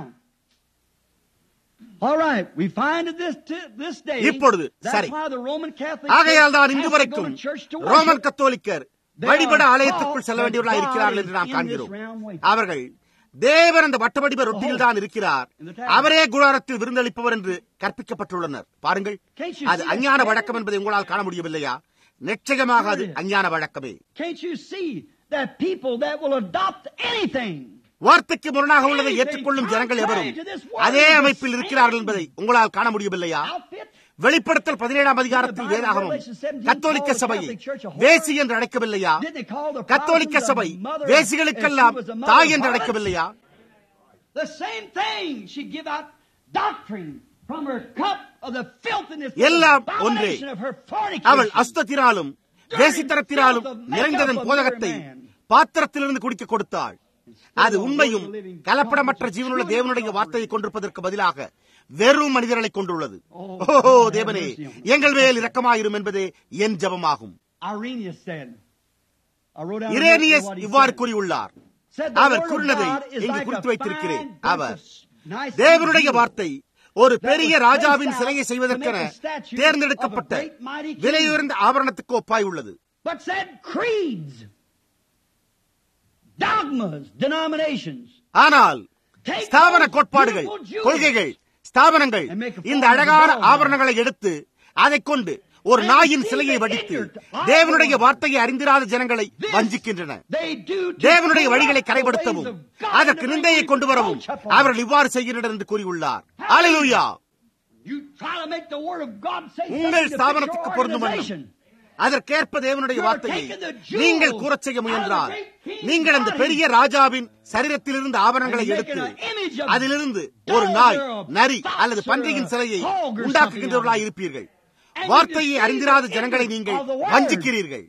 இப்பொழுது சரி ஆகையால் தான் இன்று வரைக்கும் ரோமன் கத்தோலிக்கர் வழிபட ஆலயத்துக்குள் செல்ல வேண்டியவர்களாக இருக்கிறார்கள் என்று நாம் காண்கிறோம் அவர்கள் தேவன் அந்த வட்டவடிவ ரொட்டியில் தான் இருக்கிறார் அவரே குடாரத்தில் விருந்தளிப்பவர் என்று கற்பிக்கப்பட்டுள்ளனர் பாருங்கள் அது அஞ்ஞான வழக்கம் என்பதை உங்களால் காண முடியவில்லையா நிச்சயமாக அது அஞ்ஞான வழக்கமே வார்த்தைக்கு முரணாக உள்ளதை ஏற்றுக்கொள்ளும் ஜனங்கள் எவரும் அதே அமைப்பில் இருக்கிறார்கள் என்பதை உங்களால் காண முடியவில்லையா வெளிப்படுத்தல் பதினேழாம் அதிகாரத்தில் வேதாகமும் கத்தோலிக்க சபையை வேசி என்று அழைக்கவில்லையா கத்தோலிக்க சபை வேசிகளுக்கெல்லாம் தாய் என்று அழைக்கவில்லையா எல்லாம் ஒன்றே அவள் அஸ்தத்தினாலும் வேசித்தனத்தினாலும் நிறைந்ததன் போதகத்தை பாத்திரத்திலிருந்து குடிக்க கொடுத்தாள் அது உண்மையும் கலப்படமற்ற ஜீவனுள்ள தேவனுடைய வார்த்தையை கொண்டிருப்பதற்கு பதிலாக வெறும் மனிதர்களை கொண்டுள்ளது ஓஹோ தேவனே எங்கள் மேல் இரக்கமாயிரும் என்பதே என் ஜபமாகும் இரேனியஸ் இவ்வாறு கூறியுள்ளார் அவர் கூறினதை இங்கு குறித்து வைத்திருக்கிறேன் அவர் தேவனுடைய வார்த்தை ஒரு பெரிய ராஜாவின் சிலையை செய்வதற்கென தேர்ந்தெடுக்கப்பட்ட விலையுயர்ந்த ஆபரணத்துக்கு ஒப்பாய் உள்ளது ஆனால் ஸ்தாபன கோட்பாடுகள் கொள்கைகள் ஸ்தாபனங்கள் இந்த அழகான ஆபரணங்களை எடுத்து அதை கொண்டு ஒரு நாயின் சிலையை வடித்து தேவனுடைய வார்த்தையை அறிந்திராத ஜனங்களை வஞ்சிக்கின்றன தேவனுடைய வழிகளை கரைப்படுத்தவும் அதற்கு நிந்தையை கொண்டு வரவும் அவர்கள் இவ்வாறு செய்கின்றனர் என்று கூறியுள்ளார் அலையூயா உங்கள் ஸ்தாபனத்துக்கு பொருந்தும் அதற்கேற்ப தேவனுடைய வார்த்தையை நீங்கள் கூறச் செய்ய முயன்றால் நீங்கள் அந்த பெரிய ராஜாவின் சரீரத்திலிருந்து ஆபரணங்களை எடுத்து அதிலிருந்து ஒரு நாய் நரி அல்லது பன்றியின் சிலையை உண்டாக்குகின்றவர்களாய் இருப்பீர்கள் வார்த்தையை அறிந்திராத ஜனங்களை நீங்கள் வஞ்சிக்கிறீர்கள்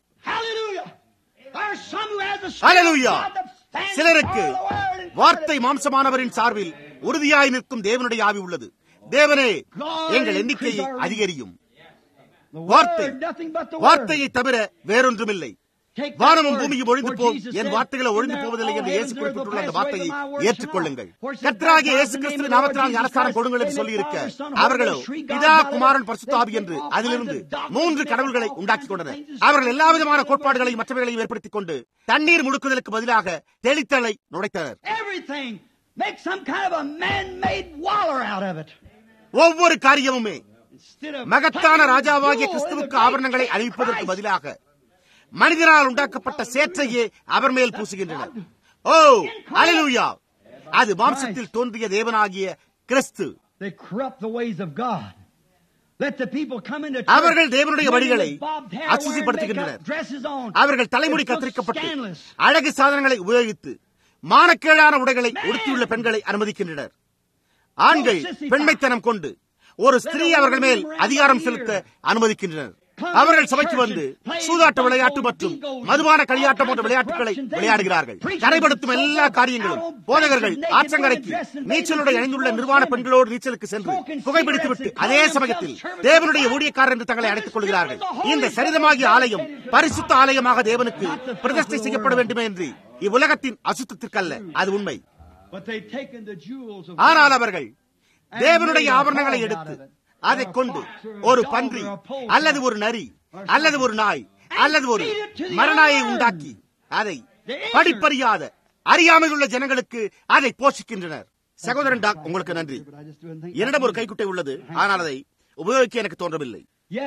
சிலருக்கு வார்த்தை மாம்சமானவரின் சார்பில் உறுதியாய் நிற்கும் தேவனுடைய ஆவி உள்ளது தேவனே எங்கள் எண்ணிக்கையை அதிகரியும் வார்த்தை வார்த்தையை தவிர வேறொன்றுமில்லை வானமும் பூமியும் ஒழிந்து போ என் வார்த்தைகளை ஒழிந்து போவதில்லை என்று இயேசு குறிப்பிட்டுள்ள அந்த வார்த்தையை ஏற்றுக்கொள்ளுங்கள் கத்ராகிய இயேசு கிறிஸ்துவின் நாமத்தினால் ஞானஸ்தானம் கொடுங்கள் என்று சொல்லியிருக்க அவர்களோ பிதா குமாரன் பரிசுத்தாவி என்று அதிலிருந்து மூன்று கடவுள்களை உண்டாக்கிக் கொண்டனர் அவர்கள் எல்லா விதமான கோட்பாடுகளையும் மற்றவைகளையும் ஏற்படுத்திக் கொண்டு தண்ணீர் முடுக்குதலுக்கு பதிலாக தெளித்தலை நுழைத்தனர் ஒவ்வொரு காரியமுமே மகத்தான ராஜாவாகிய கிறிஸ்துவுக்கு ஆபரணங்களை அழிப்பதற்கு பதிலாக மனிதனால் உண்டாக்கப்பட்ட சேற்றையே அவர் மேல் பூசுகின்றனர் ஓ அலிலூயா அது மாம்சத்தில் தோன்றிய தேவனாகிய கிறிஸ்து அவர்கள் தேவனுடைய வழிகளை அசுசிப்படுத்துகின்றனர் அவர்கள் தலைமுடி கத்திரிக்கப்பட்டு அழகு சாதனங்களை உபயோகித்து மானக்கேடான உடைகளை உடுத்தியுள்ள பெண்களை அனுமதிக்கின்றனர் ஆண்கள் பெண்மைத்தனம் கொண்டு ஒரு ஸ்திரீ அவர்கள் மேல் அதிகாரம் செலுத்த அனுமதிக்கின்றனர் அவர்கள் சபைக்கு வந்து சூதாட்ட விளையாட்டு மற்றும் மதுபான களியாட்டம் போன்ற விளையாட்டுகளை விளையாடுகிறார்கள் கரைப்படுத்தும் எல்லா காரியங்களும் போதகர்கள் ஆற்றங்கரைக்கு நீச்சலுடைய இணைந்துள்ள நிர்வாண பெண்களோடு நீச்சலுக்கு சென்று புகைப்பிடித்துவிட்டு அதே சமயத்தில் தேவனுடைய ஊழியக்காரர் என்று தங்களை அழைத்துக் கொள்கிறார்கள் இந்த சரிதமாகிய ஆலயம் பரிசுத்த ஆலயமாக தேவனுக்கு பிரதிஷ்டை செய்யப்பட வேண்டுமே என்று இவ்வுலகத்தின் அசுத்தத்திற்கல்ல அது உண்மை ஆனால் அவர்கள் தேவனுடைய ஆபரணங்களை எடுத்து அதை கொண்டு ஒரு பன்றி அல்லது ஒரு நரி அல்லது ஒரு நாய் அல்லது ஒரு மரணாயை உண்டாக்கி அதை படிப்பறியாத அறியாமல் உள்ள ஜனங்களுக்கு அதை போஷிக்கின்றனர் சகோதரன் டாக் உங்களுக்கு நன்றி என்னிடம் ஒரு கைக்குட்டை உள்ளது ஆனால் அதை உபயோகிக்க எனக்கு தோன்றவில்லை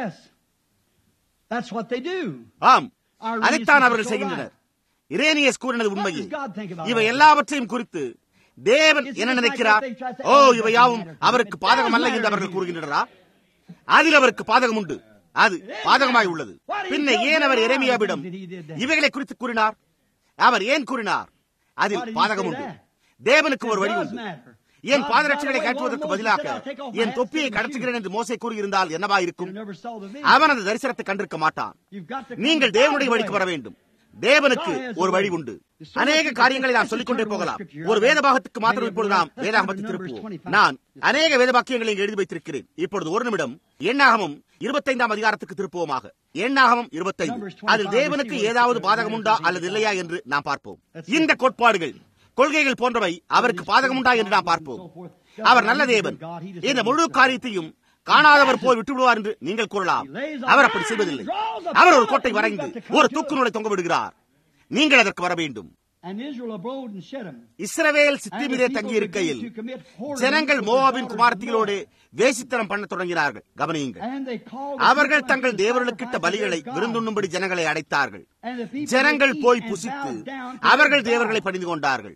ஆம் அதைத்தான் அவர்கள் செய்கின்றனர் இரேனியஸ் கூறினது உண்மையே இவை எல்லாவற்றையும் குறித்து தேவன் என்ன நினைக்கிறார் ஓ இவையாவும் அவருக்கு பாதகம் அல்ல என்று அவர்கள் கூறுகின்றனரா அதில் அவருக்கு பாதகம் உண்டு அது பாதகமாய் உள்ளது பின்ன ஏன் அவர் எரேமியாவிடம் இவைகளை குறித்து கூறினார் அவர் ஏன் கூறினார் அதில் பாதகம் உண்டு தேவனுக்கு ஒரு வழி உண்டு என் பாதரட்சைகளை காட்டுவதற்கு பதிலாக என் தொப்பியை கடத்துகிறேன் என்று மோசை கூறியிருந்தால் என்னவா இருக்கும் அவன் அந்த தரிசனத்தை கண்டிருக்க மாட்டான் நீங்கள் தேவனுடைய வழிக்கு வர வேண்டும் தேவனுக்கு ஒரு வழி உண்டு அநேக காரியங்களை நாம் சொல்லிக் கொண்டே போகலாம் ஒரு வேத பாகத்துக்கு மாத்திரம் இப்பொழுது நாம் வேதாகமத்தை திருப்புவோம் நான் அநேக வேத வாக்கியங்களை எழுதி வைத்திருக்கிறேன் இப்பொழுது ஒரு நிமிடம் எண்ணாகமும் இருபத்தைந்தாம் அதிகாரத்துக்கு திருப்புவோமாக எண்ணாகமும் இருபத்தைந்து அதில் தேவனுக்கு ஏதாவது பாதகம் உண்டா அல்லது இல்லையா என்று நாம் பார்ப்போம் இந்த கோட்பாடுகள் கொள்கைகள் போன்றவை அவருக்கு பாதகம் உண்டா என்று நாம் பார்ப்போம் அவர் நல்ல தேவன் இந்த முழு காரியத்தையும் காணாதவர் போய் விட்டு விடுவார் என்று நீங்கள் கூறலாம் அவர் அப்படி செய்வதில்லை அவர் ஒரு கோட்டை வரைந்து ஒரு தூக்கு நூலை தொங்க விடுகிறார் நீங்கள் அதற்கு வர வேண்டும் இஸ்ரவேல் சித்திமிலே தங்கியிருக்கையில் ஜனங்கள் மோவாபின் குமார்த்திகளோடு வேசித்தனம் பண்ண தொடங்கினார்கள் கவனியுங்கள் அவர்கள் தங்கள் தேவர்களுக்கிட்ட பலிகளை விருந்துண்ணும்படி ஜனங்களை அடைத்தார்கள் ஜனங்கள் போய் புசித்து அவர்கள் தேவர்களை பணிந்து கொண்டார்கள்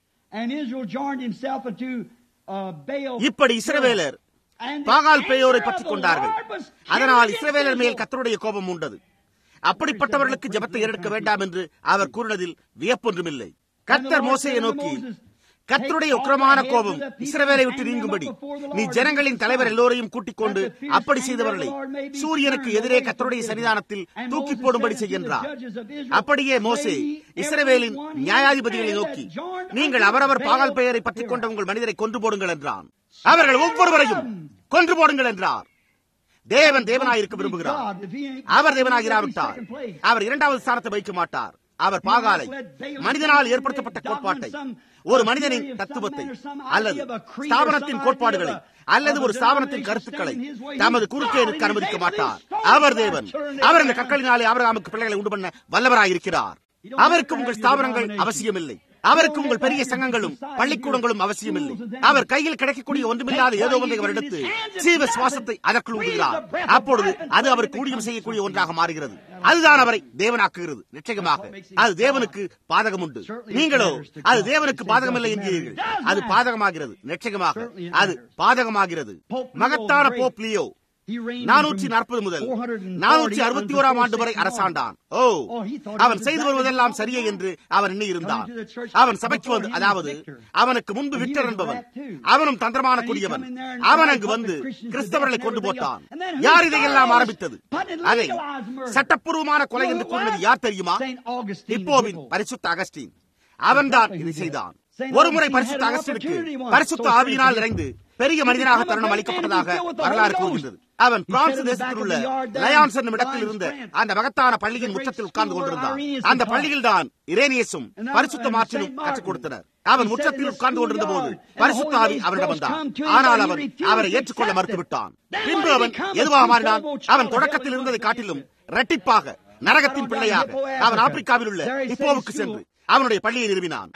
இப்படி இஸ்ரவேலர் பாகால் பேயோரை பற்றிக் கொண்டார்கள் அதனால் இஸ்ரவேலர் மேல் கத்தருடைய கோபம் உண்டது அப்படிப்பட்டவர்களுக்கு ஜபத்தை எடுக்க வேண்டாம் என்று அவர் கூறினதில் வியப்பொன்றுமில்லை கத்தர் மோசையை நோக்கி கத்தருடைய உக்கிரமான கோபம் இஸ்ரவேலை விட்டு நீங்கும்படி நீ ஜனங்களின் தலைவர் எல்லோரையும் கூட்டிக் கொண்டு அப்படி செய்தவர்களை சூரியனுக்கு எதிரே கத்தருடைய சன்னிதானத்தில் தூக்கி போடும்படி செய்கின்றார் அப்படியே மோசே இஸ்ரவேலின் நியாயாதிபதிகளை நோக்கி நீங்கள் அவரவர் பாகால் பெயரை பற்றிக் கொண்ட உங்கள் மனிதரை கொன்று போடுங்கள் என்றான் அவர்கள் ஒவ்வொருவரையும் கொன்று போடுங்கள் என்றார் தேவன் தேவனாயிருக்க விரும்புகிறார் அவர் தேவனாகிறாவிட்டார் அவர் இரண்டாவது ஸ்தானத்தை வைக்க மாட்டார் அவர் பாகாலை மனிதனால் ஏற்படுத்தப்பட்ட கோட்பாட்டை ஒரு மனிதனின் தத்துவத்தை அல்லது ஸ்தாபனத்தின் கோட்பாடுகளை அல்லது ஒரு ஸ்தாபனத்தின் கருத்துக்களை தமது குறுக்கே இருக்க அனுமதிக்க மாட்டார் அவர் தேவன் அவர் இந்த கற்களினாலே அவராமுக்கு பிள்ளைகளை உண்டு பண்ண வல்லவராயிருக்கிறார் அவருக்கு உங்கள் ஸ்தாபனங்கள் அவசியமில்லை அவருக்கு உங்கள் பெரிய சங்கங்களும் பள்ளிக்கூடங்களும் அவசியமில்லை அவர் கையில் கிடைக்கக்கூடிய ஒன்றுமில்லாத ஏதோ ஒன்றை அவர் எடுத்து சீவ சுவாசத்தை அதற்குள் ஊதுகிறார் அப்பொழுது அது அவர் கூடியம் செய்யக்கூடிய ஒன்றாக மாறுகிறது அதுதான் அவரை தேவனாக்குகிறது நிச்சயமாக அது தேவனுக்கு பாதகம் உண்டு நீங்களோ அது தேவனுக்கு பாதகமில்லை என்கிறீர்கள் அது பாதகமாகிறது நிச்சயமாக அது பாதகமாகிறது மகத்தான போப் லியோ நானூற்றி நாற்பது முதல் நானூற்றி அறுபத்தி ஓராம் ஆண்டு வரை அரசாண்டான் ஓ அவன் செய்து வருவதெல்லாம் சரியே என்று அவன் எண்ணி இருந்தான் அவன் சபைக்கு வந்து அதாவது அவனுக்கு முன்பு விக்டர் என்பவன் அவனும் தந்திரமான கூடியவன் அவன் அங்கு வந்து கிறிஸ்தவர்களை கொண்டு போட்டான் யார் இதையெல்லாம் ஆரம்பித்தது அதை சட்டப்பூர்வமான கொலை என்று கூறினது யார் தெரியுமா இப்போவின் பரிசுத்த அகஸ்டின் அவன்தான் இதை செய்தான் ஒருமுறை பரிசுத்த அகஸ்டினுக்கு பரிசுத்த ஆவியினால் நிறைந்து பெரிய மனிதனாக தருணம் அளிக்கப்பட்டதாக வரலாறு கூறுகின்றது அவன் பிரான்ஸ் தேசத்தில் உள்ள லயான்ஸ் என்னும் இடத்தில் இருந்த அந்த மகத்தான பள்ளியின் முற்றத்தில் உட்கார்ந்து கொண்டிருந்தான் அந்த பள்ளியில் தான் இரேனியஸும் பரிசுத்த மாற்றிலும் கற்றுக் கொடுத்தனர் அவன் முற்றத்தில் உட்கார்ந்து கொண்டிருந்த போது பரிசுத்த ஆவி அவனிடம் வந்தான் ஆனால் அவன் அவரை ஏற்றுக்கொள்ள மறுத்துவிட்டான் பின்பு அவன் எதுவாக மாறினான் அவன் தொடக்கத்தில் இருந்ததை காட்டிலும் இரட்டிப்பாக நரகத்தின் பிள்ளையாக அவன் ஆப்பிரிக்காவில் உள்ள இப்போவுக்கு சென்று அவனுடைய பள்ளியை நிறுவினான்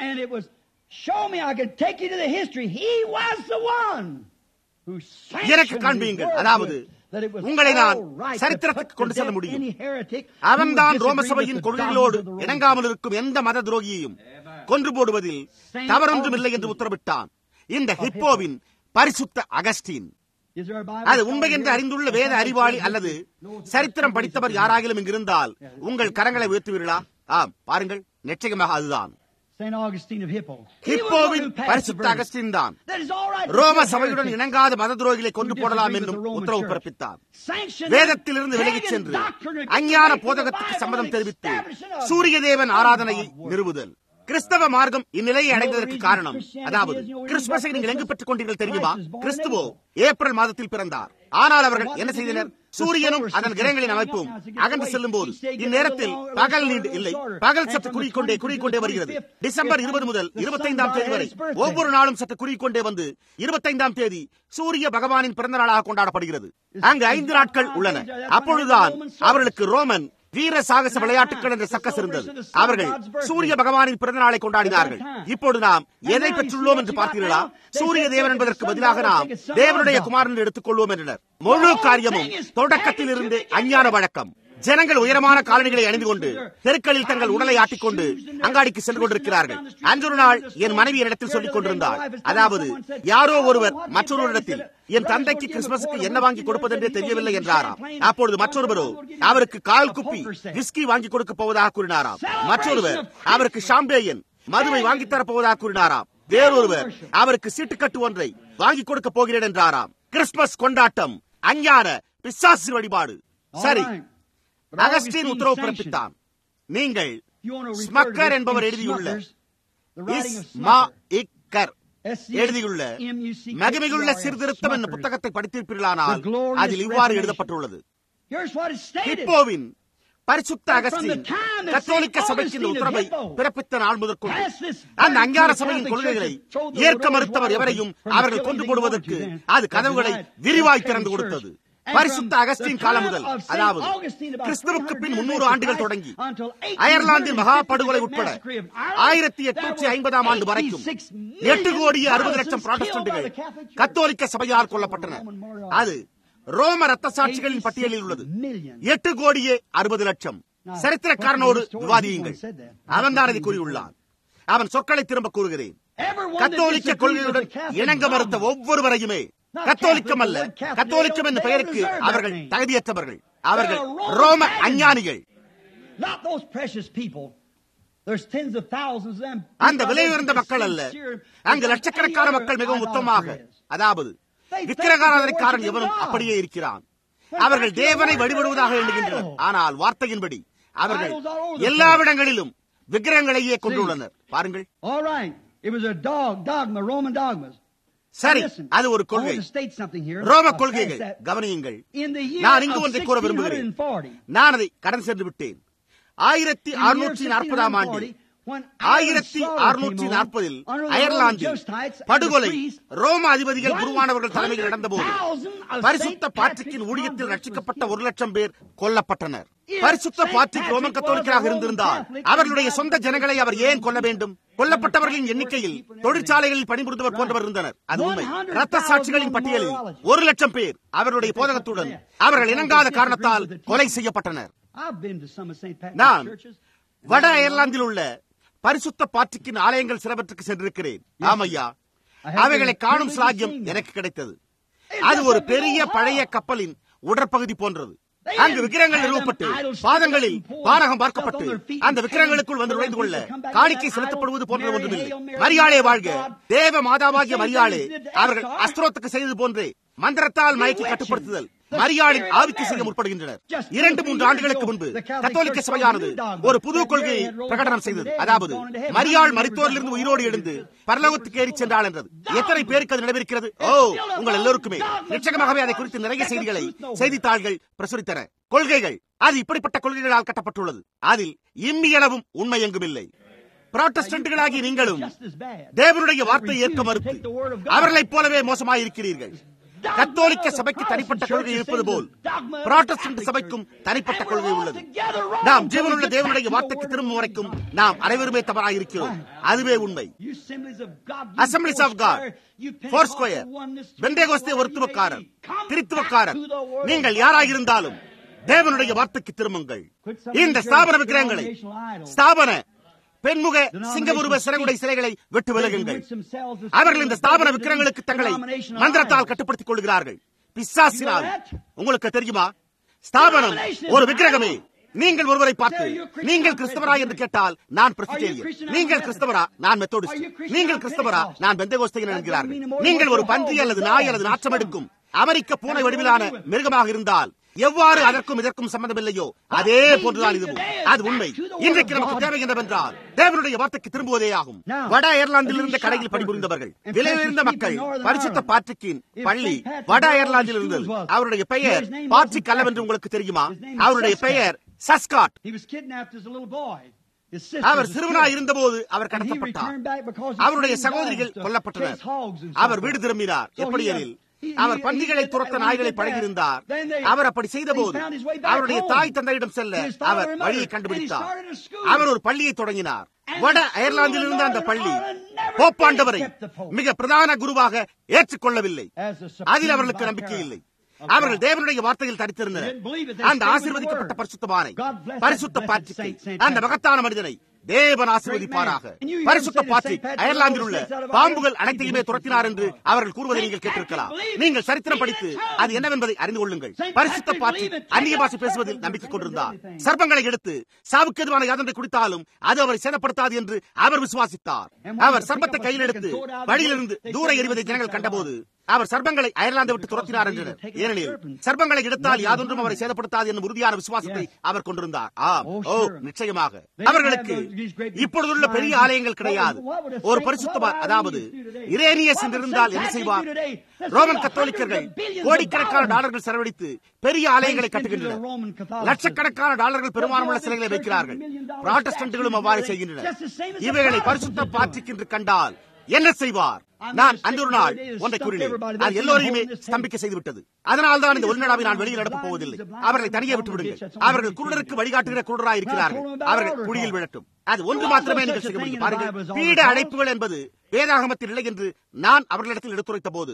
Show me, I can take you to the history. He was the one who எனக்கு காண்பீங்கள் அதாவது உங்களை நான் சரித்திரத்துக்கு கொண்டு செல்ல முடியும் அவன்தான் ரோம சபையின் கொள்கைகளோடு இணங்காமல் இருக்கும் எந்த மத துரோகியையும் கொன்று போடுவதில் தவறொன்றும் இல்லை என்று உத்தரவிட்டான் இந்த ஹிப்போவின் பரிசுத்த அகஸ்டின் அது உண்மை என்று அறிந்துள்ள வேத அறிவாளி அல்லது சரித்திரம் படித்தவர் யாராகிலும் இங்கிருந்தால் உங்கள் கரங்களை உயர்த்துவீர்களா ஆம் பாருங்கள் நிச்சயமாக அதுதான் St. Augustine of Hippo. He was the one ஹிப்போவின் who passed the பரிசுத்த verdict. அகஸ்டின் தான் That is all right to ரோம kill சபையுடன் heretics. இணங்காத மத துரோகிகளை கொண்டு who போடலாம் disagree with என்றும் the Roman உத்தரவு Church. பிறப்பித்தார் Sanction வேதத்திலிருந்து that விலகிச் pagan சென்று doctrine of அஞ்ஞான Christianity போதகத்துக்கு from the சம்மதம் Bible தெரிவித்து establishing a சூரிய தேவன் ஆராதனையை God word. நிறுவுதல் கிறிஸ்தவ மார்க்கம் இந்நிலையை அடைந்ததற்கு காரணம் அதாவது கிறிஸ்துமஸை நீங்கள் எங்கு பெற்றுக் கொண்டீர்கள் தெரியுமா கிறிஸ்துவோ ஏப்ரல் மாதத்தில் பிறந்தார் ஆனால் அவர்கள் என்ன செய்தனர் சூரியனும் அதன் கிரகங்களின் அமைப்பும் அகன்று செல்லும் போது இந்நேரத்தில் பகல் நீண்டு இல்லை பகல் சற்று குறுகிக்கொண்டே குறுகிக்கொண்டே வருகிறது டிசம்பர் இருபது முதல் இருபத்தைந்தாம் தேதி வரை ஒவ்வொரு நாளும் சற்று குறுகிக்கொண்டே வந்து இருபத்தைந்தாம் தேதி சூரிய பகவானின் பிறந்த நாளாக கொண்டாடப்படுகிறது அங்கு ஐந்து நாட்கள் உள்ளன அப்பொழுதுதான் அவர்களுக்கு ரோமன் வீர சாகச விளையாட்டுகள் என்ற சக்கஸ் இருந்தது அவர்கள் சூரிய பகவானின் பிறந்த நாளை கொண்டாடினார்கள் இப்போது நாம் எதை பெற்றுள்ளோம் என்று பார்த்தீர்களா சூரிய தேவன் என்பதற்கு பதிலாக நாம் தேவனுடைய குமாரன் எடுத்துக்கொள்வோம் என்றனர் முழு காரியமும் தொடக்கத்தில் இருந்து அஞ்ஞான வழக்கம் ஜனங்கள் உயரமான காலணிகளை அணிந்து கொண்டு தெருக்களில் தங்கள் உடலை ஆட்டிக்கொண்டு அங்காடிக்கு சென்று கொண்டிருக்கிறார்கள் அன்றொரு நாள் என் மனைவி என்னிடத்தில் சொல்லிக் கொண்டிருந்தாள் அதாவது யாரோ ஒருவர் மற்றொருவரிடத்தில் என் தந்தைக்கு கிறிஸ்துமஸுக்கு என்ன வாங்கி கொடுப்பதென்றே தெரியவில்லை என்றாராம் அப்பொழுது மற்றொருவரோ அவருக்கு கால் குப்பி விஸ்கி வாங்கி கொடுக்க போவதாக கூறினாராம் மற்றொருவர் அவருக்கு ஷாம்பேயன் மதுவை வாங்கி தரப்போவதாக கூறினாராம் வேறொருவர் அவருக்கு சீட்டுக்கட்டு ஒன்றை வாங்கி கொடுக்க போகிறேன் என்றாராம் கிறிஸ்துமஸ் கொண்டாட்டம் அஞ்ஞான பிசாசு வழிபாடு சரி அகஸ்டின் உத்தரவு பிறப்பித்தான் நீங்கள் ஸ்மக்கர் என்பவர் எழுதியுள்ள இஸ் மா இக்கர் எழுதியுள்ள மகிமையுள்ள சீர்திருத்தம் என்ற புத்தகத்தை படித்திருப்பீர்களானால் அதில் இவ்வாறு எழுதப்பட்டுள்ளது Here's what is stated. ஹிப்போவின் பரிசுத்த அகஸ்டின் கத்தோலிக்க சபைக்கு இந்த உத்தரவை பிறப்பித்த நாள் முதற்கொண்டு அந்த அஞ்ஞான சபையின் கொள்கைகளை ஏற்க மறுத்தவர் எவரையும் அவர்கள் கொண்டு போடுவதற்கு அது கதவுகளை விரிவாய் திறந்து கொடுத்தது பரிசுத்த அகஸ்டின் காலம் முதல் அதாவது கிறிஸ்துவுக்கு பின் முன்னூறு ஆண்டுகள் தொடங்கி அயர்லாந்தின் மகா படுகொலை உட்பட ஆயிரத்தி எட்நூற்றி ஐம்பதாம் ஆண்டு வரைக்கும் எட்டு கோடி அறுபது லட்சம் புராட்டஸ்டன்ட்டுகள் கத்தோலிக்க சபையால் கொல்லப்பட்டனர் அது ரோம ரத்த சாட்சிகளின் பட்டியலில் உள்ளது எட்டு கோடியே அறுபது லட்சம் சரித்திரக்காரனோடு விவாதியுங்கள் அவன் தான் அதை கூறியுள்ளான் அவன் சொற்களை திரும்ப கூறுகிறேன் கத்தோலிக்க கொள்கையுடன் இணங்க மறுத்த ஒவ்வொருவரையுமே கத்தோலிக்கம் அல்ல கத்தோலிக்கம் என்ற பெயருக்கு அவர்கள் தகுதியற்றவர்கள் அவர்கள் ரோம அஞ்ஞானிகள் Not those precious people. There's tens of thousands of them. அந்த விலை உயர்ந்த மக்கள் அல்ல அங்கு லட்சக்கணக்கான மக்கள் மிகவும் உத்தமமாக அதாவது விக்கிரகாராதனைக்காரன் எவனும் அப்படியே இருக்கிறான் அவர்கள் தேவனை வழிபடுவதாக எண்ணுகின்றனர் ஆனால் வார்த்தையின்படி அவர்கள் எல்லாவிடங்களிலும் விக்கிரகங்களையே கொண்டுள்ளனர் பாருங்கள் All right. It was a dog, dogma, Roman dogmas. சரி Listen, அது ஒரு I want கொள்கை to state something here. ரோம Uh, கொள்கைகள் past that. கவனியுங்கள் In the year நான் இங்கு of ஒன்றை கூற விரும்புகிறேன் 1640, நான் அதை கடன் சென்று விட்டேன் ஆயிரத்தி in the year அறுநூற்றி நாற்பதாம் ஆண்டில் 1640, when ஆயிரத்தி Ireland அறுநூற்றி came on, நாற்பதில் under the அயர்லாந்தில் Roman Jostites and படுகொலை the priests, ரோம அதிபதிகள் குருவானவர்கள் தலைமையில் நடந்தபோது 100,000 of பரிசுத்த Saint பாட்ரிக்கின் Patrick's ஊழியத்தில் converts ரட்சிக்கப்பட்ட was ஒரு லட்சம் பேர் கொல்லப்பட்டனர் If பரிசுத்த Saint Patrick Patrick Roman was கத்தோலிக்கராக a Roman இருந்திருந்தால் Catholic, அவர்களுடைய then சொந்த ஜனங்களை அவர் ஏன் கொல்ல வேண்டும் கொல்லப்பட்டவர்களின் எண்ணிக்கையில் தொழிற்சாலைகளில் பணிபுரிந்தவர் போன்றவர் இருந்தனர் அது உண்மை ரத்த சாட்சிகளின் பட்டியலில் ஒரு லட்சம் பேர் அவர்களுடைய போதகத்துடன் அவர்கள் இணங்காத காரணத்தால் கொலை செய்யப்பட்டனர் I've been to some of St. Patrick's நான் churches. வட அயர்லாந்தில் உள்ள பரிசுத்த பாட்ரிக்கின் ஆலயங்கள் சிலவற்றுக்கு சென்றிருக்கிறேன் ஆமையா அவைகளை காணும் சாகியம் எனக்கு கிடைத்தது அது ஒரு பெரிய பழைய கப்பலின் உடற்பகுதி போன்றது அங்கு விக்கிரங்கள் நிறுவப்பட்டு பாதங்களில் பானகம் பார்க்கப்பட்டு அந்த விக்கிரங்களுக்குள் வந்து நுழைந்து கொள்ள காணிக்கை செலுத்தப்படுவது போன்ற ஒன்றுமில்லை மரியாளே வாழ்க தேவ மாதாவாகிய மரியாளே அவர்கள் அஸ்திரோத்துக்கு செய்தது போன்றே மந்திரத்தால் மயக்கி கட்டுப்படுத்துதல் மரியாளின் ஆவிக்கு செய்ய முற்படுகின்றனர் இரண்டு மூன்று ஆண்டுகளுக்கு முன்பு கத்தோலிக்க சபையானது ஒரு புது கொள்கையை பிரகடனம் செய்தது அதாவது மரியாள் மரித்தோரிலிருந்து உயிரோடு எழுந்து பரலோகத்துக்கு ஏறி சென்றாள் என்றது எத்தனை பேருக்கு அது நடைபெறுகிறது ஓ உங்கள் எல்லோருக்குமே நிச்சயமாகவே அதை குறித்து நிறைய செய்திகளை செய்தித்தாள்கள் பிரசுரித்தன கொள்கைகள் அது இப்படிப்பட்ட கொள்கைகளால் கட்டப்பட்டுள்ளது அதில் இம்மியளவும் உண்மை எங்கும் இல்லை புராட்டஸ்டன்ட்களாகி நீங்களும் Just as bad. தேவனுடைய வார்த்தை ஏற்க மறுத்து அவர்களைப் போலவே மோசமாயிருக்கிறீர்கள் கத்தோலிக்க சபைக்கு தனிப்பட்ட கொள்கை இருப்பது போல் புராட்டஸ்டன்ட் சபைக்கும் தனிப்பட்ட கொள்கை உள்ளது நாம் ஜீவனுள்ள தேவனுடைய வார்த்தைக்கு திரும்பும் வரைக்கும் நாம் அனைவருமே தவறாயிருக்கிறோம் அதுவே உண்மை You assemblies of God, you assemblies of God you foursquare oneness, பெந்தேகோஸ்தே ஒருத்துவக்காரர் Come திருத்துவக்காரர் back to the word நீங்கள் of யாராக இருந்தாலும் தேவனுடைய வார்த்தைக்கு திரும்புங்கள் இந்த ஸ்தாபன விக்கிரகங்களை ஸ்தாபன பெண்முக சிங்கமுருவ சிறகுடை சிலைகளை விட்டு விலகுங்கள் அவர்கள் இந்த ஸ்தாபன விக்கிரங்களுக்கு தங்களை மந்திரத்தால் கட்டுப்படுத்திக் கொள்கிறார்கள் பிசாசினால் உங்களுக்கு தெரியுமா ஸ்தாபனம் ஒரு விக்கிரகமே நீங்கள் ஒருவரை பார்த்து நீங்கள் கிறிஸ்தவரா என்று கேட்டால் நான் பிரசிடேரியன் நீங்கள் கிறிஸ்தவரா நான் மெத்தோடிஸ்ட் நீங்கள் கிறிஸ்தவரா நான் பெந்தகோஸ்தையன் என்கிறார்கள் நீங்கள் ஒரு பன்றி அல்லது நாய் அல்லது நாற்றம் எடுக்கும் அமெரிக்க பூனை வடிவிலான மிருகமாக இருந்தால் எவ்வாறு அதற்கும் இதற்கும் சம்பந்தமில்லையோ அதே போன்றுதான் இதுவும் அது உண்மை இன்றைக்கு நமக்கு தேவை என்னவென்றால் தேவனுடைய வார்த்தைக்கு திரும்புவதே ஆகும் வட அயர்லாந்தில் இருந்த கடையில் பணிபுரிந்தவர்கள் விலையுயர்ந்த மக்கள் பரிசுத்த பாட்ரிக்கின் பள்ளி வட அயர்லாந்தில் இருந்தது அவருடைய பெயர் பாட்ரிக் அல்லவென்று உங்களுக்கு தெரியுமா அவருடைய பெயர் சஸ்காட் அவர் சிறுவனா இருந்தபோது அவர் கடத்தப்பட்டார் அவருடைய சகோதரிகள் கொல்லப்பட்டனர் அவர் வீடு திரும்பினார் எப்படி எனில் அவர் பன்றிகளை துரத்த நாய்களை பழகியிருந்தார் அவர் அப்படி செய்த போது அவருடைய தாய் தந்தையிடம் செல்ல அவர் வழியை கண்டுபிடித்தார் அவர் ஒரு பள்ளியை தொடங்கினார் வட அயர்லாந்தில் இருந்த அந்த பள்ளி போப்பாண்டவரை மிக பிரதான குருவாக ஏற்றுக்கொள்ளவில்லை அதில் அவர்களுக்கு நம்பிக்கை இல்லை அவர்கள் தேவனுடைய வார்த்தையில் தடித்திருந்தனர் அந்த ஆசீர்வதிக்கப்பட்ட பரிசுத்தமானை பரிசுத்த பாட்சிக்கை அந்த மகத்தான மனிதனை தேவன் ஆசீர்வதிப்பாராக பரிசுத்த பாட்ரிக் அயர்லாந்தில் உள்ள பாம்புகள் அனைத்தையுமே துரத்தினார் என்று அவர்கள் கூறுவதை நீங்கள் கேட்டிருக்கலாம் நீங்கள் சரித்திரம் படித்து அது என்னவென்பதை அறிந்து கொள்ளுங்கள் பரிசுத்த பாட்ரிக் அந்நிய பாஷை பேசுவதில் நம்பிக்கை கொண்டிருந்தார் சர்ப்பங்களை எடுத்து சாவுக்கு எதுவான யாதொன்றை குடித்தாலும் அது அவரை சேதப்படுத்தாது என்று அவர் விசுவாசித்தார் அவர் சர்ப்பத்தை கையில் எடுத்து வழியிலிருந்து தூர எறிவதை ஜனங்கள் கண்டபோது அவர் சர்ப்பங்களை அயர்லாந்து விட்டு துரத்தினார் என்றனர் ஏனெனில் சர்ப்பங்களை எடுத்தால் யாதொன்றும் அவரை சேதப்படுத்தாது என்னும் உறுதியான விசுவாசத்தை அவர் கொண்டிருந்தார் ஆம் ஓ நிச்சயமாக அவர்களுக்கு இப்பொழுதுள்ள பெரிய ஆலயங்கள் கிடையாது ஒரு பரிசுத்தமார் அதாவது இரேனியஸ் என்றிருந்தால் என்ன செய்வார் ரோமன் கத்தோலிக்கர்கள் கோடிக்கணக்கான டாலர்கள் செலவழித்து பெரிய ஆலயங்களை கட்டுகின்றனர் லட்சக்கணக்கான டாலர்கள் பெருமானமுள்ள சிலைகளை வைக்கிறார்கள் புராட்டஸ்டன்ட்களும் அவ்வாறு செய்கின்றனர் இவைகளை பரிசுத்த பாற்றிக்கின்று கண்டால் என்ன செய்வார் நான் அன்று ஒரு நாள் ஒன்றை கூறினேன் அது எல்லோரையுமே ஸ்தம்பிக்க செய்துவிட்டது அதனால் தான் இந்த உள்நடாவை நான் வெளியில் நடப்பப் போவதில்லை அவர்களை தனியே விட்டு விடுங்கள் அவர்கள் குருடருக்கு வழிகாட்டுகிற குருடராக இருக்கிறார்கள் அவர்கள் குழியில் விழட்டும் அது ஒன்று மாத்திரமே நீங்கள் செய்ய முடியும் பாருங்கள் பீட அழைப்புகள் என்பது வேதாகமத்தில் இல்லை என்று நான் அவர்களிடத்தில் எடுத்துரைத்த போது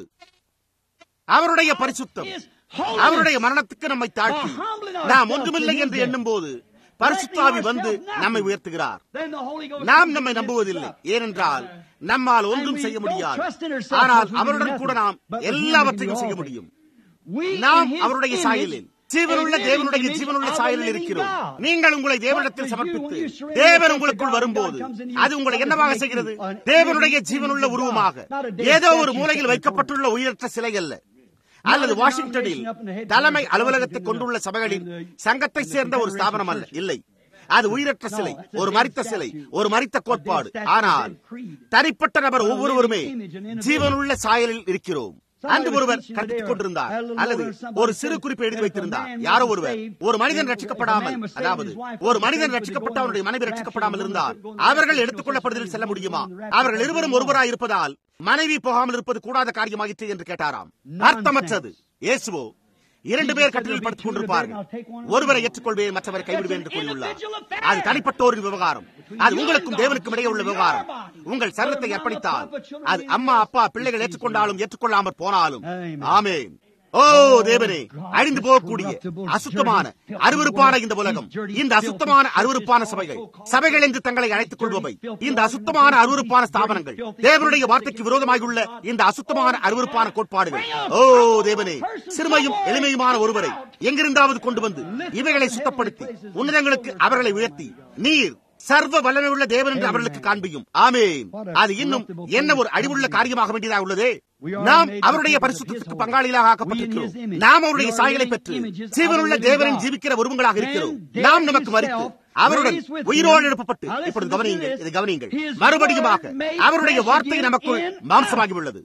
அவருடைய பரிசுத்தம் அவருடைய மரணத்துக்கு நம்மை தாழ்த்தி நாம் ஒன்றுமில்லை என்று எண்ணும் போது பரிசுத்தாவி வந்து நம்மை உயர்த்துகிறார் நாம் நம்மை நம்புவதில்லை ஏனென்றால் நம்மால் ஒன்றும் செய்ய முடியாது ஆனால் அவருடன் கூட நாம் எல்லாவற்றையும் செய்ய முடியும் நாம் அவருடைய சாயலில் ஜீவனுள்ள தேவனுடைய ஜீவனுள்ள சாயலில் இருக்கிறோம் நீங்கள் உங்களை தேவனிடத்தில் சமர்ப்பித்து தேவன் உங்களுக்குள் வரும்போது அது உங்களை என்னவாக செய்கிறது தேவனுடைய ஜீவனுள்ள உருவமாக ஏதோ ஒரு மூலையில் வைக்கப்பட்டுள்ள உயிரற்ற சிலை அல்ல அல்லது வாஷிங்டனில் தலைமை அலுவலகத்தை கொண்டுள்ள சபைகளின் சங்கத்தை சேர்ந்த ஒரு ஸ்தாபனம் அல்ல இல்லை அது உயிரற்ற சிலை ஒரு மறித்த சிலை ஒரு மறித்த கோட்பாடு ஆனால் தனிப்பட்ட நபர் ஒவ்வொருவருமே ஜீவனுள்ள சாயலில் இருக்கிறோம் அன்று ஒருவர் கற்பித்துக் கொண்டிருந்தார் அல்லது ஒரு சிறு குறிப்பு எழுதி வைத்திருந்தார் யாரோ ஒருவர் ஒரு மனிதன் ரட்சிக்கப்படாமல் அதாவது ஒரு மனிதன் ரட்சிக்கப்பட்ட அவருடைய மனைவி ரட்சிக்கப்படாமல் இருந்தால் அவர்கள் எடுத்துக் கொள்ளப்படுவதில் செல்ல முடியுமா அவர்கள் இருவரும் ஒருவராய் இருப்பதால் மனைவி போகாமல் இருப்பது கூடாத காரியமாயிற்று என்று கேட்டாராம் அர்த்தமற்றது இயேசுவோ இரண்டு பேர் கட்டிலில் படுத்துக் கொண்டிருப்பார்கள் ஒருவரை ஏற்றுக்கொள்வேன் மற்றவரை கைவிடுவேன் என்று கூறியுள்ளார் அது தனிப்பட்டோரின் விவகாரம் அது உங்களுக்கும் தேவனுக்கும் இடையே உள்ள விவகாரம் உங்கள் சரீரத்தை அர்ப்பணித்தால் அது அம்மா அப்பா பிள்ளைகள் ஏற்றுக்கொண்டாலும் ஏற்றுக்கொள்ளாமல் போனாலும் ஆமேன் ஓ தேவனே அழிந்து போகக்கூடிய அசுத்தமான அருவருப்பான இந்த உலகம் இந்த அசுத்தமான அருவருப்பான சபைகள் சபைகள் என்று தங்களை அழைத்துக் கொள்பவை இந்த அசுத்தமான அருவருப்பான ஸ்தாபனங்கள் தேவனுடைய வார்த்தைக்கு விரோதமாகியுள்ள இந்த அசுத்தமான அருவருப்பான கோட்பாடுகள் ஓ தேவனே சிறுமையும் எளிமையுமான ஒருவரை எங்கிருந்தாவது கொண்டு வந்து இவைகளை சுத்தப்படுத்தி உன்னதங்களுக்கு அவர்களை உயர்த்தி நீர் சர்வ வல்லமை உள்ள தேவன் என்று அவர்களுக்கு காண்பியும் ஆமேன் அது இன்னும் என்ன ஒரு அழிவுள்ள காரியமாக வேண்டியதாக உள்ளதே நாம் அவருடைய பரிசுத்தத்துக்கு பங்காளிகளாக ஆக்கப்பட்டிருக்கிறோம் நாம் அவருடைய சாயலை பெற்று ஜீவனுள்ள தேவனின் ஜீவிக்கிற உருவங்களாக இருக்கிறோம் நாம் நமக்கு மறித்து அவருடன் உயிரோடு எழுப்பப்பட்டு இப்பொழுது கவனியுங்கள் இதை கவனியுங்கள் மறுபடியுமாக அவருடைய வார்த்தை நமக்குள் மாம்சமாகி உள்ளது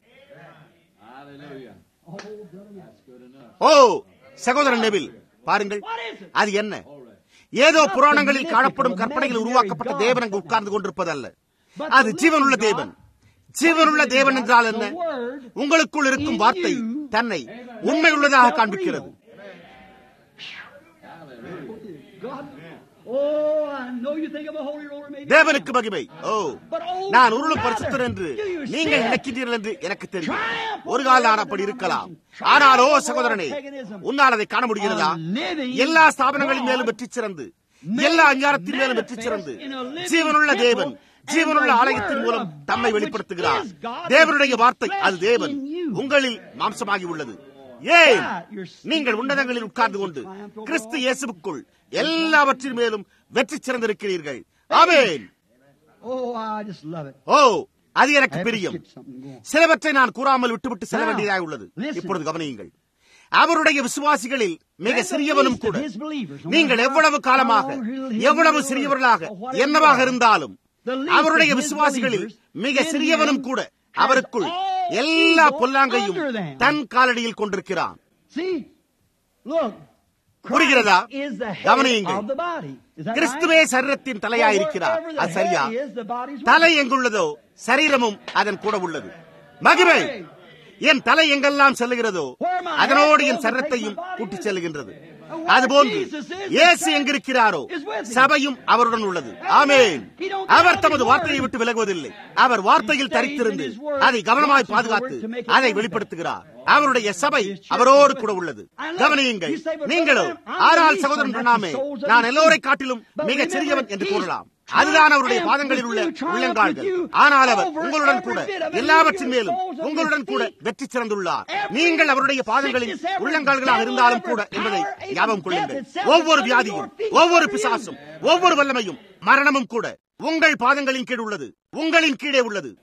ஓ சகோதரன் நெவில் பாருங்கள் அது என்ன ஏதோ புராணங்களில் காணப்படும் கற்பனையில் உருவாக்கப்பட்ட தேவன் அங்கு உட்கார்ந்து கொண்டிருப்பதல்ல அது ஜீவனுள்ள தேவன் ஜீவனுள்ள தேவன் என்றால் என்ன உங்களுக்குள் இருக்கும் வார்த்தை தன்னை உண்மை உள்ளதாக காண்பிக்கிறது தேவனுக்கு மகிமை ஓ நான் உருளும் பரிசுத்தர் என்று நீங்கள் நினைக்கின்றீர்கள் என்று எனக்கு தெரியும் ஒரு கால நான் அப்படி இருக்கலாம் ஆனால் ஓ சகோதரனே உன்னால் அதை காண முடிகிறதா எல்லா ஸ்தாபனங்களின் மேலும் வெற்றி சிறந்து எல்லா அஞ்சாரத்தின் மேலும் வெற்றி சிறந்து ஜீவனுள்ள தேவன் ஜீவனுள்ள ஆலயத்தின் மூலம் தம்மை வெளிப்படுத்துகிறார் தேவனுடைய வார்த்தை அது தேவன் உங்களில் மாம்சமாகி உள்ளது ஏன் நீங்கள் உன்னதங்களில் உட்கார்ந்து கொண்டு கிறிஸ்து இயேசுக்குள் எல்லாவற்றின் மேலும் வெற்றி சிறந்திருக்கிறீர்கள் ஆமேன் ஓ அது எனக்கு பிரியம் சிலவற்றை நான் கூறாமல் விட்டுவிட்டு செல்ல வேண்டியதாக உள்ளது இப்பொழுது கவனியுங்கள் அவருடைய விசுவாசிகளில் மிக சிறியவனும் கூட நீங்கள் எவ்வளவு காலமாக எவ்வளவு சிறியவர்களாக என்னவாக இருந்தாலும் அவருடைய விசுவாசிகளில் மிக சிறியவனும் கூட அவருக்குள் எல்லா பொல்லாங்கையும் தன் காலடியில் கொண்டிருக்கிறான் புரிகிறதா கவனியுங்கள் கிறிஸ்துவே சரீரத்தின் தலையாயிருக்கிறார் அது சரியா தலை எங்குள்ளதோ சரீரமும் அதன் கூட உள்ளது மகிமை என் தலை எங்கெல்லாம் செல்லுகிறதோ அதனோடு என் சரீரத்தையும் கூட்டிச் செல்லுகின்றது அதுபோன்று இயேசு எங்கிருக்கிறாரோ சபையும் அவருடன் உள்ளது ஆமேன் அவர் தமது வார்த்தையை விட்டு விலகுவதில்லை அவர் வார்த்தையில் தரித்திருந்து அதை கவனமாய் பாதுகாத்து அதை வெளிப்படுத்துகிறார் அவருடைய சபை அவரோடு கூட உள்ளது கவனியுங்கள் நீங்களோ ஆறால் சகோதரன் பண்ணாமே நான் எல்லோரை காட்டிலும் மிகச் சிறியவன் என்று கூறலாம் அதுதான் அவருடைய பாதங்களில் உள்ள உள்ளங்கால்கள் ஆனால் அவர் உங்களுடன் கூட எல்லாவற்றின் மேலும் உங்களுடன் கூட வெற்றி சிறந்துள்ளார் நீங்கள் அவருடைய பாதங்களில் உள்ளங்கால்களாக இருந்தாலும் கூட என்பதை ஞாபகம் கொள்ளுங்கள் ஒவ்வொரு வியாதியும் ஒவ்வொரு பிசாசும் ஒவ்வொரு வல்லமையும் மரணமும் கூட உங்கள் பாதங்களின் கீழ் உள்ளது உங்களின் கீழே உள்ளது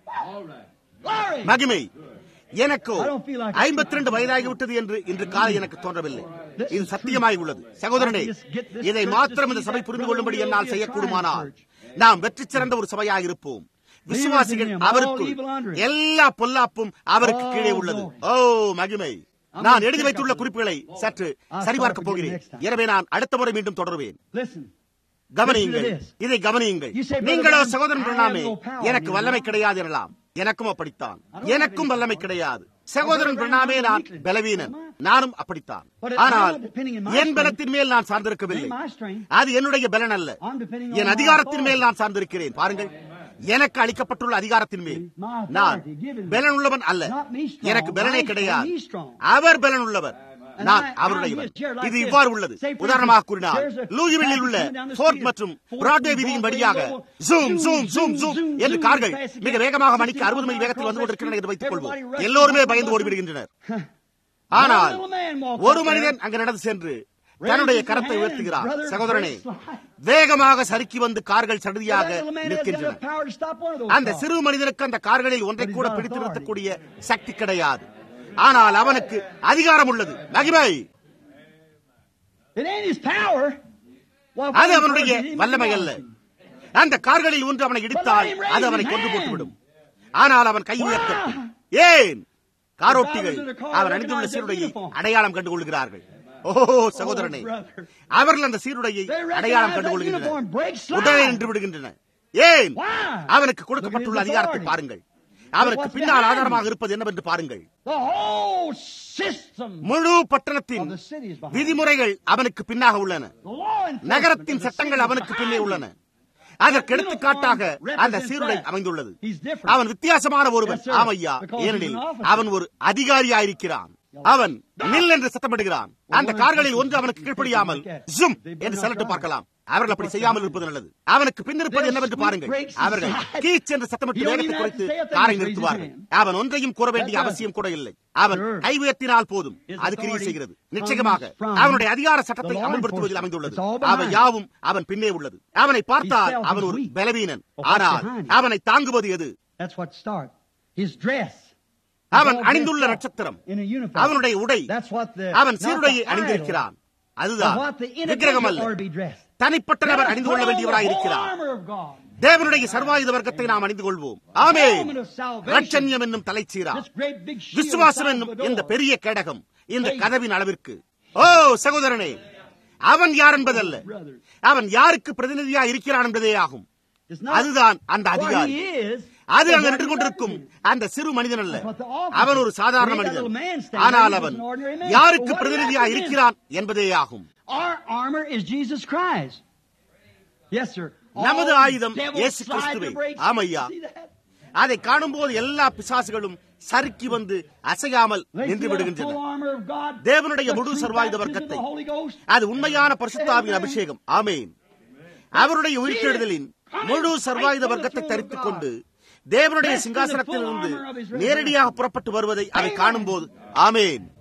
மகிமை எனக்கோ ஐம்பத்தி ரெண்டு வயதாகிவிட்டது என்று இன்று காலை எனக்கு தோன்றவில்லை இது சத்தியமாய் உள்ளது சகோதரனே இதை மாத்திரம் இந்த சபை புரிந்து கொள்ளும்படி என்னால் செய்யக்கூடுமானால் நாம் வெற்றி சிறந்த ஒரு சபையாக இருப்போம் விசுவாசிகள் அவருக்குள் எல்லா பொல்லாப்பும் அவருக்கு கீழே உள்ளது ஓ மகிமை நான் எழுதி வைத்துள்ள குறிப்புகளை சற்று சரிபார்க்க போகிறேன் எனவே நான் அடுத்த முறை மீண்டும் தொடருவேன் கவனியுங்கள் இதை கவனியுங்கள் நீங்களோ சகோதரன் பிரணாமே எனக்கு வல்லமை கிடையாது எனலாம் எனக்கும் அப்படித்தான் எனக்கும் வல்லமை கிடையாது சகோதரன் பிரணாமே நான் பலவீனன் நானும் அப்படித்தான் ஆனால் என் பலத்தின் மேல் நான் சார்ந்திருக்கவில்லை அது என்னுடைய பலன் அல்ல என் அதிகாரத்தின் மேல் நான் சார்ந்திருக்கிறேன் பாருங்கள் எனக்கு அளிக்கப்பட்டுள்ள அதிகாரத்தின் மேல் நான் பலன் உள்ளவன் அல்ல எனக்கு பலனே கிடையாது அவர் பலன் உள்ளவர் நான் அவருடையவர் இது இவ்வாறு உள்ளது உதாரணமாக கூறினால் லூயிவில்லில் உள்ள ஃபோர்ட் மற்றும் பிராட்வே வீதியின் வழியாக ஜூம் ஜூம் ஜூம் ஜூம் என்று கார்கள் மிக வேகமாக மணிக்கு அறுபது மைல் வேகத்தில் வந்து கொண்டிருக்கின்றன என்று வைத்துக் கொள்வோம் எல்லோருமே பயந்து ஓடிவிடுகின்றனர் ஆனால் ஒரு மனிதன் அங்கு நடந்து சென்று தன்னுடைய கரத்தை உயர்த்துகிறார் சகோதரனே வேகமாக சறுக்கி வந்து கார்கள் சடுதியாக நிற்கின்றன அந்த சிறு மனிதனுக்கு அந்த கார்களில் ஒன்றை கூட பிடித்து நிறுத்தக்கூடிய சக்தி கிடையாது ஆனால் அவனுக்கு அதிகாரம் உள்ளது மகிமை அது அவனுடைய வல்லமை அல்ல அந்த கார்களில் ஒன்று அவனை இடித்தால் அது அவனை கொண்டு போட்டுவிடும் ஆனால் அவன் கை உயர்த்தட்டும் ஏன் காரோட்டிகள் அவர் அணிந்துள்ள சீருடையை அடையாளம் கண்டு கொள்கிறார்கள் ஓ சகோதரனே அவர்கள் அந்த சீருடையை அடையாளம் கண்டு கொள்கின்றனர் உடனே நின்று விடுகின்றன ஏன் அவனுக்கு கொடுக்கப்பட்டுள்ள அதிகாரத்தை பாருங்கள் அவருக்கு பின்னால் ஆதாரமாக இருப்பது என்னவென்று பாருங்கள் முழு பட்டணத்தின் விதிமுறைகள் அவனுக்கு பின்னாக உள்ளன நகரத்தின் சட்டங்கள் அவனுக்கு பின்னே உள்ளன அதற்கு எடுத்துக்காட்டாக அந்த சீருடை அமைந்துள்ளது அவன் வித்தியாசமான ஒருவன் ஆமையா ஏனெனில் அவன் ஒரு அதிகாரியாயிருக்கிறான் அவன் நில் என்று சத்தமிடுகிறான் அந்த கார்களில் ஒன்று அவனுக்கு கீழ்ப்படியாமல் ஜும் என்று செல்லட்டு பார்க்கலாம் அவர்கள் அப்படி செய்யாமல் இருப்பது நல்லது அவனுக்கு பின்னிருப்பது என்னவென்று பாருங்கள் அவர்கள் கீச் என்று சத்தமிட்டு வேகத்தை குறைத்து காரை நிறுத்துவார்கள் அவன் ஒன்றையும் கூற வேண்டிய அவசியம் கூட இல்லை அவன் கை உயர்த்தினால் போதும் அது கிரியை செய்கிறது நிச்சயமாக அவனுடைய அதிகார சட்டத்தை அமல்படுத்துவதில் அமைந்துள்ளது அவை யாவும் அவன் பின்னே உள்ளது அவனை பார்த்தால் அவன் ஒரு பலவீனன் ஆனால் அவனை தாங்குவது எது அவன் அணிந்துள்ள நட்சத்திரம் அவனுடைய உடை அவன் சீருடையை அணிந்திருக்கிறான் அதுதான் விக்கிரகம் அல்ல தனிப்பட்ட நபர் அணிந்து கொள்ள வேண்டியவராய் இருக்கிறார் தேவனுடைய சர்வாயுத வர்க்கத்தை நாம் அணிந்து கொள்வோம் ஆமே ரட்சன்யம் என்னும் தலைச்சீரா விசுவாசம் என்னும் இந்த பெரிய கேடகம் இந்த கதவின் அளவிற்கு ஓ சகோதரனே அவன் யார் என்பதல்ல அவன் யாருக்கு பிரதிநிதியா இருக்கிறான் என்பதே ஆகும் அதுதான் அந்த அதிகாரி அது அங்கு நின்று கொண்டிருக்கும் அந்த சிறு மனிதன் அல்ல அவன் ஒரு சாதாரண மனிதன் ஆனால் அவன் யாருக்கு பிரதிநிதியா இருக்கிறான் என்பதே ஆகும் நமது ஆயுதம் இயேசு கிறிஸ்துவே ஆமையா அதை காணும் போது எல்லா பிசாசுகளும் சறுக்கி வந்து அசையாமல் நின்று விடுகின்றன தேவனுடைய முழு சர்வாயுத வர்க்கத்தை அது உண்மையான பரிசுத்தாவின் அபிஷேகம் ஆமேன் அவருடைய உயிர்த்தெழுதலின் முழு சர்வாயுத வர்க்கத்தை தரித்துக் கொண்டு தேவனுடைய சிங்காசனத்தில் இருந்து நேரடியாக புறப்பட்டு வருவதை அதை காணும் போது ஆமேன்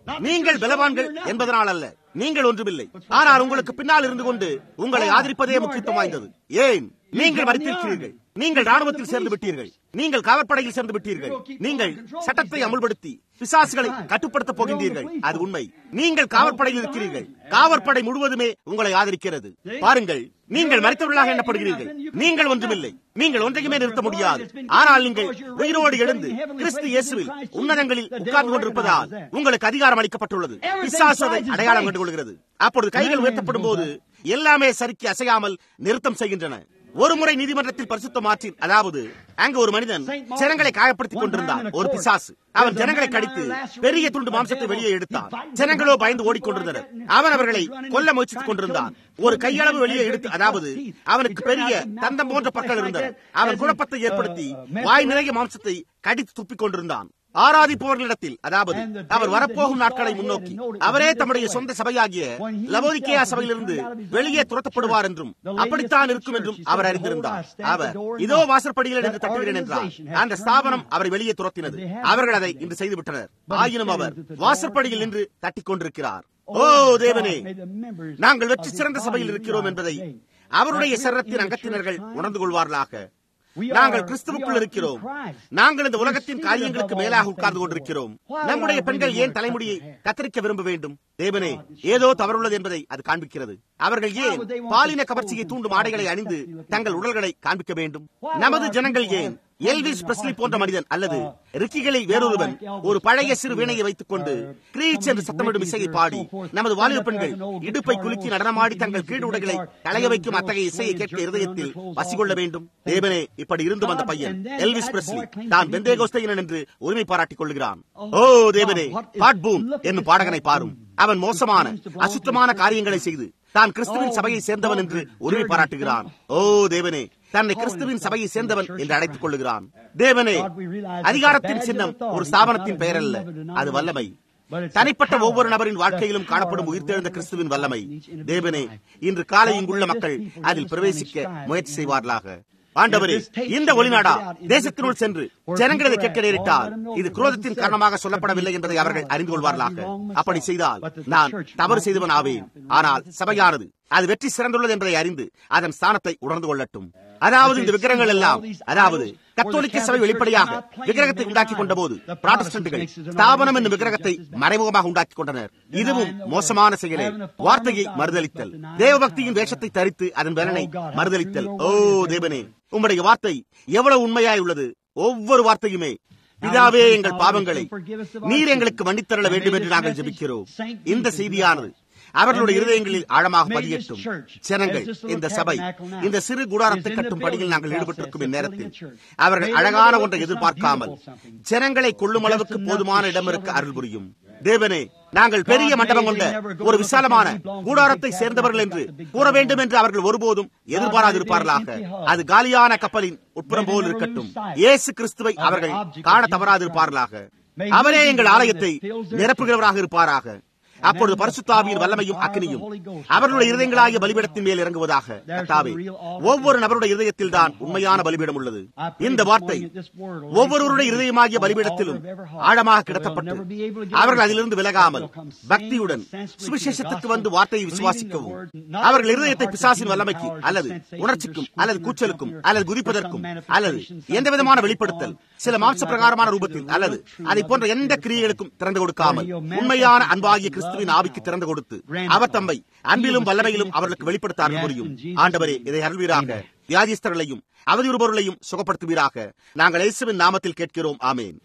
நீங்கள் பலவான்கள் என்பதனால் அல்ல நீங்கள் ஒன்றுமில்லை ஆனால் உங்களுக்கு பின்னால் இருந்து கொண்டு உங்களை ஆதரிப்பதே முக்கியத்துவம் வாய்ந்தது ஏன் நீங்கள் மறித்திருக்கிறீர்கள் நீங்கள் ராணுவத்தில் சேர்ந்து விட்டீர்கள் நீங்கள் காவற்படையில் சேர்ந்து விட்டீர்கள் நீங்கள் சட்டத்தை அமுல்படுத்தி பிசாசுகளை கட்டுப்படுத்தப் போகின்றீர்கள் அது உண்மை நீங்கள் காவற்படையில் இருக்கிறீர்கள் காவற்படை முழுவதுமே உங்களை ஆதரிக்கிறது பாருங்கள் நீங்கள் மறித்தவர்களாக எண்ணப்படுகிறீர்கள் நீங்கள் ஒன்றுமில்லை நீங்கள் ஒன்றையுமே நிறுத்த முடியாது ஆனால் நீங்கள் உயிரோடு எழுந்து கிறிஸ்து இயேசுவில் உன்னதங்களில் உட்கார்ந்து கொண்டிருப்பதால் உங்களுக்கு அதிகாரம் அளிக்கப்பட்டுள்ளது பிசாசு அதை அடையாளம் கண்டு கொள்கிறது அப்பொழுது கைகள் உயர்த்தப்படும் போது எல்லாமே சரிக்கு அசையாமல் நிறுத்தம் செய்கின்றன ஒரு முறை நீதிமன்றத்தில் பரிசுத்த மாற்றி அதாவது அங்கு ஒரு மனிதன் ஜனங்களை காயப்படுத்திக் கொண்டிருந்தான் ஒரு பிசாசு அவன் ஜனங்களை கடித்து பெரிய துண்டு மாம்சத்தை வெளியே எடுத்தான் ஜனங்களோ பயந்து ஓடிக்கொண்டிருந்தனர் அவன் அவர்களை கொல்ல முயற்சித்துக் கொண்டிருந்தான் ஒரு கையளவு வெளியே எடுத்து அதாவது அவனுக்கு பெரிய தந்தம் போன்ற பற்கள் இருந்தன அவன் குழப்பத்தை ஏற்படுத்தி வாய் நிறைய மாம்சத்தை கடித்து துப்பிக் கொண்டிருந்தான் ஆராதிப்பவர்களிடத்தில் அதாவது அவர் வரப்போகும் நாட்களை முன்னோக்கி அவரே தம்முடைய சொந்த சபையாகிய லவோதிக்கேயா சபையிலிருந்து வெளியே துரத்தப்படுவார் என்றும் அப்படித்தான் இருக்கும் என்றும் அவர் அறிந்திருந்தார் அவர் இதோ வாசற்படியில் என்று தட்டுகிறேன் என்றார் அந்த ஸ்தாபனம் அவரை வெளியே துரத்தினது அவர்கள் அதை இன்று செய்துவிட்டனர் ஆயினும் அவர் வாசற்படியில் நின்று தட்டிக் கொண்டிருக்கிறார் ஓ தேவனே நாங்கள் வெற்றி சிறந்த சபையில் இருக்கிறோம் என்பதை அவருடைய சரத்தின் அங்கத்தினர்கள் உணர்ந்து கொள்வார்களாக நாங்கள் கிறிஸ்துவுக்குள் இருக்கிறோம் நாங்கள் இந்த உலகத்தின் காரியங்களுக்கு மேலாக உட்கார்ந்து கொண்டிருக்கிறோம் நம்முடைய பெண்கள் ஏன் தலைமுடியை கத்தரிக்க விரும்ப வேண்டும் தேவனே ஏதோ தவறுள்ளது என்பதை அது காண்பிக்கிறது அவர்கள் ஏன் பாலின கவர்ச்சியை தூண்டும் ஆடைகளை அணிந்து தங்கள் உடல்களை காண்பிக்க வேண்டும் நமது ஜனங்கள் ஏன் எல்விஸ் பிரஸ்லி போன்ற மனிதன் அல்லது ரிக்கிகளில் வேறொருவன் ஒரு பழைய சிறு வீணையை வைத்துக் கொண்டு கிரீச் என்று சத்தமிடும் இசையை பாடி நமது வாலிப பெண்கள் இடுப்பை குலுக்கி நடனமாடி தங்கள் கீழ் உடைகளை களைய வைக்கும் அத்தகைய இசையை கேட்க இருதயத்தில் வசிக்கொள்ள வேண்டும் தேவனே இப்படி இருந்து வந்த பையன் எல்விஸ் பிரஸ்லி தான் பெந்தேகோஸ்தையினன் என்று உரிமை பாராட்டிக் கொள்கிறான் ஓ தேவனே பாட் பூம் என்னும் பாடகனை பாரும் அவன் மோசமான அசுத்தமான காரியங்களை செய்து தான் கிறிஸ்துவின் சபையை சேர்ந்தவன் என்று உரிமை பாராட்டுகிறான் ஓ தேவனே தன்னை கிறிஸ்துவின் சபையை சேர்ந்தவன் என்று அழைத்துக் கொள்ளுகிறான் தேவனே அதிகாரத்தின் சின்னம் ஒரு ஸ்தாபனத்தின் பெயர் அல்ல அது வல்லமை தனிப்பட்ட ஒவ்வொரு நபரின் வாழ்க்கையிலும் காணப்படும் உயிர்த்தெழுந்த கிறிஸ்துவின் வல்லமை தேவனே இன்று காலை இங்குள்ள மக்கள் அதில் பிரவேசிக்க முயற்சி செய்வார்களாக ஆண்டவரே இந்த ஒளிநாடா தேசத்தினுள் சென்று ஜனங்களை கேட்க நேரிட்டால் இது குரோதத்தின் காரணமாக சொல்லப்படவில்லை என்பதை அவர்கள் அறிந்து கொள்வார்களாக அப்படி செய்தால் நான் தவறு செய்தவன் ஆவேன் ஆனால் சபையானது அது வெற்றி சிறந்துள்ளது என்பதை அறிந்து அதன் ஸ்தானத்தை உணர்ந்து கொள்ளட்டும் அதாவது இந்த விக்கிரகங்கள் எல்லாம் அதாவது கத்தோலிக்க சபை வெளிப்படையாக விக்கிரகத்தை உண்டாக்கி கொண்ட போது பிராட்டஸ்டன்ட்கள் ஸ்தாபனம் என்னும் விக்கிரகத்தை மறைமுகமாக உண்டாக்கி கொண்டனர் இதுவும் மோசமான செயலே வார்த்தையை மறுதளித்தல் தேவபக்தியின் வேஷத்தை தரித்து அதன் பலனை மறுதளித்தல் ஓ தேவனே உம்முடைய வார்த்தை எவ்வளவு உண்மையாய் உள்ளது ஒவ்வொரு வார்த்தையுமே பிதாவே எங்கள் பாவங்களை நீர் எங்களுக்கு மன்னித்தரல வேண்டும் என்று நாங்கள் ஜெபிக்கிறோம் இந்த செய்தியானது அவர்களுடைய இருதயங்களில் ஆழமாக பதியட்டும் ஜனங்கள் இந்த சபை இந்த சிறு குடாரத்தை கட்டும் பணியில் நாங்கள் ஈடுபட்டிருக்கும் இந்நேரத்தில் அவர்கள் அழகான ஒன்றை எதிர்பார்க்காமல் ஜனங்களை கொள்ளும் அளவுக்கு போதுமான இடம் இருக்க அருள் புரியும் தேவனே நாங்கள் பெரிய மண்டபம் கொண்ட ஒரு விசாலமான கூடாரத்தை சேர்ந்தவர்கள் என்று கூற வேண்டும் என்று அவர்கள் ஒருபோதும் எதிர்பாராதிருப்பார்களாக அது காலியான கப்பலின் உட்புறம் போல் இருக்கட்டும் இயேசு கிறிஸ்துவை அவர்கள் காண தவறாதிருப்பார்களாக அவரே எங்கள் ஆலயத்தை நிரப்புகிறவராக இருப்பாராக அப்பொழுது பரிசுத்தாவியின் வல்லமையும் அக்னியும் அவர்களுடைய இருதயங்களாகிய பலிபீடத்தின் மேல் இறங்குவதாக கத்தாவே ஒவ்வொரு நபருடைய இருதயத்தில் தான் உண்மையான பலிபீடம் உள்ளது இந்த வார்த்தை ஒவ்வொருவருடைய இருதயமாகிய பலிபீடத்திலும் ஆழமாக கிடத்தப்பட்டு அவர்கள் அதிலிருந்து விலகாமல் பக்தியுடன் சுவிசேஷத்துக்கு வந்து வார்த்தையை விசுவாசிக்கவும் அவர்கள் இருதயத்தை பிசாசின் வல்லமைக்கு அல்லது உணர்ச்சிக்கும் அல்லது கூச்சலுக்கும் அல்லது குதிப்பதற்கும் அல்லது எந்த விதமான வெளிப்படுத்தல் சில மாம்ச பிரகாரமான ரூபத்தில் அல்லது அதை போன்ற எந்த கிரியைகளுக்கும் திறந்து கொடுக்காமல் உண்மையான அன்பாகிய கிறிஸ்துவின் ஆவிக்கு திறந்து கொடுத்து அவர் தம்மை அன்பிலும் வல்லமையிலும் அவர்களுக்கு வெளிப்படுத்த அருள் புரியும் ஆண்டவரே இதை அருள்வீராக வியாதிஸ்தர்களையும் அவதியுறுபவர்களையும் சுகப்படுத்துவீராக நாங்கள் இயேசுவின் நாமத்தில் கேட்கிறோம் ஆமேன்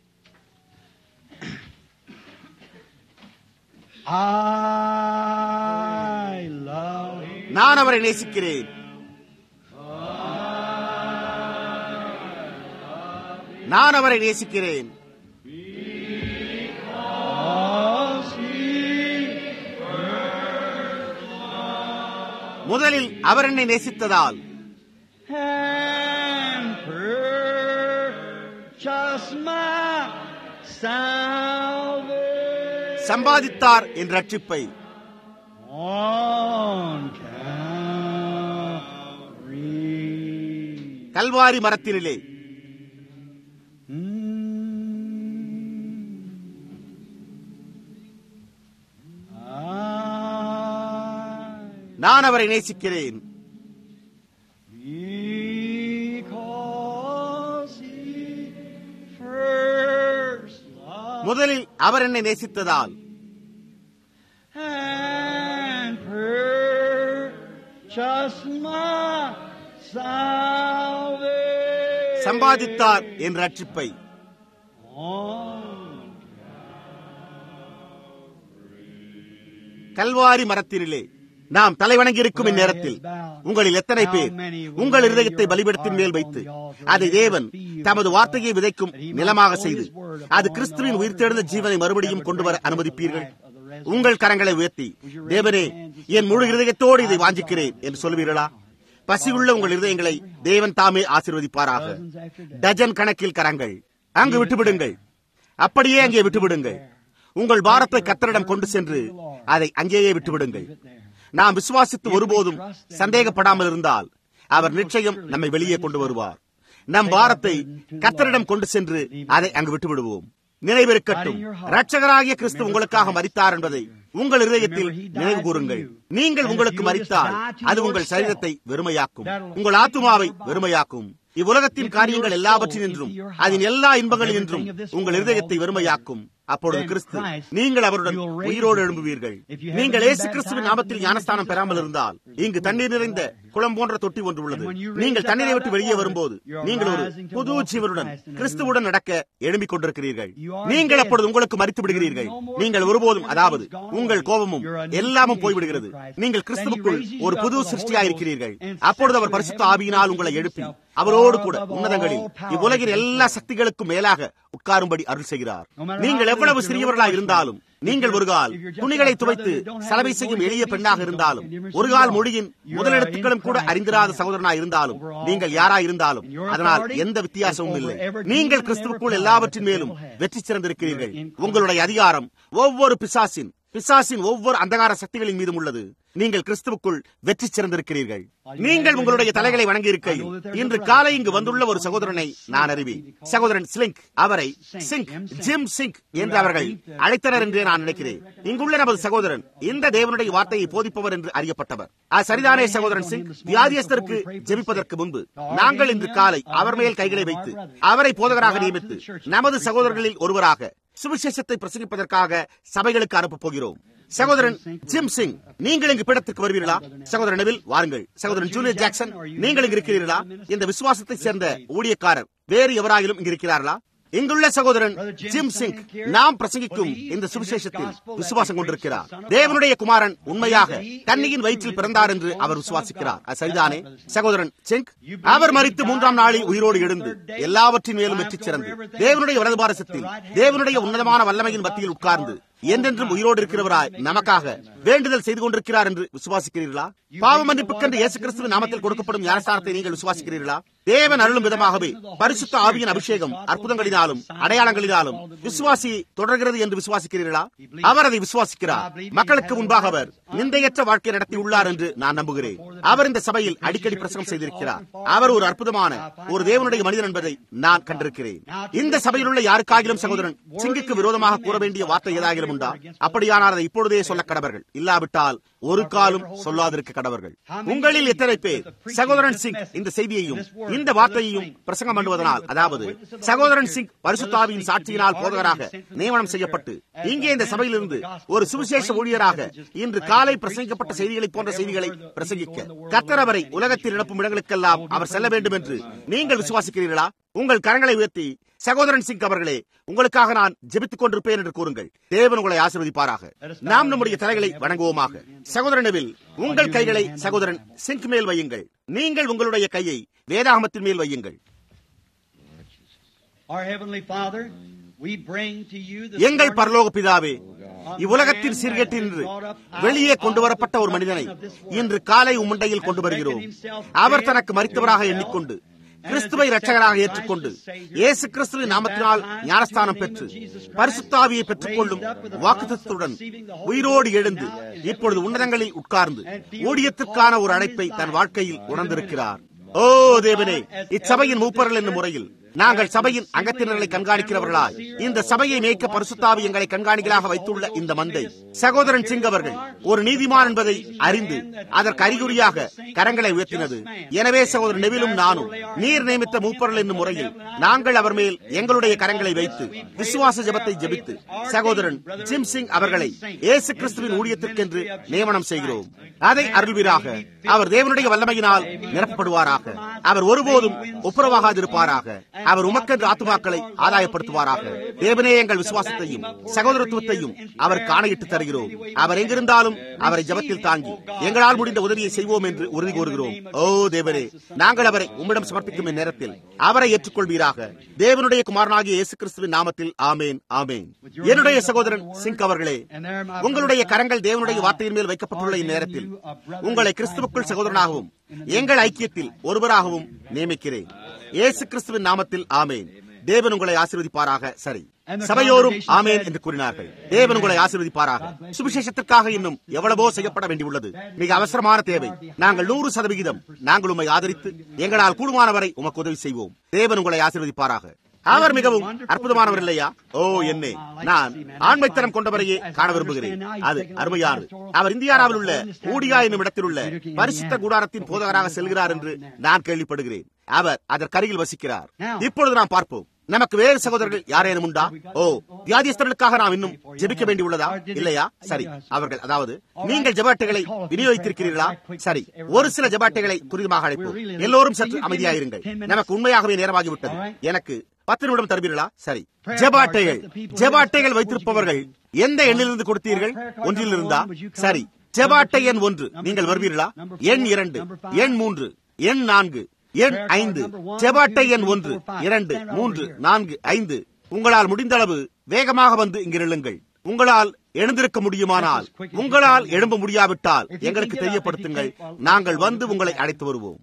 நான் அவரை நேசிக்கிறேன் நான் அவரை நேசிக்கிறேன் முதலில் அவர் என்னை நேசித்ததால் சம்பாதித்தார் என்ற ரட்சிப்பை கல்வாரி மரத்தினிலே நான் அவரை நேசிக்கிறேன் Because he first loved முதலில் அவர் என்னை நேசித்ததால் and purchased my salvation. சம்பாதித்தார் என் ரட்சிப்பை On கல்வாரி மரத்தினிலே நாம் தலைவணங்கி இருக்கும் இந்நேரத்தில் உங்களில் எத்தனை பேர் உங்கள் இருதயத்தை பலிபீடத்தின் மேல் வைத்து அதை தேவன் தமது வார்த்தையை விதைக்கும் நிலமாக செய்து அது கிறிஸ்துவின் உயிர்த்தெழுந்த ஜீவனை மறுபடியும் கொண்டு வர அனுமதிப்பீர்கள் உங்கள் கரங்களை உயர்த்தி தேவனே என் முழு இருதயத்தோடு இதை வாஞ்சிக்கிறேன் என்று சொல்வீர்களா பசியுள்ள உங்கள் இருதயங்களை தேவன் தாமே ஆசீர்வதிப்பாராக டஜன் கணக்கில் கரங்கள் அங்கு விட்டுவிடுங்கள் அப்படியே அங்கே விட்டுவிடுங்கள் உங்கள் பாரத்தை கத்தரிடம் கொண்டு சென்று அதை அங்கேயே விட்டுவிடுங்கள் நாம் விசுவாசித்து ஒருபோதும் சந்தேகப்படாமல் இருந்தால் அவர் நிச்சயம் நம்மை வெளியே கொண்டு வருவார் நம் பாரத்தை கத்தரிடம் கொண்டு சென்று அதை அங்கு விட்டு விடுவோம் நினைவிருக்கட்டும் ரட்சகராகிய கிறிஸ்து உங்களுக்காக மரித்தார் என்பதை உங்கள் இதயத்தில் நினைவு கூறுங்கள் நீங்கள் உங்களுக்கு மரித்தால் அது உங்கள் சரீரத்தை வெறுமையாக்கும் உங்கள் ஆத்துமாவை வெறுமையாக்கும் இவ்வுலகத்தின் காரியங்கள் எல்லாவற்றினின்றும் அதன் எல்லா இன்பங்களினின்றும் உங்கள் இருதயத்தை வெறுமையாக்கும் அப்பொழுது கிறிஸ்து நீங்கள் அவருடன் உயிரோடு எழும்புவீர்கள் நீங்கள் ஏசு கிறிஸ்துவின் நாமத்தில் ஞானஸ்தானம் பெறாமல் இருந்தால் இங்கு தண்ணீர் நிறைந்த குளம் போன்ற தொட்டி ஒன்று உள்ளது நீங்கள் தண்ணீரை விட்டு வெளியே வரும்போது நீங்கள் ஒரு புது ஜீவனுடன் கிறிஸ்துவுடன் நடக்க எழும்பிக் கொண்டிருக்கிறீர்கள் நீங்கள் அப்பொழுது உங்களுக்கு மறித்து விடுகிறீர்கள் நீங்கள் ஒருபோதும் அதாவது உங்கள் கோபமும் எல்லாமும் போய்விடுகிறது நீங்கள் கிறிஸ்துவுக்குள் ஒரு புது சிருஷ்டியாயிருக்கிறீர்கள் அப்பொழுது அவர் பரிசுத்த ஆவியினால் உங்களை எழுப்பி அவரோடு கூட உன்னதங்களில் இவ்வுலகின் எல்லா சக்திகளுக்கும் மேலாக உட்காரும்படி அருள் செய்கிறார் நீங்கள் எவ்வளவு சிறியவர்களாக இருந்தாலும் நீங்கள் ஒரு கால் துணிகளை துவைத்து சலவை செய்யும் எளிய பெண்ணாக இருந்தாலும் ஒரு கால் மொழியின் முதலெழுத்துக்களும் கூட அறிந்திராத சகோதரனாக இருந்தாலும் நீங்கள் யாரா இருந்தாலும் அதனால் எந்த வித்தியாசமும் இல்லை நீங்கள் கிறிஸ்துவுக்குள் எல்லாவற்றின் மேலும் வெற்றி சிறந்திருக்கிறீர்கள் உங்களுடைய அதிகாரம் ஒவ்வொரு பிசாசின் பிசாசின் ஒவ்வொரு அந்தகார சக்திகளின் மீதும் உள்ளது நீங்கள் கிறிஸ்துவுக்குள் வெற்றி சிறந்திருக்கிறீர்கள் நீங்கள் உங்களுடைய தலைகளை வணங்கி இருக்கையில் இன்று காலை இங்கு வந்துள்ள ஒரு சகோதரனை நான் அறிவேன் சகோதரன் ஸ்லிங்க் அவரை சிங்க் ஜிம் சிங்க் என்று அவர்கள் அழைத்தனர் என்று நான் நினைக்கிறேன் இங்குள்ள நமது சகோதரன் இந்த தேவனுடைய வார்த்தையை போதிப்பவர் என்று அறியப்பட்டவர் அது சரிதானே சகோதரன் சிங் வியாதியஸ்தருக்கு ஜெபிப்பதற்கு முன்பு நாங்கள் இன்று காலை அவர் மேல் கைகளை வைத்து அவரை போதகராக நியமித்து நமது சகோதரர்களில் ஒருவராக சுவிசேஷத்தை பிரசங்கிப்பதற்காக சபைகளுக்கு அனுப்பப் போகிறோம் சகோதரன் ஜிம் சிங் நீங்கள் இங்கு பீடத்திற்கு வருவீர்களா சகோதரன் நெவில் வாருங்கள் சகோதரன் ஜூனியர் ஜாக்சன் நீங்கள் இங்கு இருக்கிறீர்களா இந்த விசுவாசத்தை சேர்ந்த ஊழியக்காரர் வேறு எவராகிலும் இங்கு இருக்கிறார்களா இங்குள்ள சகோதரன் ஜிம் சிங் நாம் பிரசங்கிக்கும் இந்த சுவிசேஷத்தில் விசுவாசம் கொண்டிருக்கிறார் தேவனுடைய குமாரன் உண்மையாக கன்னியின் வயிற்றில் பிறந்தார் என்று அவர் விசுவாசிக்கிறார் அது சரிதானே சகோதரன் சிங் அவர் மறித்து மூன்றாம் நாளில் உயிரோடு எழுந்து எல்லாவற்றின் மேலும் வெற்றி சிறந்து தேவனுடைய வலதுபாரசத்தில் தேவனுடைய உன்னதமான வல்லமையின் மத்தியில் உட்கார்ந்து என்றென்றும் உயிரோடு இருக்கிறவராய் நமக்காக வேண்டுதல் செய்து கொண்டிருக்கிறார் என்று விசுவாசிக்கிறீர்களா பாவ மன்னிப்புக்கென்று இயேசு கிறிஸ்துவின் நாமத்தில் கொடுக்கப்படும் ஞானஸ்தானத்தை நீங்கள் விசுவாசிக்கிறீர்களா தேவன் அருளும் விதமாகவே பரிசுத்த ஆவியின் அபிஷேகம் அற்புதங்களினாலும் அடையாளங்களினாலும் விசுவாசி தொடர்கிறது என்று விசுவாசிக்கிறீர்களா அவர் அதை விசுவாசிக்கிறார் மக்களுக்கு முன்பாக அவர் நிந்தையற்ற வாழ்க்கை நடத்தியுள்ளார் என்று நான் நம்புகிறேன் அவர் இந்த சபையில் அடிக்கடி பிரசங்கம் செய்திருக்கிறார் அவர் ஒரு அற்புதமான ஒரு தேவனுடைய மனிதன் என்பதை நான் கண்டிருக்கிறேன் இந்த சபையில் உள்ள யாருக்காகிலும் சகோதரன் சிங்குக்கு விரோதமாக கூற வேண்டிய வார்த்தை ஏதாகிலும் உண்டா அப்படியானால் அதை இப்பொழுதே சொல்ல கடவர்கள் இல்லாவிட்டால் ஒரு காலும் சொல்லாதிருக்க கடவர்கள் உங்களில் எத்தனை பேர் சகோதரன் சிங் இந்த செய்தியையும் இந்த வார்த்தையையும் பிரசங்கம் பண்ணுவதனால் அதாவது சகோதரன் சிங் பரிசுத்தாவியின் சாட்சியினால் போதகராக நியமனம் செய்யப்பட்டு இங்கே இந்த சபையிலிருந்து ஒரு சுவிசேஷ ஊழியராக இன்று காலை பிரசங்கிக்கப்பட்ட செய்திகளை போன்ற செய்திகளை பிரசங்கிக்க கத்தர் அவரை உலகத்தில் இழப்பும் இடங்களுக்கெல்லாம் அவர் செல்ல வேண்டும் என்று நீங்கள் விசுவாசிக்கிறீர்களா உங்கள் கரங்களை உயர்த்தி சகோதரன் சிங் அவர்களே உங்களுக்காக நான் ஜெபித்துக் கொண்டிருப்பேன் என்று கூறுங்கள் தேவன் உங்களை ஆசீர்வதிப்பாராக நாம் நம்முடைய தலைகளை வணங்குவோமாக சகோதரனவில் உங்கள் கைகளை சகோதரன் சிங்க் மேல் வையுங்கள் நீங்கள் உங்களுடைய கையை வேதாகமத்தின் மேல் வையுங்கள் Our Heavenly Father, we bring to you this எங்கள் morning பரலோக பிதாவே இவ்வுலகத்தின் சீர்கேட்டின்று வெளியே கொண்டு வரப்பட்ட ஒரு மனிதனை இன்று காலை உம்மண்டையில் கொண்டு வருகிறோம் அவர் தனக்கு மறித்தவராக எண்ணிக்கொண்டு கிறிஸ்துவை இரட்சகராக ஏற்றுக்கொண்டு இயேசு கிறிஸ்துவின் நாமத்தினால் ஞானஸ்தானம் பெற்று பரிசுத்தாவியை பெற்றுக்கொள்ளும் வாக்குத்தத்துடன் உயிரோடு எழுந்து இப்பொழுது உன்னதங்களில் உட்கார்ந்து ஊழியத்திற்கான ஒரு அழைப்பை தன் வாழ்க்கையில் உணர்ந்திருக்கிறார் ஓ தேவனே இச்சபையின் மூப்பர்கள் என்னும் முறையில் நாங்கள் சபையின் அங்கத்தினர்களை கண்காணிக்கிறவர்களாய் இந்த சபையை மேய்க்க பரிசுத்தாவி எங்களை கண்காணிகளாக வைத்துள்ள இந்த மந்தை சகோதரன் சிங் அவர்கள் ஒரு நீதிமான் என்பதை அறிந்து அதற்கு அறிகுறியாக கரங்களை உயர்த்தினது எனவே சகோதரன் நெவிலும் நானும் நீர் நியமித்த மூப்பர்கள் என்னும் முறையில் நாங்கள் அவர் மேல் எங்களுடைய கரங்களை வைத்து விசுவாச ஜபத்தை ஜபித்து சகோதரன் ஜிம் சிங் அவர்களை இயேசு கிறிஸ்துவின் ஊழியத்திற்கென்று நியமனம் செய்கிறோம் அதை அருள்வீராக அவர் தேவனுடைய வல்லமையினால் நிரப்பப்படுவாராக அவர் ஒருபோதும் ஒப்புரவாகாதிருப்பாராக அவர் உமக்கென்று ஆத்துமாக்களை ஆதாயப்படுத்துவாராக தேவனே எங்கள் விசுவாசத்தையும் சகோதரத்துவத்தையும் அவர் காணையிட்டு தருகிறோம் அவர் எங்கிருந்தாலும் அவரை ஜபத்தில் தாங்கி எங்களால் முடிந்த உதவியை செய்வோம் என்று உறுதி கூறுகிறோம் ஓ தேவனே நாங்கள் அவரை உம்மிடம் சமர்ப்பிக்கும் நேரத்தில் அவரை ஏற்றுக்கொள்வீராக தேவனுடைய குமாரனாகிய இயேசு கிறிஸ்துவின் நாமத்தில் ஆமேன் ஆமேன் என்னுடைய சகோதரன் சிங் அவர்களே உங்களுடைய கரங்கள் தேவனுடைய வார்த்தையின் மேல் வைக்கப்பட்டுள்ள இந்நேரத்தில் உங்களை கிறிஸ்துவுக்குள் சகோதரனாகவும் எங்கள் ஐக்கியத்தில் ஒருவராகவும் நியமிக்கிறேன் இயேசு கிறிஸ்துவின் நாமத்தில் ஆமேன் தேவன் உங்களை ஆசீர்வதிப்பாராக சரி சபையோரும் ஆமேன் என்று கூறினார்கள் தேவன் உங்களை ஆசீர்வதிப்பாராக சுவிசேஷத்திற்காக இன்னும் எவ்வளவோ செய்யப்பட வேண்டியுள்ளது மிக அவசரமான தேவை நாங்கள் நூறு சதவிகிதம் நாங்கள் உண்மை ஆதரித்து எங்களால் கூடுமானவரை உமக்கு உதவி செய்வோம் தேவன் உங்களை ஆசீர்வதிப்பாராக அவர் மிகவும் அற்புதமானவர் இல்லையா ஓ என்னே நான் ஆண்மைத்தனம் கொண்டவரையே காண விரும்புகிறேன் அது அருமையானது அவர் இந்தியாவில் உள்ள ஊடியா என்னும் இடத்தில் உள்ள பரிசுத்த கூடாரத்தின் போதகராக செல்கிறார் என்று நான் கேள்விப்படுகிறேன் அவர் அதற்கருகில் வசிக்கிறார் இப்பொழுது நாம் பார்ப்போம் நமக்கு வேறு சகோதரர்கள் யாரேனும் உண்டா ஓ வியாதிஸ்தர்களுக்காக நாம் இன்னும் ஜெபிக்க வேண்டியுள்ளதா இல்லையா சரி அவர்கள் அதாவது நீங்கள் ஜபாட்டைகளை விநியோகித்திருக்கிறீர்களா சரி ஒரு சில ஜபாட்டைகளை துரிதமாக அழைப்போம் எல்லோரும் சற்று அமைதியாயிருங்கள் நமக்கு உண்மையாகவே நேரமாகிவிட்டது எனக்கு பத்து நிமிடம் தருவீர்களா சரி ஜபாட்டைகள் ஜபாட்டைகள் வைத்திருப்பவர்கள் எந்த எண்ணிலிருந்து கொடுத்தீர்கள் ஒன்றில் இருந்தா சரி ஜபாட்டை எண் ஒன்று நீங்கள் வருவீர்களா எண் இரண்டு எண் மூன்று எண் நான்கு எண் ஐந்து செபாட்டை எண் ஒன்று இரண்டு மூன்று நான்கு ஐந்து உங்களால் முடிந்த அளவு வேகமாக வந்து இங்கு நில்லுங்கள் உங்களால் எழுந்திருக்க முடியுமானால் உங்களால் எழும்ப முடியாவிட்டால் எங்களுக்கு தெரியப்படுத்துங்கள் நாங்கள் வந்து உங்களை அழைத்து வருவோம்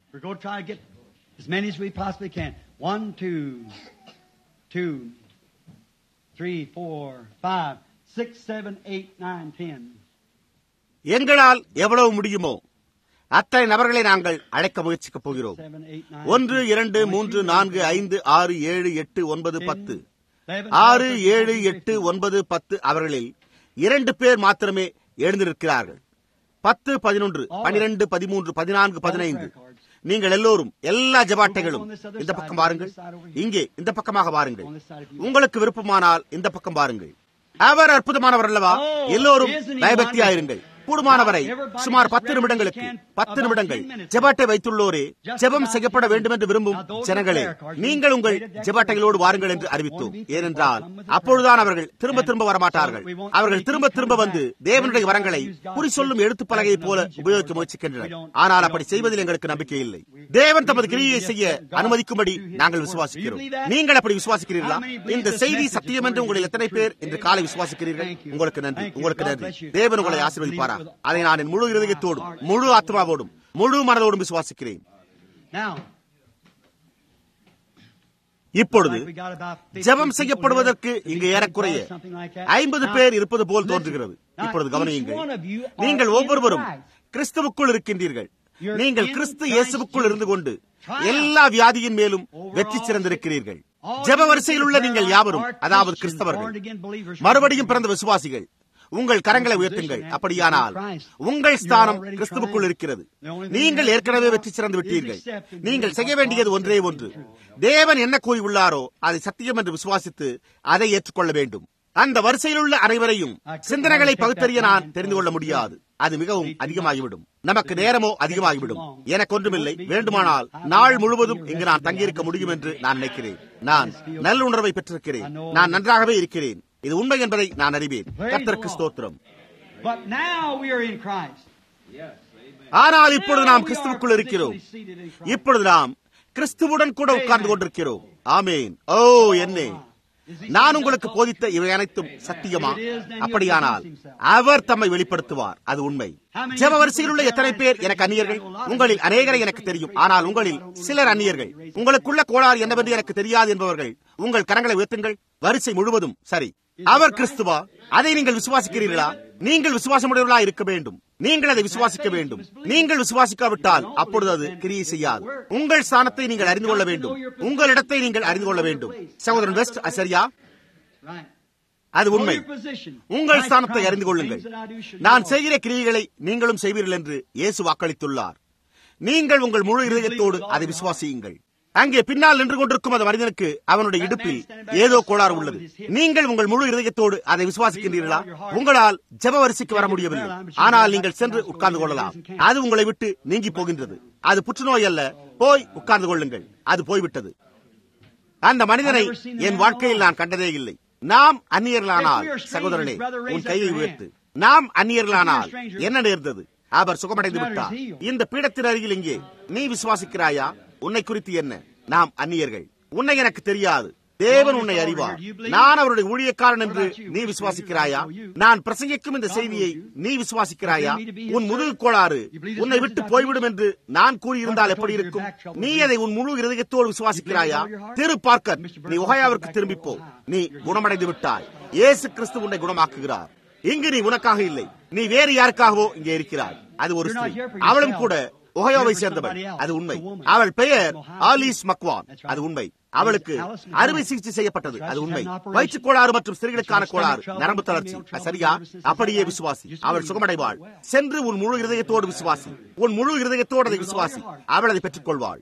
As many as we possibly can. One, two, two, three, four, five, six, seven, eight, nine, ten. எங்களால் எவ்வளவு முடியுமோ அத்தனை நபர்களை நாங்கள் அழைக்க முயற்சிக்கப் போகிறோம் ஒன்று இரண்டு மூன்று நான்கு ஐந்து ஆறு ஏழு எட்டு ஒன்பது பத்து ஆறு ஏழு எட்டு ஒன்பது பத்து அவர்களில் இரண்டு பேர் மாத்திரமே எழுந்திருக்கிறார்கள் பத்து பதினொன்று பனிரெண்டு பதிமூன்று பதினான்கு பதினைந்து நீங்கள் எல்லோரும் எல்லா ஜபாட்டைகளும் இந்த பக்கம் பாருங்கள் இங்கே இந்த பக்கமாக பாருங்கள் உங்களுக்கு விருப்பமானால் இந்த பக்கம் பாருங்கள் அவர் அற்புதமானவர் அல்லவா எல்லோரும் பயபக்தியாயிருங்கள் கூடுமானவரை சுமார் பத்து நிமிடங்களுக்கு பத்து நிமிடங்கள் ஜெபாட்டை வைத்துள்ளோரே ஜெபம் செய்யப்பட வேண்டும் என்று விரும்பும் ஜனங்களே நீங்கள் உங்கள் ஜெபாட்டைகளோடு வாருங்கள் என்று அறிவித்தோம் ஏனென்றால் அப்பொழுதுதான் அவர்கள் திரும்ப திரும்ப வரமாட்டார்கள் அவர்கள் திரும்ப திரும்ப வந்து தேவனுடைய வரங்களை குறி சொல்லும் எழுத்து பலகையை போல உபயோகிக்க முயற்சிக்கின்றனர் ஆனால் அப்படி செய்வதில் எங்களுக்கு நம்பிக்கை இல்லை தேவன் தமது கிரியை செய்ய அனுமதிக்கும்படி நாங்கள் விசுவாசிக்கிறோம் நீங்கள் அப்படி விசுவாசிக்கிறீர்களா இந்த செய்தி சத்தியம் என்று உங்களில் எத்தனை பேர் இன்று காலை விசுவாசிக்கிறீர்கள் உங்களுக்கு நன்றி உங்களுக்கு நன்றி தேவன் உங்களை ஆசீர்வதிப்பாரா அதை நான் என் முழு இருதயத்தோடும் முழு ஆத்மாவோடும் முழு மனதோடும் விசுவாசிக்கிறேன் இப்பொழுது ஜபம் செய்யப்படுவதற்கு இங்கு ஏறக்குறைய ஐம்பது பேர் இருப்பது போல் தோன்றுகிறது இப்பொழுது கவனியுங்கள் நீங்கள் ஒவ்வொருவரும் கிறிஸ்துவுக்குள் இருக்கின்றீர்கள் நீங்கள் கிறிஸ்து இயேசுவுக்குள் இருந்து கொண்டு எல்லா வியாதியின் மேலும் வெற்றி சிறந்திருக்கிறீர்கள் ஜப வரிசையில் உள்ள நீங்கள் யாவரும் அதாவது கிறிஸ்தவர்கள் மறுபடியும் பிறந்த விசுவாசிகள் உங்கள் கரங்களை உயர்த்துங்கள் அப்படியானால் உங்கள் ஸ்தானம் கிறிஸ்துவுக்குள் இருக்கிறது நீங்கள் ஏற்கனவே வெற்றி சிறந்து விட்டீர்கள் நீங்கள் செய்ய வேண்டியது ஒன்றே ஒன்று தேவன் என்ன கூறியுள்ளாரோ அதை சத்தியம் என்று விசுவாசித்து அதை ஏற்றுக்கொள்ள வேண்டும் அந்த வரிசையில் உள்ள அனைவரையும் சிந்தனைகளை பகுத்தறிய நான் தெரிந்து கொள்ள முடியாது அது மிகவும் அதிகமாகிவிடும் நமக்கு நேரமோ அதிகமாகிவிடும் எனக்கு ஒன்றுமில்லை வேண்டுமானால் நாள் முழுவதும் இங்கு நான் தங்கியிருக்க முடியும் என்று நான் நினைக்கிறேன் நான் நல்லுணர்வை பெற்றிருக்கிறேன் நான் நன்றாகவே இருக்கிறேன் இது உண்மை என்பதை நான் அறிவேன் கர்த்தருக்கு ஸ்தோத்திரம் ஆனால் இப்பொழுது நாம் கிறிஸ்துவுக்குள் இருக்கிறோம் இப்பொழுது நாம் கிறிஸ்துவுடன் கூட உட்கார்ந்து கொண்டிருக்கிறோம் ஆமேன் ஓ என்னே நான் உங்களுக்கு போதித்த இவை அனைத்தும் சத்தியமா அப்படியானால் அவர் தம்மை வெளிப்படுத்துவார் அது உண்மை ஜெப வரிசையில் உள்ள எத்தனை பேர் எனக்கு அந்நியர்கள் உங்களில் அநேகரை எனக்கு தெரியும் ஆனால் உங்களில் சிலர் அந்நியர்கள் உங்களுக்குள்ள கோளாறு என்னவென்று எனக்கு தெரியாது என்பவர்கள் உங்கள் கரங்களை உயர்த்துங்கள் வரிசை முழுவதும் சரி அவர் கிறிஸ்துவா அதை நீங்கள் விசுவாசிக்கிறீர்களா நீங்கள் விசுவாசமுடையவர்களா இருக்க வேண்டும் நீங்கள் அதை விசுவாசிக்க வேண்டும் நீங்கள் விசுவாசிக்காவிட்டால் அப்பொழுது அது கிரியை செய்யாது உங்கள் ஸ்தானத்தை நீங்கள் அறிந்து கொள்ள வேண்டும் உங்கள் இடத்தை நீங்கள் அறிந்து கொள்ள வேண்டும் சகோதரன் வெஸ்ட் சரியா அது உண்மை உங்கள் ஸ்தானத்தை அறிந்து கொள்ளுங்கள் நான் செய்கிற கிரியைகளை நீங்களும் செய்வீர்கள் என்று இயேசு வாக்களித்துள்ளார் நீங்கள் உங்கள் முழு இதயத்தோடு அதை விசுவாசியுங்கள் அங்கே பின்னால் நின்று கொண்டிருக்கும் அந்த மனிதனுக்கு அவனுடைய இடுப்பில் ஏதோ கோளாறு உள்ளது நீங்கள் உங்கள் முழு இதயத்தோடு அதை விசுவாசிக்கின்றீர்களா உங்களால் ஜெப வரிசைக்கு வர முடியவில்லை ஆனால் நீங்கள் சென்று உட்கார்ந்து கொள்ளலாம் அது உங்களை விட்டு நீங்கி போகின்றது அது புற்றுநோய் அல்ல போய் உட்கார்ந்து கொள்ளுங்கள் அது போய்விட்டது அந்த மனிதனை என் வாழ்க்கையில் நான் கண்டதே இல்லை நாம் அந்நியர்களானால் சகோதரனே உன் கையை உயர்த்து நாம் அந்நியர்களானால் என்ன நேர்ந்தது அவர் சுகமடைந்து விட்டார் இந்த பீடத்தின் அருகில் இங்கே நீ விசுவாசிக்கிறாயா உன்னை குறித்து என்ன நாம் அந்நியர்கள் உன்னை எனக்கு தெரியாது தேவன் உன்னை அறிவார் நான் அவருடைய ஊழியக்காரன் என்று நீ விசுவாசிக்கிறாயா நான் பிரசங்கிக்கும் இந்த செய்தியை நீ விசுவாசிக்கிறாயா உன் முதுகு கோளாறு உன்னை விட்டு போய்விடும் என்று நான் கூறியிருந்தால் எப்படி இருக்கும் நீ அதை உன் முழு இருதயத்தோடு விசுவாசிக்கிறாயா திரு பார்க்கர் நீ ஒகையாவிற்கு திரும்பிப்போ நீ குணமடைந்து விட்டாய் இயேசு கிறிஸ்து உன்னை குணமாக்குகிறார் இங்கு நீ உனக்காக இல்லை நீ வேறு யாருக்காகவோ இங்கே இருக்கிறாய் அது ஒரு ஸ்திரீ அவளும் கூட ஒஹயோவை சேர்ந்தவள் அது உண்மை அவள் பெயர் ஆலிஸ் மக்வான் அது உண்மை அவளுக்கு அறுவை சிகிச்சை செய்யப்பட்டது அது உண்மை வயிற்று கோளாறு மற்றும் ஸ்திரீகளுக்கான கோளாறு நரம்பு தளர்ச்சி சரியா அப்படியே விசுவாசி அவள் சுகமடைவாள் சென்று உன் முழு இருதயத்தோடு விசுவாசி உன் முழு இருதயத்தோடு அதை விசுவாசி அவள் அதை பெற்றுக் கொள்வாள்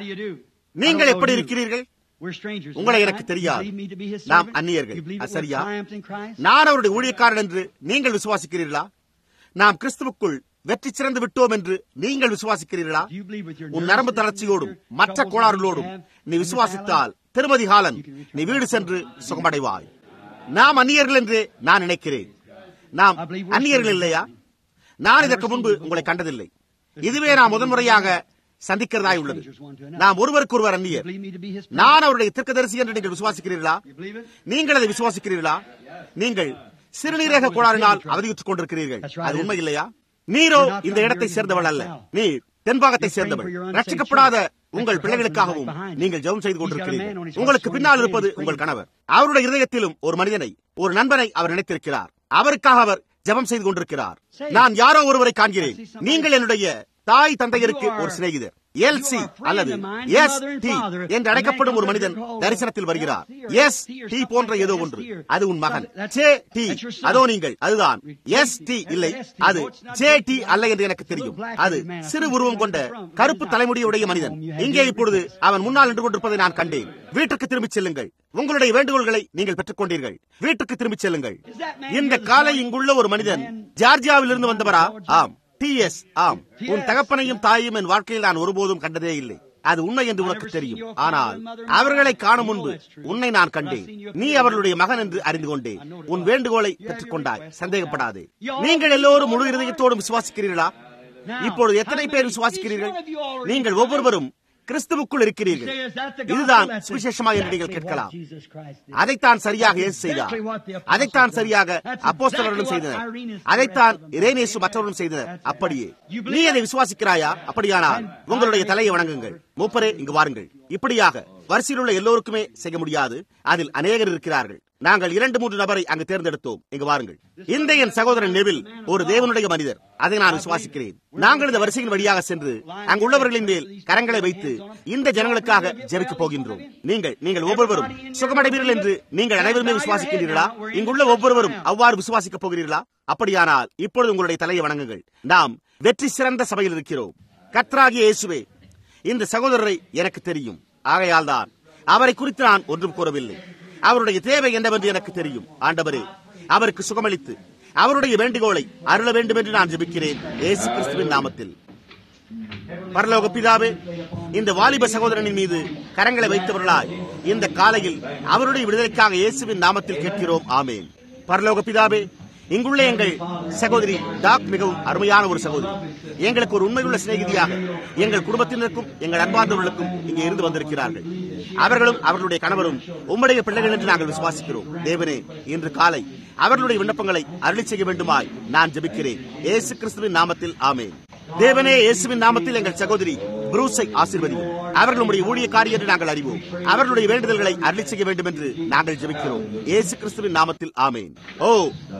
நீங்கள் எப்படி இருக்கிறீர்கள் உங்களை எனக்கு தெரியாது நாம் அந்நியர்கள் சரியா நான் அவருடைய ஊழியக்காரன் என்று நீங்கள் விசுவாசிக்கிறீர்களா நாம் கிறிஸ்துவுக்குள் வெற்றி சிறந்து விட்டோம் என்று நீங்கள் விசுவாசிக்கிறீர்களா உன் நரம்பு தளர்ச்சியோடும் மற்ற கோளாறுகளோடும் நீ விசுவாசித்தால் திருமதி ஹாலன் நீ வீடு சென்று சுகமடைவாய் நாம் அந்நியர்கள் என்று நான் நினைக்கிறேன் நாம் அந்நியர்கள் இல்லையா நான் இதற்கு முன்பு உங்களை கண்டதில்லை இதுவே நான் முதன்முறையாக சந்திக்கிறதாய் உள்ளது நாம் ஒருவருக்கு ஒருவர் அந்நியர் நான் அவருடைய தீர்க்கதரிசி என்று நீங்கள் விசுவாசிக்கிறீர்களா நீங்கள் அதை விசுவாசிக்கிறீர்களா நீங்கள் சிறுநீரக கோளாறினால் அவதியுற்றுக் கொண்டிருக்கிறீர்கள் அது உண்மை இல்லையா நீரோ இந்த இடத்தை சேர்ந்தவள் அல்ல நீர் தென்பாகத்தை சேர்ந்தவள் ரட்சிக்கப்படாத உங்கள் பிள்ளைகளுக்காகவும் நீங்கள் ஜெபம் செய்து கொண்டிருக்கிறீர்கள் உங்களுக்கு பின்னால் இருப்பது உங்கள் கணவர் அவருடைய இருதயத்திலும் ஒரு மனிதனை ஒரு நண்பனை அவர் நினைத்திருக்கிறார் அவருக்காக அவர் ஜெபம் செய்து கொண்டிருக்கிறார் நான் யாரோ ஒருவரை காண்கிறேன் நீங்கள் என்னுடைய தாய் தந்தையருக்கு ஒரு சிநேகிதர் எல் சி அல்லது எஸ் டி என்று அழைக்கப்படும் ஒரு மனிதன் தரிசனத்தில் வருகிறார் எஸ் டி போன்ற ஏதோ ஒன்று அது உன் மகன் ஜே டி அதோ நீங்கள் அதுதான் எஸ் டி இல்லை அது ஜே டி அல்ல என்று எனக்கு தெரியும் அது சிறு உருவம் கொண்ட கருப்பு தலைமுடியுடைய மனிதன் இங்கே இப்பொழுது அவன் முன்னால் நின்று கொண்டிருப்பதை நான் கண்டேன் வீட்டுக்கு திரும்பிச் செல்லுங்கள் உங்களுடைய வேண்டுகோள்களை நீங்கள் பெற்றுக் கொண்டீர்கள் வீட்டுக்கு திரும்பிச் செல்லுங்கள் இந்த காலை இங்குள்ள ஒரு மனிதன் ஜார்ஜியாவில் இருந்து வந்தவரா ஆம் டி எஸ் ஆம் உன் தகப்பனையும் தாயையும் என் வாழ்க்கையில் நான் ஒருபோதும் கண்டதே இல்லை அது உண்மை என்று உனக்கு தெரியும் ஆனால் அவர்களை காணும் முன்பு உன்னை நான் கண்டேன் நீ அவர்களுடைய மகன் என்று அறிந்து கொண்டேன் உன் வேண்டுகோளை பெற்றுக் கொண்டாய் சந்தேகப்படாதே நீங்கள் எல்லோரும் முழு இருதயத்தோடு விசுவாசிக்கிறீர்களா இப்பொழுது எத்தனை பேர் விசுவாசிக்கிறீர்கள் நீங்கள் ஒவ்வொருவரும் கிறிஸ்துவுக்குள் இருக்கிறீர்கள் இதுதான் சுவிசேஷமா என்று நீங்கள் கேட்கலாம் அதைத்தான் சரியாக இயேசு செய்தார் அதைத்தான் சரியாக அப்போஸ்தலர்களும் செய்தனர் அதைத்தான் இரேனேசு மற்றவர்களும் செய்தனர் அப்படியே நீ அதை விசுவாசிக்கிறாயா அப்படியானால் உங்களுடைய தலையை வணங்குங்கள் மூப்பரே இங்கு வாருங்கள் இப்படியாக வரிசையில் உள்ள எல்லோருக்குமே செய்ய முடியாது அதில் அநேகர் இருக்கிறார்கள் நாங்கள் இரண்டு மூன்று நபரை அங்கு தேர்ந்தெடுத்தோம் இங்கு வாருங்கள் இந்த என் சகோதரன் நெவில் ஒரு தேவனுடைய மனிதர் அதை நான் விசுவாசிக்கிறேன் நாங்கள் இந்த வரிசையின் வழியாக சென்று அங்குள்ளவர்களின் மேல் கரங்களை வைத்து இந்த ஜனங்களுக்காக ஜெபிக்க போகின்றோம் நீங்கள் நீங்கள் ஒவ்வொருவரும் சுகமடைவீர்கள் என்று நீங்கள் அனைவருமே விசுவாசிக்கிறீர்களா இங்குள்ள ஒவ்வொருவரும் அவ்வாறு விசுவாசிக்கப் போகிறீர்களா அப்படியானால் இப்பொழுது உங்களுடைய தலையை வணங்குங்கள் நாம் வெற்றி சிறந்த சபையில் இருக்கிறோம் கத்ராகிய இயேசுவே இந்த சகோதரரை எனக்கு தெரியும் ஆகையால் தான் அவரை குறித்து நான் ஒன்றும் கூறவில்லை அவருடைய தேவை என்னவென்று எனக்கு தெரியும் ஆண்டவரே அவருக்கு சுகமளித்து அவருடைய வேண்டுகோளை அருள வேண்டும் என்று நான் ஜெபிக்கிறேன் ஏசு கிறிஸ்துவின் நாமத்தில் பரலோக பிதாவே இந்த வாலிப சகோதரனின் மீது கரங்களை வைத்தவர்களாய் இந்த காலையில் அவருடைய விடுதலைக்காக இயேசுவின் நாமத்தில் கேட்கிறோம் ஆமேன் பரலோக பிதாவே இங்குள்ள எங்கள் சகோதரி டாக் மிகவும் அருமையான ஒரு சகோதரி எங்களுக்கு ஒரு உண்மையுள்ள சிநேகிதியாக எங்கள் குடும்பத்தினருக்கும் எங்கள் அன்பார்ந்தவர்களுக்கும் இங்கே இருந்து வந்திருக்கிறார்கள் அவர்களும் அவர்களுடைய கணவரும் உம்முடைய பிள்ளைகள் என்று நாங்கள் விசுவாசிக்கிறோம் தேவனே இன்று காலை அவர்களுடைய விண்ணப்பங்களை அருளி செய்ய வேண்டுமாய் நான் ஜெபிக்கிறேன் ஏசு கிறிஸ்துவின் நாமத்தில் ஆமேன் தேவனே இயேசுவின் நாமத்தில் எங்கள் சகோதரி புரூஸை ஆசீர்வதியும் அவர்களுடைய ஊழியக்காரி என்று நாங்கள் அறிவோம் அவர்களுடைய வேண்டுதல்களை அருளி செய்ய வேண்டும் என்று நாங்கள் ஜெபிக்கிறோம் ஏசு கிறிஸ்துவின் நாமத்தில் ஆமேன் ஓ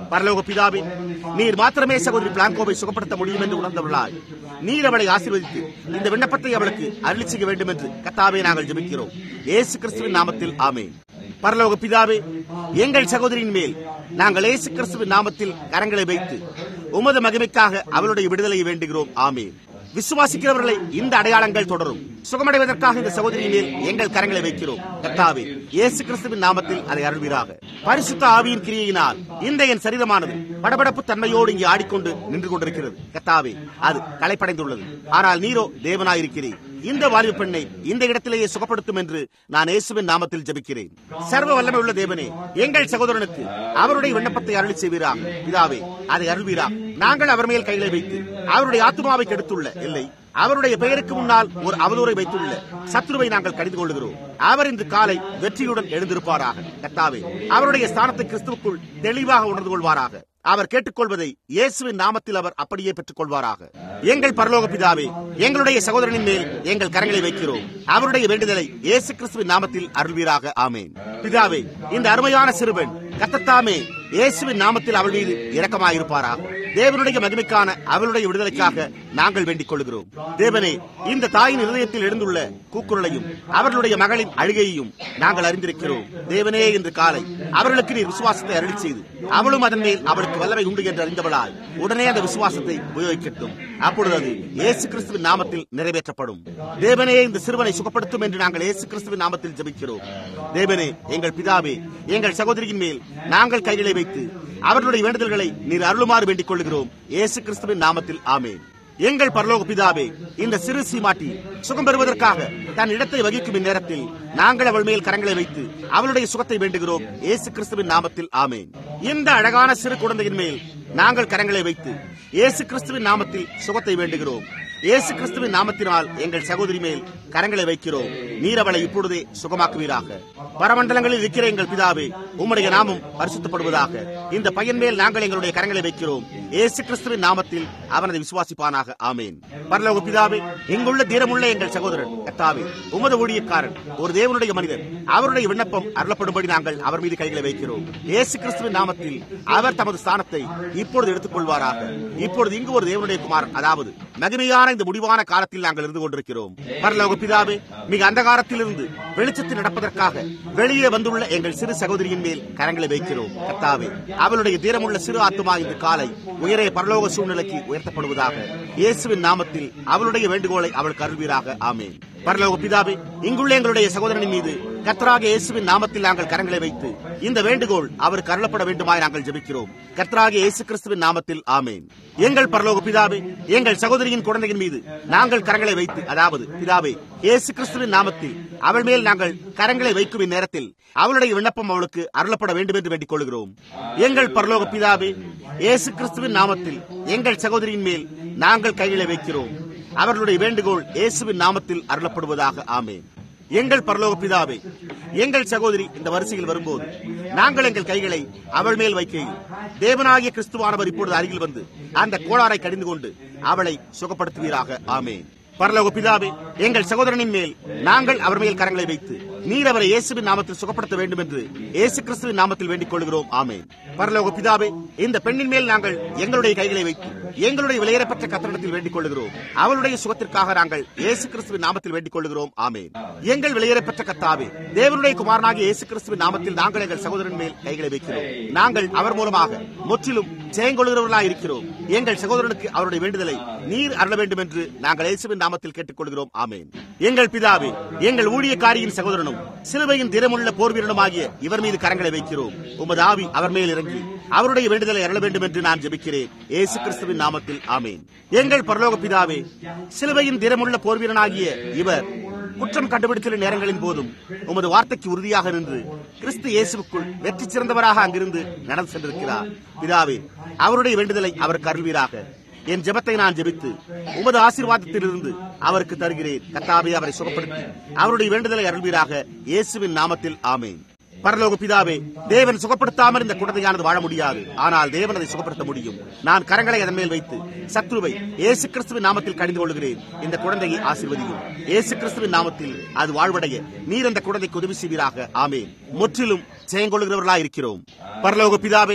பரலோக பிதாவே நீர் மாத்திரமே சகோதரி பிளாங்கோவை சுகப்படுத்த முடியும் என்று உணர்ந்தவர்களாய் நீர் அவளை ஆசீர்வதித்து இந்த விண்ணப்பத்தை அவளுக்கு அருளி செய்ய வேண்டும் என்று கத்தாவே நாங்கள் ஜெபிக்கிறோம் ஏசு கிறிஸ்துவின் நாமத்தில் ஆமேன் பரலோக பிதாவே எங்கள் சகோதரியின் மேல் நாங்கள் ஏசு கிறிஸ்துவின் நாமத்தில் கரங்களை வைத்து உமது மகிமைக்காக அவளுடைய விடுதலையை வேண்டுகிறோம் ஆமேன் விசுவாசிக்கிறவர்களை இந்த அடையாளங்கள் தொடரும் சுகமடைவதற்காக இந்த சகோதரியின் மேல் எங்கள் கரங்களை வைக்கிறோம் கர்த்தாவே இயேசு கிறிஸ்துவின் நாமத்தில் அதை அருள்வீராக பரிசுத்த ஆவியின் கிரியையினால் இந்த என் சரீரமானது படபடப்பு தன்மையோடு இங்கே ஆடிக்கொண்டு நின்று கொண்டிருக்கிறது கர்த்தாவே அது களைப்படைந்துள்ளது ஆனால் நீரோ தேவனாயிருக்கிறீர் இந்த வாலிப பெண்ணை இந்த இடத்திலேயே சுகப்படுத்தும் என்று நான் இயேசுவின் நாமத்தில் ஜெபிக்கிறேன் சர்வ வல்லமை உள்ள தேவனே எங்கள் சகோதரனுக்கு அவருடைய விண்ணப்பத்தை அருளி செய்வீராக இதாவே அதை அருள்வீரா நாங்கள் அவர் மேல் கைகளை வைத்து அவருடைய ஆத்மாவை கெடுத்துள்ள இல்லை அவருடைய பெயருக்கு முன்னால் ஒரு அவதூறை வைத்துள்ள சத்ருவை நாங்கள் கடிந்து கொள்கிறோம் அவர் இன்று காலை வெற்றியுடன் எழுந்திருப்பாராக கத்தாவே அவருடைய ஸ்தானத்தை கிறிஸ்துவுக்குள் தெளிவாக உணர்ந்து கொள்வாராக அவர் கேட்டுக்கொள்வதை இயேசுவின் நாமத்தில் அவர் அப்படியே பெற்றுக் கொள்வாராக எங்கள் பரலோக பிதாவே எங்களுடைய சகோதரனின் மேல் எங்கள் கரங்களை வைக்கிறோம் அவருடைய வேண்டுதலை இயேசு கிறிஸ்துவின் நாமத்தில் அருள்வீராக ஆமேன் பிதாவே இந்த அருமையான சிறுவன் கத்தத்தாமே இயேசுவின் நாமத்தில் அவள் மீது இரக்கமாயிருப்பாராக தேவனுடைய மகிமைக்கான அவளுடைய விடுதலைக்காக நாங்கள் வேண்டிக் கொள்கிறோம் தேவனே இந்த தாயின் இருதயத்தில் எழுந்துள்ள கூக்குரலையும் அவர்களுடைய மகளின் அழுகையையும் நாங்கள் அறிந்திருக்கிறோம் தேவனே இன்று காலை அவர்களுக்கு நீர் விசுவாசத்தை அருளி செய்து அவளும் அதன் மேல் அவளுக்கு வல்லமை உண்டு என்று அறிந்தவளாய் உடனே அந்த விசுவாசத்தை உபயோகிக்கட்டும் அப்பொழுது அது இயேசு கிறிஸ்துவின் நாமத்தில் நிறைவேற்றப்படும் தேவனே இந்த சிறுவனை சுகப்படுத்தும் என்று நாங்கள் இயேசு கிறிஸ்துவின் நாமத்தில் ஜெபிக்கிறோம் தேவனே எங்கள் பிதாவே எங்கள் சகோதரியின் மேல் நாங்கள் கைகளை வைத்து அவர்களுடைய வேண்டுதல்களை நீர் அருளுமாறு வேண்டிக் கொள்கிறோம் இயேசு கிறிஸ்துவின் நாமத்தில் ஆமேன் எங்கள் பரலோக பிதாவே இந்த சிறு சீமாட்டி சுகம் பெறுவதற்காக தன் இடத்தை வகிக்கும் இந்நேரத்தில் நாங்கள் அவள் மேல் கரங்களை வைத்து அவளுடைய சுகத்தை வேண்டுகிறோம் இயேசு கிறிஸ்துவின் நாமத்தில் ஆமேன் இந்த அழகான சிறு குழந்தையின் மேல் நாங்கள் கரங்களை வைத்து இயேசு கிறிஸ்துவின் நாமத்தில் சுகத்தை வேண்டுகிறோம் இயேசு கிறிஸ்துவின் நாமத்தினால் எங்கள் சகோதரி மேல் கரங்களை வைக்கிறோம் நீர் அவளை இப்பொழுதே சுகமாக்குவீராக பரமண்டலங்களில் இருக்கிற எங்கள் பிதாவே உம்முடைய நாமம் பரிசுத்தப்படுவதாக இந்த பையன் மேல் நாங்கள் எங்களுடைய கரங்களை வைக்கிறோம் இயேசு கிறிஸ்துவின் நாமத்தில் அவனதை விசுவாசிப்பானாக ஆமேன் பரலோக பிதாவே இங்குள்ள தீரமுள்ள எங்கள் சகோதரன் கத்தாவே உமது ஊழியக்காரன் ஒரு தேவனுடைய மனிதர் அவருடைய விண்ணப்பம் அருளப்படும்படி நாங்கள் அவர் மீது கைகளை வைக்கிறோம் இயேசு கிறிஸ்துவின் நாமத்தில் அவர் தமது ஸ்தானத்தை இப்பொழுது எடுத்துக் கொள்வாராக இப்பொழுது இங்கு ஒரு தேவனுடைய குமாரன் அதாவது மகிமையான இந்த முடிவான காலத்தில் நாங்கள் இருந்து கொண்டிருக்கிறோம் பரலோக பிதாவே மிக அந்தகாரத்தில் இருந்து வெளிச்சத்தில் நடப்பதற்காக வெளியே வந்துள்ள எங்கள் சிறு சகோதரியின் மேல் கரங்களை வைக்கிறோம் கத்தாவே அவளுடைய தீரமுள்ள சிறு ஆத்துமா இன்று காலை உயரே பரலோக சூழ்நிலைக்கு உயர்த்தப்படுவதாக இயேசுவின் நாமத்தில் அவளுடைய வேண்டுகோளை அவளுக்கு அருள்வீராக ஆமேன் பரலோக பிதாவே இங்குள்ள எங்களுடைய சகோதரனின் மீது கர்த்தராக இயேசுவின் நாமத்தில் நாங்கள் கரங்களை வைத்து இந்த வேண்டுகோள் அவருக்கு அருளப்பட வேண்டுமாய் நாங்கள் ஜெபிக்கிறோம் கர்த்தராக இயேசு கிறிஸ்துவின் நாமத்தில் ஆமேன் எங்கள் பரலோக பிதாவே எங்கள் சகோதரியின் குழந்தையின் மீது நாங்கள் கரங்களை வைத்து அதாவது பிதாவே இயேசு கிறிஸ்துவின் நாமத்தில் அவள் மேல் நாங்கள் கரங்களை வைக்கும் இந்நேரத்தில் அவளுடைய விண்ணப்பம் அவளுக்கு அருளப்பட வேண்டும் என்று வேண்டிக் கொள்கிறோம் எங்கள் பரலோக பிதாவே இயேசு கிறிஸ்துவின் நாமத்தில் எங்கள் சகோதரியின் மேல் நாங்கள் கைகளை வைக்கிறோம் அவர்களுடைய வேண்டுகோள் இயேசுவின் நாமத்தில் அருளப்படுவதாக ஆமேன் எங்கள் பரலோக பிதாவே எங்கள் சகோதரி இந்த வரிசையில் வரும்போது நாங்கள் எங்கள் கைகளை அவள் மேல் வைக்கையில் தேவனாகிய கிறிஸ்துவானவர் இப்பொழுது அருகில் வந்து அந்த கோளாறை கடிந்து கொண்டு அவளை சுகப்படுத்துவீராக ஆமேன் பரலோக பிதாவே எங்கள் சகோதரனின் மேல் நாங்கள் அவர் மேல் கரங்களை வைத்து நீர் அவரை இயேசுவின் நாமத்தில் சுகப்படுத்த வேண்டும் என்று இயேசு கிறிஸ்துவின் நாமத்தில் வேண்டிக் கொள்கிறோம் ஆமேன் பரலோக பிதாவே இந்த பெண்ணின் மேல் நாங்கள் எங்களுடைய கைகளை வைத்து எங்களுடைய விலையேறப்பட்ட கத்தனத்தில் வேண்டிக் கொள்கிறோம் அவளுடைய சுகத்திற்காக நாங்கள் இயேசு கிறிஸ்துவின் நாமத்தில் வேண்டிக் கொள்கிறோம் ஆமேன் எங்கள் விலையேறப்பட்ட கத்தாவே தேவனுடைய குமாரனாகிய இயேசு கிறிஸ்துவின் நாமத்தில் நாங்கள் எங்கள் சகோதரன் மேல் கைகளை வைக்கிறோம் நாங்கள் அவர் மூலமாக முற்றிலும் ஜெயங்கொள்கிறவர்களாக இருக்கிறோம் எங்கள் சகோதரனுக்கு அவருடைய வேண்டுதலை நீர் அருள வேண்டும் என்று நாங்கள் இயேசுவின் நாமத்தில் கேட்டுக்கொள்கிறோம் ஆமேன் எங்கள் பிதாவே எங்கள் ஊழியக்காரியின் சகோதரனும் சிலுவையின் திறமுள்ள போர் வீரனுமாகிய இவர் மீது கரங்களை வைக்கிறோம் உமது ஆவி அவர் மேல் இறங்கி அவருடைய வேண்டுதலை அருள வேண்டும் என்று நான் ஜெபிக்கிறேன் இயேசு கிறிஸ்துவின் நாமத்தில் ஆமேன் எங்கள் பரலோக பிதாவே சிலுவையின் திறமுள்ள போர் வீரனாகிய இவர் குற்றம் கண்டுபிடித்துள்ள நேரங்களின் போதும் உமது வார்த்தைக்கு உறுதியாக நின்று கிறிஸ்து இயேசுக்குள் வெற்றி சிறந்தவராக அங்கிருந்து நடந்து சென்றிருக்கிறார் பிதாவே அவருடைய வேண்டுதலை அவருக்கு அருள்வீராக என் ஜெபத்தை நான் ஜெபித்து உமது ஆசீர்வாதத்திலிருந்து அவருக்கு தருகிறேன் கத்தாவே அவரை சுகப்படுத்தி அவருடைய வேண்டுதலை அருள்வீராக இயேசுவின் நாமத்தில் ஆமேன் பரலோக பிதாவே தேவன் சுகப்படுத்தாமல் இந்த குழந்தையானது வாழ முடியாது ஆனால் தேவன் அதை சுகப்படுத்த முடியும் நான் கரங்களை அதன் மேல் வைத்து சத்ருவை இயேசு கிறிஸ்துவின் நாமத்தில் கடிந்து கொள்கிறேன் இந்த குழந்தையை ஆசீர்வதியும் இயேசு கிறிஸ்துவின் நாமத்தில் அது வாழ்வடைய நீர் அந்த குழந்தைக்கு உதவி செய்வீராக ஆமேன் முற்றிலும் ஜெயங்கொள்கிறவர்களாய் இருக்கிறோம் பரலோக பிதாவே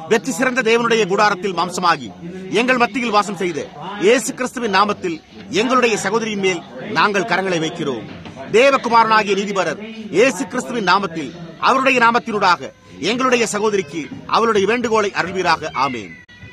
வெற்றி சிறந்த தேவனுடைய கூடாரத்தில் மாம்சமாகி எங்கள் மத்தியில் வாசம் செய்த இயேசு கிறிஸ்துவின் நாமத்தில் எங்களுடைய சகோதரியின் மேல் நாங்கள் கரங்களை வைக்கிறோம் தேவகுமாரனாகிய நீதிபரர் இயேசு கிறிஸ்துவின் நாமத்தில் அவருடைய நாமத்தினூடாக எங்களுடைய சகோதரிக்கு அவருடைய வேண்டுகோளை அருள்வீராக ஆமேன்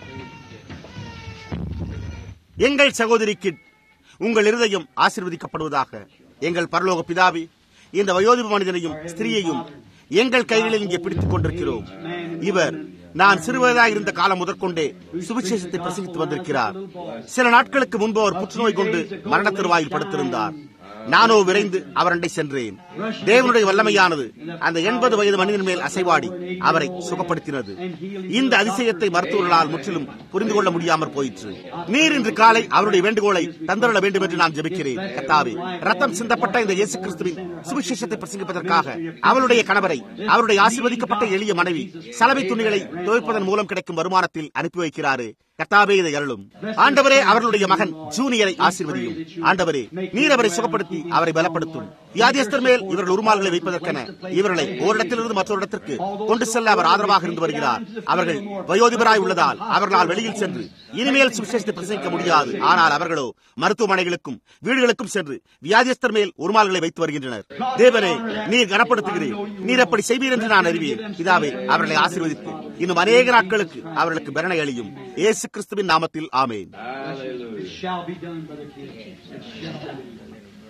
எங்கள் சகோதரிக்கு உங்கள் இருதயம் ஆசிர்வதிக்கப்படுவதாக எங்கள் பரலோக பிதாவி இந்த வயோதிப மனிதனையும் ஸ்திரீயையும் எங்கள் கைகளில் இங்கே பிடித்துக் கொண்டிருக்கிறோம் இவர் நான் சிறுவயதாக இருந்த காலம் முதற்கொண்டே சுவிசேஷத்தை பிரசங்கித்து வந்திருக்கிறார் சில நாட்களுக்கு முன்பு அவர் புற்றுநோய் கொண்டு மரண தருவாயில் படுத்திருந்தார் நானோ விரைந்து அவரண்டை சென்றேன் தேவனுடைய வல்லமையானது அந்த எண்பது வயது மனிதன் மேல் அசைவாடி அவரை சுகப்படுத்தினது இந்த அதிசயத்தை மருத்துவர்களால் முற்றிலும் புரிந்து கொள்ள முடியாமற் போயிற்று நீர் இன்று காலை அவருடைய வேண்டுகோளை தந்தருள வேண்டும் என்று நான் ஜெபிக்கிறேன் கத்தாவே ரத்தம் சிந்தப்பட்ட இந்த இயேசு கிறிஸ்துவின் சுவிசேஷத்தை பிரசங்கிப்பதற்காக அவருடைய கணவரை அவருடைய ஆசீர்வதிக்கப்பட்ட எளிய மனைவி சலவை துணிகளை துவைப்பதன் மூலம் கிடைக்கும் வருமானத்தில் அனுப்பி வைக்கிறாரு கத்தாவே இதை அருளும் ஆண்டவரே அவர்களுடைய மகன் ஜூனியரை ஆசீர்வதியும் ஆண்டவரே நீர் அவரை சுகப்படுத்தி அவரை பலப்படுத்தும் வியாதியஸ்தர் மேல் இவர்கள் உருமால்களை வைப்பதற்கென இவர்களை ஓரிடத்திலிருந்து மற்றொரு இடத்திற்கு கொண்டு செல்ல அவர் ஆதரவாக இருந்து வருகிறார் அவர்கள் வயோதிபராய் உள்ளதால் அவர்களால் வெளியில் சென்று இனிமேல் சுவிசேஷத்தை பிரசங்கிக்க முடியாது ஆனால் அவர்களோ மருத்துவமனைகளுக்கும் வீடுகளுக்கும் சென்று வியாதியஸ்தர் மேல் உருமால்களை வைத்து வருகின்றனர் தேவனே நீர் கனப்படுத்துகிறேன் நீர் அப்படி செய்வீர் என்று நான் அறிவேன் இதாவே அவர்களை ஆசீர்வதித்து இன்னும் அநேக நாட்களுக்கு அவர்களுக்கு பரணை அளியும் இயேசு கிறிஸ்துவின் நாமத்தில் ஆமேன் It shall be done, Brother Keith. It shall be done.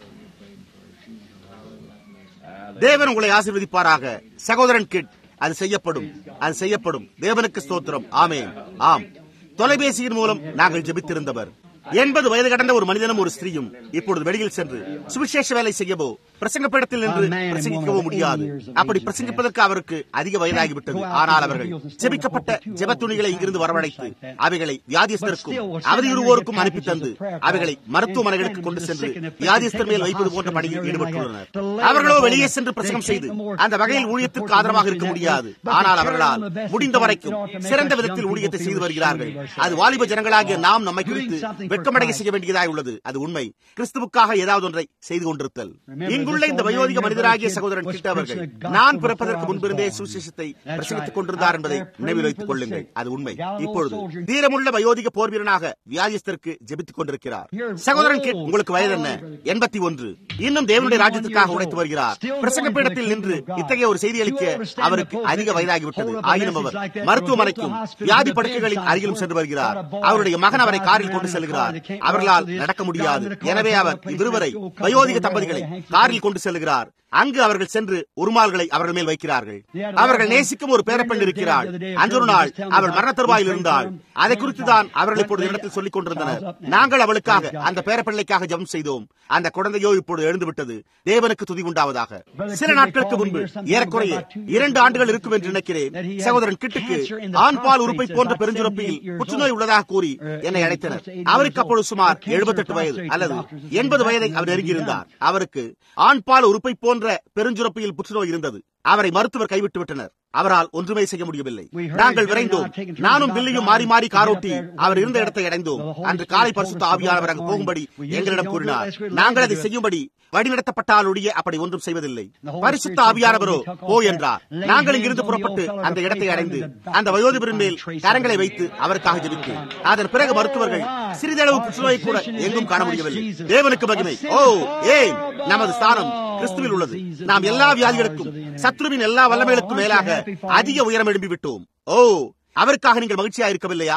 தேவன் உங்களை ஆசீர்வதிப்பாராக சகோதரன் கிட் அது செய்யப்படும் அது செய்யப்படும் தேவனுக்கு ஸ்தோத்திரம் ஆமேன் ஆம் தொலைபேசியின் மூலம் நாங்கள் ஜெபித்திருந்தவர் எண்பது வயது கடந்த ஒரு மனிதனும் ஒரு ஸ்திரீயும் இப்பொழுது வெளியில் சென்று சுவிசேஷ வேலை செய்யவோ பிரசங்கப்படத்தில் நின்று பிரசங்கிக்கவோ முடியாது அப்படி பிரசங்கிப்பதற்கு அவருக்கு அதிக வயதாகிவிட்டது ஆனால் அவர்கள் ஜெபிக்கப்பட்ட ஜெப துணிகளை இங்கிருந்து வரவழைத்து அவைகளை வியாதியஸ்தருக்கும் அவதியுறுவோருக்கும் அனுப்பி தந்து அவைகளை மருத்துவமனைகளுக்கு கொண்டு சென்று வியாதியஸ்தர் மேல் வைப்பது போன்ற பணியில் ஈடுபட்டுள்ளனர் அவர்களோ வெளியே சென்று பிரசங்கம் செய்து அந்த வகையில் ஊழியத்திற்கு ஆதரவாக இருக்க முடியாது ஆனால் அவர்களால் முடிந்த வரைக்கும் சிறந்த விதத்தில் ஊழியத்தை செய்து வருகிறார்கள் அது வாலிப ஜனங்களாகிய நாம் நம்மை குறித்து வெட்கமடைய செய்ய வேண்டியதாய் உள்ளது அது உண்மை கிறிஸ்துவுக்காக ஏதாவது ஒன்றை செய்து கொண்டிருத்தல் இங்குள்ள இந்த வயோதிக மனிதராகிய சகோதரன் கிட்ட அவர்கள் நான் பிறப்பதற்கு முன்பிருந்தே சுவிசேஷத்தை பிரசங்கித்துக் கொண்டிருந்தார் என்பதை நினைவில் வைத்துக் கொள்ளுங்கள் அது உண்மை இப்பொழுது தீரமுள்ள வயோதிக போர் வீரனாக வியாதியஸ்தருக்கு ஜெபித்துக் கொண்டிருக்கிறார் சகோதரன் கிட் உங்களுக்கு வயது என்ன எண்பத்தி ஒன்று இன்னும் தேவனுடைய ராஜ்யத்துக்காக உழைத்து வருகிறார் பிரசங்க பீடத்தில் நின்று இத்தகைய ஒரு செய்தி அளிக்க அவருக்கு அதிக வயதாகிவிட்டது ஆயினும் அவர் மருத்துவமனைக்கும் வியாதி படுக்கைகளின் அருகிலும் சென்று வருகிறார் அவருடைய மகன் அவரை காரில் கொண்டு செல்கிறார் அவர்களால் நடக்க முடியாது எனவே அவர் இவ்விருவரை வயோதிக தம்பதிகளை காரில் கொண்டு செல்கிறார் அங்கு அவர்கள் சென்று உருமால்களை அவர்கள் மேல் வைக்கிறார்கள் அவர்கள் நேசிக்கும் ஒரு பேரப்பெண் இருக்கிறாள் அன்றொரு நாள் அவள் மரண தருவாயில் இருந்தாள் அதை குறித்து தான் அவர்கள் இப்பொழுது இடத்தில் சொல்லிக் கொண்டிருந்தனர் நாங்கள் அவளுக்காக அந்த பேரப்பிள்ளைக்காக ஜெபம் செய்தோம் அந்த குழந்தையோ இப்பொழுது எழுந்து விட்டது தேவனுக்கு துதி உண்டாவதாக சில நாட்களுக்கு முன்பு ஏறக்குறைய இரண்டு ஆண்டுகள் இருக்கும் என்று நினைக்கிறேன் சகோதரன் கிட்டுக்கு ஆண் பால் உறுப்பை போன்ற பெருஞ்சுரப்பில் புற்றுநோய் உள்ளதாக கூறி என்னை அழைத்தனர் அவருக்கு அப்பொழுது சுமார் எழுபத்தெட்டு வயது அல்லது எண்பது வயதை அவர் நெருங்கியிருந்தார் அவருக்கு ஆண் பால் உறுப்பை போன்ற பெருஞ்சுரப்பியில் புற்றுநோய் இருந்தது அவரை மருத்துவர் கைவிட்டு விட்டனர் அவரால் ஒன்றுமே செய்ய முடியவில்லை நாங்கள் விரைந்தோம் நானும் பில்லியும் மாறி மாறி காரோட்டி அவர் இருந்த இடத்தை அடைந்தோம் அன்று காலை பரிசுத்த ஆவியானவர் அங்கு போகும்படி எங்களிடம் கூறினார் நாங்கள் அதை செய்யும்படி வழிநடத்தப்பட்டாலுடைய அப்படி ஒன்றும் செய்வதில்லை பரிசுத்த ஆவியானவரோ போ என்றார் நாங்கள் இங்கிருந்து புறப்பட்டு அந்த இடத்தை அடைந்து அந்த வயோதிபரின் மேல் கரங்களை வைத்து அவருக்காக ஜெபித்து அதன் பிறகு மருத்துவர்கள் சிறிதளவு புற்றுநோயை கூட எங்கும் காண முடியவில்லை தேவனுக்கு மகிமை ஓ ஏன் நமது ஸ்தானம் கிறிஸ்துவில் உள்ளது நாம் எல்லா வியாதிகளுக்கும் சத்ருவின் எல்லா வல்லமைகளுக்கும் மேலாக அதிக உயரம் எழும்பி விட்டோம் ஓ அவருக்காக நீங்கள் மகிழ்ச்சியா இருக்கவில்லையா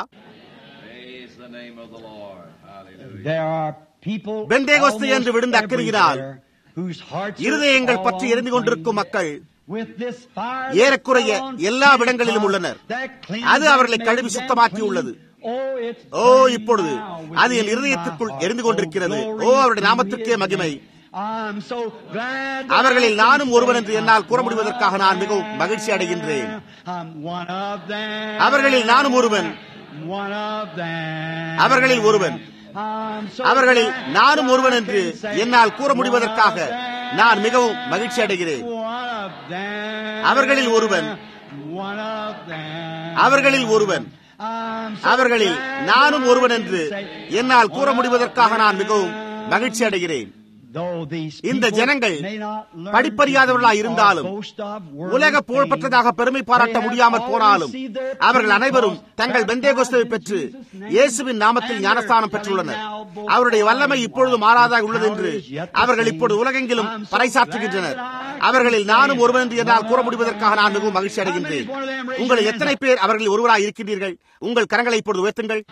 Praise the name of the Lord. Hallelujah. There are people Pentecost என்று விழுந்த அக்கினியினால் everywhere whose hearts are இருதயங்கள் all பற்றி எரிந்து கொண்டிருக்கும் மக்கள் with this fire ஏறக்குறைய that fell on எல்லா இடங்களிலும் Pentecost உள்ளனர் that cleansed அது அவர்களை them, கழுவி made them சுத்தமாக்கி clean. உள்ளது Oh, it's ஓ burning இப்பொழுது now within அது என் my இருதயத்திற்குள் heart. எரிந்து கொண்டிருக்கிறது Oh, ஓ glory அவருடைய to நாமத்திற்கே his மகிமை name. I'm so glad that அவர்களில் I can நானும் ஒருவன் say என்று என்னால் கூற I'm முடிவதற்காக one நான் of மிகவும் them. மகிழ்ச்சி அடைகின்றேன் I'm one of them. அவர்களில் நானும் ஒருவன். One of them. அவர்களில் ஒருவன். I'm so அவர்களில் glad நானும் that ஒருவன் I என்று can say என்னால் கூற I'm முடிவதற்காக one of them. நான் மிகவும் மகிழ்ச்சி அடைகிறேன் One of them. அவர்களில் ஒருவன். One of them. அவர்களில் ஒருவன் I'm so அவர்களில் glad நானும் that I ஒருவன் can என்று say என்னால் கூற one of முடிவதற்காக நான் them. மிகவும் மகிழ்ச்சி அடைகிறேன் இந்த ஜனங்கள் படிப்பறியாதவர்களாய் இருந்தாலும் உலக புகழ்பெற்றதாக பெருமை பாராட்ட முடியாமல் போனாலும் அவர்கள் அனைவரும் தங்கள் பெந்தேகோஸ்தவை பெற்று இயேசுவின் நாமத்தில் ஞானஸ்தானம் பெற்றுள்ளனர் அவருடைய வல்லமை இப்பொழுது மாறாதாக உள்ளது என்று அவர்கள் இப்பொழுது உலகெங்கிலும் பறைசாற்றுகின்றனர் அவர்களில் நானும் ஒருவன் என்று என்னால் கூற முடிவதற்காக நான் மிகவும் மகிழ்ச்சி அடைகின்றேன் உங்களை எத்தனை பேர் அவர்களில் ஒருவராக இருக்கின்றீர்கள் உங்கள் கரங்களை இப்பொழுது உயர்த்துங்கள்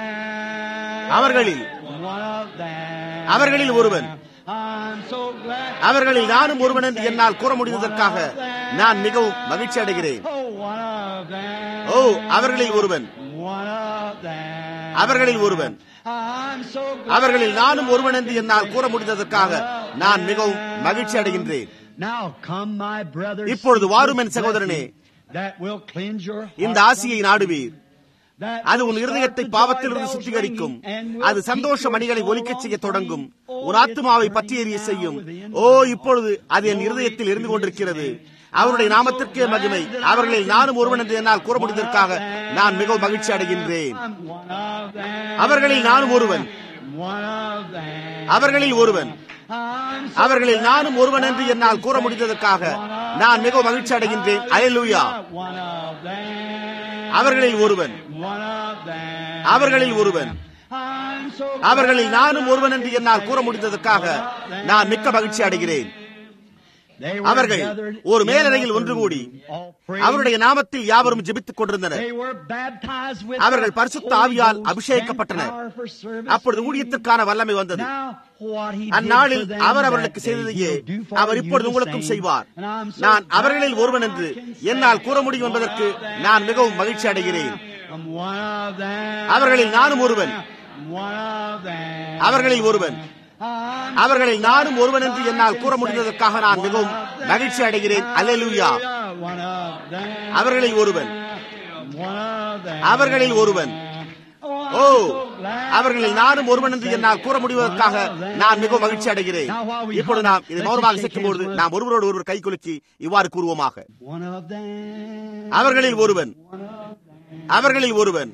அவர்களில் அவர்களில் ஒருவன் அவர்களில் நானும் ஒருவன் என்று என்னால் கூற முடிவதற்காக நான் மிகவும் மகிழ்ச்சி அடைகிறேன் ஓ அவர்களில் ஒருவன் அவர்களில் ஒருவன் அவர்களில் நானும் ஒருவன் என்று என்னால் கூற முடிந்ததற்காக நான் மிகவும் மகிழ்ச்சி அடைகின்றேன் இப்பொழுது வாரும் என் சகோதரனே இந்த ஆசியை நாடுவீர் அது உன் இருதயத்தை பாவத்திலிருந்து சுத்திகரிக்கும் அது சந்தோஷ மணிகளை ஒலிக்கச் செய்ய தொடங்கும் ஒரு ஆத்மாவை பற்றி எறிய செய்யும் ஓ இப்பொழுது அது என் இருதயத்தில் இருந்து கொண்டிருக்கிறது அவருடைய நாமத்திற்கே மகிமை அவர்களில் நானும் ஒருவன் என்று என்னால் கூற முடிந்ததற்காக நான் மிகவும் மகிழ்ச்சி அடைகின்றேன் அவர்களில் நானும் ஒருவன் அவர்களில் ஒருவன் அவர்களில் நானும் ஒருவன் என்று என்னால் கூற முடிந்ததற்காக நான் மிகவும் மகிழ்ச்சி அடைகின்றேன் அயலூயா அவர்களில் ஒருவன் அவர்களில் ஒருவன் அவர்களில் நானும் ஒருவன் என்று என்னால் கூற முடிந்ததற்காக நான் மிக்க மகிழ்ச்சி அடைகிறேன் அவர்கள் ஒரு மேலறையில் ஒன்று கூடி அவருடைய நாமத்தில் யாவரும் ஜெபித்துக் கொண்டிருந்தனர் அவர்கள் பரிசுத்த ஆவியால் அபிஷேகிக்கப்பட்டனர் அப்பொழுது ஊழியத்திற்கான வல்லமை வந்தது அந்நாளில் அவர் அவர்களுக்கு செய்ததையே அவர் இப்பொழுது உங்களுக்கும் செய்வார் நான் அவர்களில் ஒருவன் என்று என்னால் கூற முடியும் என்பதற்கு நான் மிகவும் மகிழ்ச்சி அடைகிறேன் அவர்களில் நானும் ஒருவன் அவர்களில் ஒருவன் அவர்களில் நானும் ஒருவன் என்று என்னால் கூற முடிந்ததற்காக நான் மிகவும் மகிழ்ச்சி அடைகிறேன் அல்லேலூயா அவர்களில் ஒருவன் அவர்களில் ஒருவன் ஓ அவர்களில் நானும் ஒருவன் என்று என்னால் கூற முடிவதற்காக நான் மிகவும் மகிழ்ச்சி அடைகிறேன் இப்பொழுது நாம் இதை மௌனமாக சேர்க்கும் பொழுது நாம் ஒருவரோடு ஒருவர் கை குலுக்கி இவ்வாறு கூறுவோமாக அவர்களில் ஒருவன் அவர்களில் ஒருவன்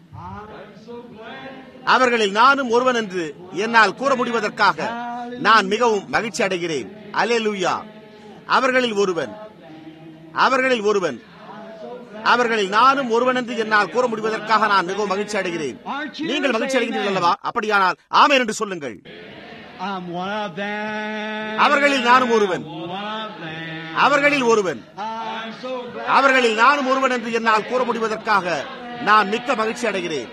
அவர்களில் நானும் ஒருவன் என்று என்னால் கூற முடிவதற்காக நான் மிகவும் மகிழ்ச்சி அடைகிறேன் அலேலுயா அவர்களில் ஒருவன் அவர்களில் ஒருவன் அவர்களில் நானும் ஒருவன் என்று என்னால் கூற முடிவதற்காக நான் மிகவும் மகிழ்ச்சி அடைகிறேன் நீங்கள் மகிழ்ச்சி அடைகிறீர்கள் அல்லவா அப்படியானால் ஆமேன் என்று சொல்லுங்கள் அவர்களில் நானும் ஒருவன் அவர்களில் ஒருவன் அவர்களில் நானும் ஒருவன் என்று என்னால் கூற முடிவதற்காக நான் மிக்க மகிழ்ச்சி அடைகிறேன்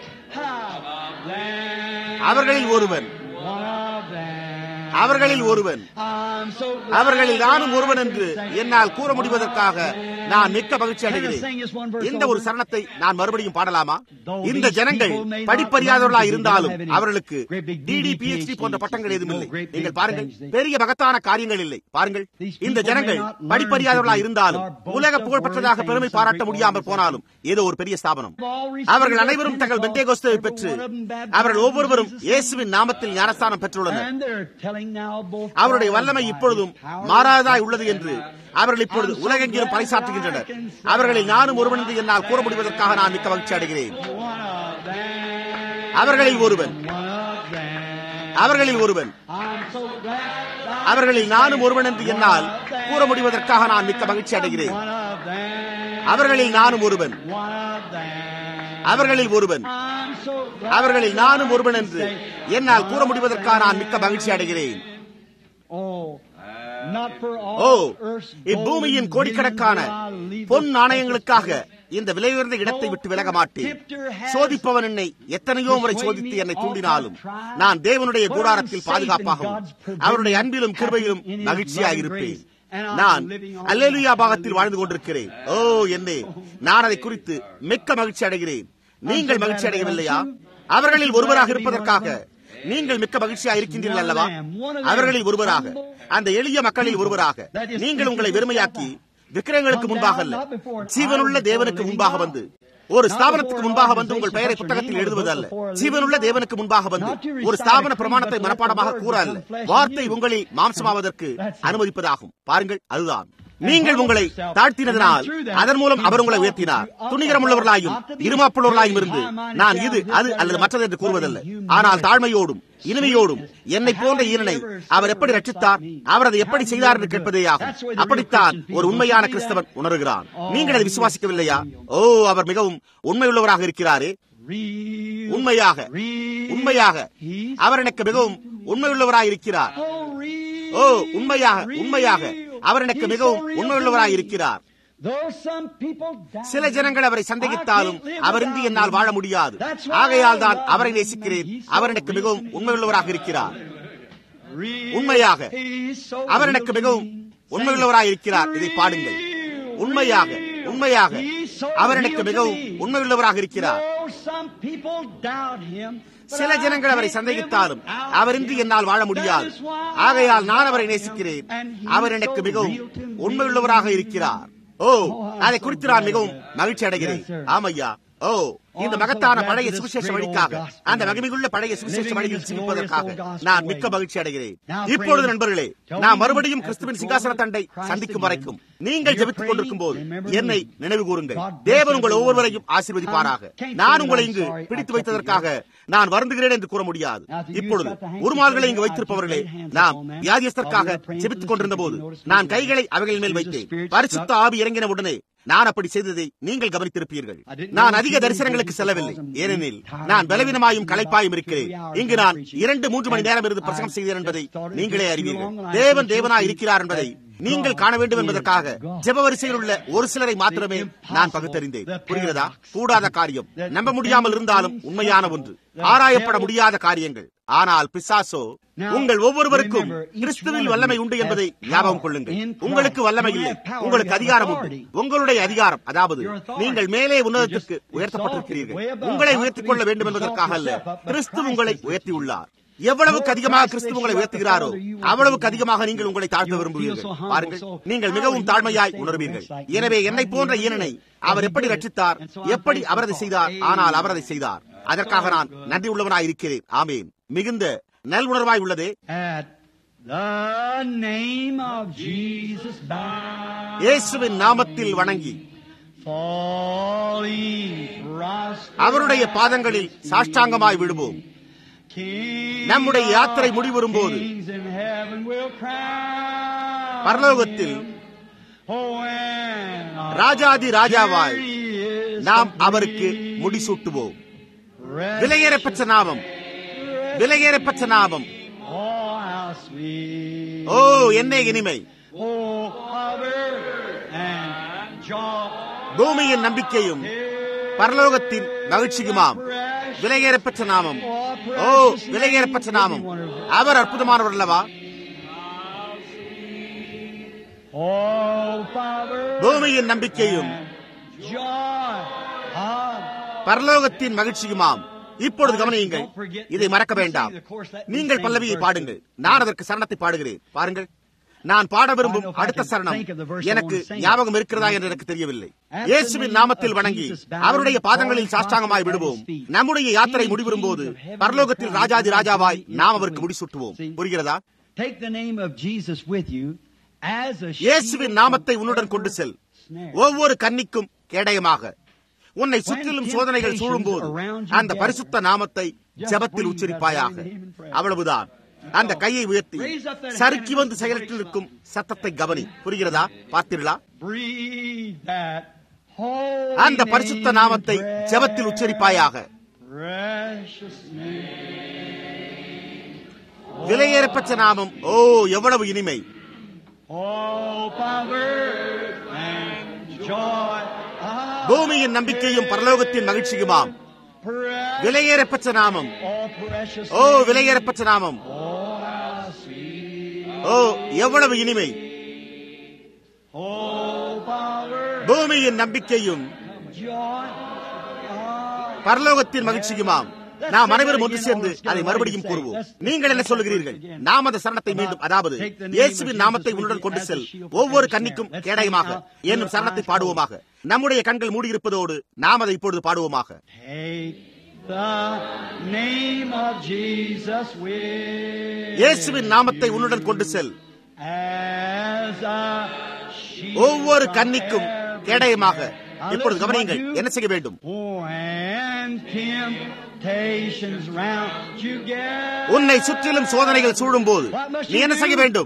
அவர்களில் ஒருவன் அவர்களில் ஒருவன் அவர்களில் நானும் ஒருவன் என்று என்னால் கூற முடிவதற்காக நான் மிக்க மகிழ்ச்சி அடைகிறேன் இந்த ஒரு சரணத்தை நான் மறுபடியும் பாடலாமா இந்த ஜனங்கள் படிப்பறியாதவர்களாக இருந்தாலும் அவர்களுக்கு டிடி பிஹெச்டி போன்ற பட்டங்கள் எதுவும் இல்லை நீங்கள் பாருங்கள் பெரிய மகத்தான காரியங்கள் இல்லை பாருங்கள் இந்த ஜனங்கள் படிப்பறியாதவர்களாக இருந்தாலும் உலக புகழ்பெற்றதாக பெருமை பாராட்ட முடியாமல் போனாலும் ஏதோ ஒரு பெரிய ஸ்தாபனம் அவர்கள் அனைவரும் தங்கள் பெந்தேகோஸ்தவை பெற்று அவர்கள் ஒவ்வொருவரும் இயேசுவின் நாமத்தில் ஞானஸ்தானம் பெற்றுள்ளனர் அவருடைய வல்லமை இப்பொழுதும் மாறாதாய் உள்ளது என்று அவர்கள் இப்பொழுது உலகெங்கிலும் பறைசாற்றுகின்றனர் அவர்களில் நானும் ஒருவன் என்று என்னால் கூற முடிவதற்காக நான் மிக்க மகிழ்ச்சி அடைகிறேன் அவர்களில் ஒருவன் அவர்களில் ஒருவன் அவர்களில் நானும் ஒருவன் என்று என்னால் கூற முடிவதற்காக நான் மிக்க மகிழ்ச்சி அடைகிறேன் அவர்களில் நானும் ஒருவன் அவர்களில் ஒருவன் அவர்களில் நானும் ஒருவன் என்று என்னால் கூற முடிவதற்காக நான் மிக்க மகிழ்ச்சி அடைகிறேன் ஓ இப்பூமியின் கோடிக்கணக்கான பொன் நாணயங்களுக்காக இந்த விலையுயர்ந்த இடத்தை விட்டு விலக மாட்டேன் சோதிப்பவன் என்னை எத்தனையோ முறை சோதித்து என்னை தூண்டினாலும் நான் தேவனுடைய கூடாரத்தில் பாதுகாப்பாகவும் அவருடைய அன்பிலும் கிருபையிலும் மகிழ்ச்சியாக இருப்பேன் நான் அல்லேலுயா பாகத்தில் வாழ்ந்து கொண்டிருக்கிறேன் ஓ என்னே நான் அதை குறித்து மிக்க மகிழ்ச்சி அடைகிறேன் நீங்கள் மகிழ்ச்சி அடையவில்லையா அவர்களில் ஒருவராக இருப்பதற்காக நீங்கள் மிக்க மகிழ்ச்சியாக இருக்கின்றீர்கள் அல்லவா அவர்களில் ஒருவராக அந்த எளிய மக்களில் ஒருவராக நீங்கள் உங்களை வெறுமையாக்கி விக்கிரங்களுக்கு முன்பாக அல்ல ஜீவனுள்ள தேவனுக்கு முன்பாக வந்து ஒரு ஸ்தாபனத்துக்கு முன்பாக வந்து உங்கள் பெயரை புத்தகத்தில் எழுதுவது அல்ல ஜீவனுள்ள தேவனுக்கு முன்பாக வந்து ஒரு ஸ்தாபன பிரமாணத்தை மனப்பாடமாக கூற அல்ல வார்த்தை உங்களில் மாம்சமாவதற்கு அனுமதிப்பதாகும் பாருங்கள் அதுதான் நீங்கள் உங்களை தாழ்த்தினதினால் அதன் மூலம் அவர் உங்களை உயர்த்தினார் துணிகரம் உள்ளவர்களாயும் இருமாப்புள்ளவர்களாயும் இருந்து நான் இது அது அல்லது மற்றது என்று கூறுவதல்ல ஆனால் தாழ்மையோடும் இனிமையோடும் என்னை போன்ற ஈரனை அவர் எப்படி ரட்சித்தார் அவர் அதை எப்படி செய்தார் என்று கேட்பதே ஆகும் அப்படித்தான் ஒரு உண்மையான கிறிஸ்தவன் உணர்கிறான் நீங்கள் அதை விசுவாசிக்கவில்லையா ஓ அவர் மிகவும் உண்மையுள்ளவராக இருக்கிறாரே உண்மையாக உண்மையாக அவர் எனக்கு மிகவும் உண்மையுள்ளவராக இருக்கிறார் ஓ உண்மையாக உண்மையாக அவர் எனக்கு மிகவும் உண்மையுள்ளவராக இருக்கிறார் சில ஜனங்கள் அவரை சந்தேகித்தாலும் அவர் இன்றி என்னால் வாழ முடியாது ஆகையால் தான் அவரை நேசிக்கிறேன் அவர் எனக்கு மிகவும் உண்மையுள்ளவராக இருக்கிறார் உண்மையாக அவர் எனக்கு மிகவும் உண்மையுள்ளவராக இருக்கிறார் இதை பாடுங்கள் உண்மையாக உண்மையாக அவர் எனக்கு மிகவும் உண்மையுள்ளவராக இருக்கிறார் சில ஜனங்கள் அவரை சந்தேகித்தாலும் அவரின்றி என்னால் வாழ முடியாது ஆகையால் நான் அவரை நேசிக்கிறேன் அவர் எனக்கு மிகவும் உண்மையுள்ளவராக இருக்கிறார் ஓ அதை குறித்து நான் மிகவும் மகிழ்ச்சி அடைகிறேன் ஆமையா ஓ இந்த மகத்தான பழைய சுவிசேஷ வழிக்காக அந்த மகிமையுள்ள பழைய சுவிசேஷ வழியில் சிரிப்பதற்காக நான் மிக்க மகிழ்ச்சி அடைகிறேன் இப்பொழுது நண்பர்களே நான் மறுபடியும் கிறிஸ்துவின் சிங்காசன தண்டை சந்திக்கும் வரைக்கும் நீங்கள் ஜெபித்துக் கொண்டிருக்கும் போது என்னை நினைவு கூறுங்கள் தேவன் உங்கள் ஒவ்வொருவரையும் ஆசீர்வதிப்பாராக நான் உங்களை இங்கு பிடித்து வைத்ததற்காக நான் வருந்துகிறேன் என்று கூற முடியாது இப்பொழுது உருமால்களை இங்கு வைத்திருப்பவர்களே நாம் வியாதியஸ்தற்காக ஜெபித்துக் கொண்டிருந்த போது நான் கைகளை அவைகளின் மேல் வைத்தேன் பரிசுத்த ஆவி இறங்கின உடனே நான் அப்படி செய்ததை நீங்கள் கவனித்திருப்பீர்கள் நான் அதிக தரிசனங்களுக்கு செல்லவில்லை ஏனெனில் நான் பலவீனமாயும் களைப்பாயும் இருக்கிறேன் இங்கு நான் இரண்டு மூன்று மணி நேரம் இருந்து பிரசங்கம் செய்தேன் என்பதை நீங்களே அறிவீர்கள் தேவன் தேவனா இருக்கிறார் என்பதை நீங்கள் காண வேண்டும் என்பதற்காக ஜெப வரிசையில் உள்ள ஒரு சிலரை மாத்திரமே நான் பகுத்தறிந்தேன் புரிகிறதா கூடாத காரியம் நம்ப முடியாமல் இருந்தாலும் உண்மையான ஒன்று ஆராயப்பட முடியாத காரியங்கள் ஆனால் பிசாசோ உங்கள் ஒவ்வொருவருக்கும் கிறிஸ்துவில் வல்லமை உண்டு என்பதை ஞாபகம் கொள்ளுங்கள் உங்களுக்கு வல்லமை இல்லை உங்களுக்கு அதிகாரம் உண்டு உங்களுடைய அதிகாரம் அதாவது நீங்கள் மேலே உன்னதத்துக்கு உயர்த்தப்பட்டிருக்கிறீர்கள் உங்களை உயர்த்திக் கொள்ள வேண்டும் என்பதற்காக அல்ல கிறிஸ்து உங்களை உயர்த்தியுள்ளார் எவ்வளவுக்கு அதிகமாக கிறிஸ்து உங்களை உயர்த்துகிறாரோ அவ்வளவுக்கு அதிகமாக நீங்கள் உங்களை தாழ்த்த விரும்புவீர்கள் பாருங்கள் நீங்கள் மிகவும் தாழ்மையாய் உணர்வீர்கள் எனவே என்னை போன்ற ஈனனை அவர் எப்படி ரட்சித்தார் எப்படி அவரதை செய்தார் ஆனால் அவரதை செய்தார் அதற்காக நான் நன்றி உள்ளவனாய் இருக்கிறேன் ஆமேன் மிகுந்த நல் உணர்வாய் உள்ளதே இயேசுவின் நாமத்தில் வணங்கி அவருடைய பாதங்களில் சாஷ்டாங்கமாய் விடுவோம் நம்முடைய யாத்திரை முடிவரும் போது பரலோகத்தில் ராஜாதி ராஜாவாய் நாம் அவருக்கு முடிசூட்டுவோம் விலையேறப்பெற்ற நாமம் விலையேறப்பெற்ற நாமம் ஓ என்ன இனிமை பூமியின் நம்பிக்கையும் பரலோகத்தின் மகிழ்ச்சியுமாம் விலையேறப்பெற்ற நாமம் ஓ விலையேறப்பெற்ற நாமம் அவர் அற்புதமானவர் அல்லவா பூமியின் நம்பிக்கையும் பரலோகத்தின் மகிழ்ச்சியுமாம் இப்பொழுது கவனியுங்கள் இதை மறக்க வேண்டாம் நீங்கள் பல்லவியை பாடுங்கள் நான் அதற்கு சரணத்தை பாடுகிறேன் பாருங்கள் நான் பாட விரும்பும் அடுத்த சரணம் எனக்கு ஞாபகம் இருக்கிறதா என்று எனக்கு தெரியவில்லை இயேசுவின் நாமத்தில் வணங்கி அவருடைய பாதங்களில் சாஷ்டாங்கமாய் விடுவோம் நம்முடைய யாத்திரை முடிவரும் போது பரலோகத்தில் ராஜாதி ராஜாவாய் நாம் அவருக்கு முடிசூட்டுவோம் புரிகிறதா இயேசுவின் நாமத்தை உன்னுடன் கொண்டு செல் ஒவ்வொரு கன்னிக்கும் கேடயமாக உன்னை சுற்றிலும் சோதனைகள் சூழும் போது அந்த பரிசுத்த நாமத்தை ஜபத்தில் உச்சரிப்பாயாக அவ்வளவுதான் அந்த கையை உயர்த்தி சறுக்கி வந்து செயலற்றில் இருக்கும் சத்தத்தை கவனி புரிகிறதா பார்த்தீர்களா அந்த பரிசுத்த நாமத்தை ஜபத்தில் உச்சரிப்பாயாக விலையேறப்பட்ட நாமம் ஓ எவ்வளவு இனிமை பூமியின் நம்பிக்கையும் பரலோகத்தின் மகிழ்ச்சியுமாம் விலையேறப்பட்ட நாமம் ஓ விலையேறப்பட்ட நாமம் ஓ எவ்வளவு இனிமை பூமியின் நம்பிக்கையும் பரலோகத்தின் மகிழ்ச்சியுமாம் நாம் அனைவரும் ஒன்று சேர்ந்து அதை மறுபடியும் கூறுவோம் நீங்கள் என்ன சொல்லுகிறீர்கள் நாம் அந்த சரணத்தை மீண்டும் அதாவது இயேசுவின் நாமத்தை உன்னுடன் கொண்டு செல் ஒவ்வொரு கன்னிக்கும் கேடயமாக என்னும் சரணத்தை பாடுவோமாக நம்முடைய கண்கள் மூடியிருப்பதோடு நாம் அதை இப்பொழுது பாடுவோமாக இயேசுவின் நாமத்தை உன்னுடன் கொண்டு செல் ஒவ்வொரு கன்னிக்கும் கேடயமாக இப்பொழுது கவனியுங்கள் என்ன செய்ய வேண்டும் உன்னை சுற்றிலும் சோதனைகள் சூழும் போது நீ என்ன செய்ய வேண்டும்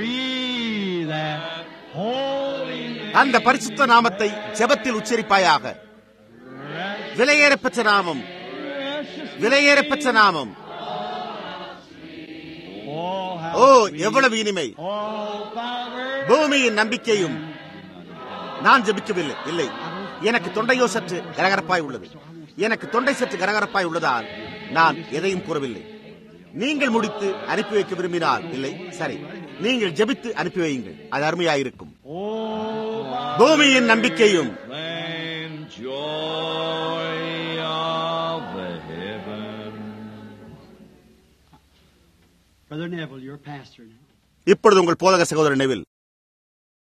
அந்த பரிசுத்த நாமத்தை ஜெபத்தில் உச்சரிப்பாயாக விலையேறப்பெற்ற நாமம் விலையேறப்பெற்ற நாமம் ஓ எவ்வளவு இனிமை பூமியின் நம்பிக்கையும் நான் ஜெபிக்கவில்லை இல்லை எனக்கு தொண்டையோ சற்று கரகரப்பாய் உள்ளது எனக்கு தொண்டை சற்று கரகரப்பாய் உள்ளதால் நான் எதையும் கூறவில்லை நீங்கள் முடித்து அனுப்பி வைக்க விரும்பினால் இல்லை சரி நீங்கள் ஜெபித்து அனுப்பி வையுங்கள் அது அருமையாயிருக்கும் பூமியின் நம்பிக்கையும் Brother Neville, you're a pastor now. இப்பொழுது உங்கள் போதக சகோதரர் நெவில்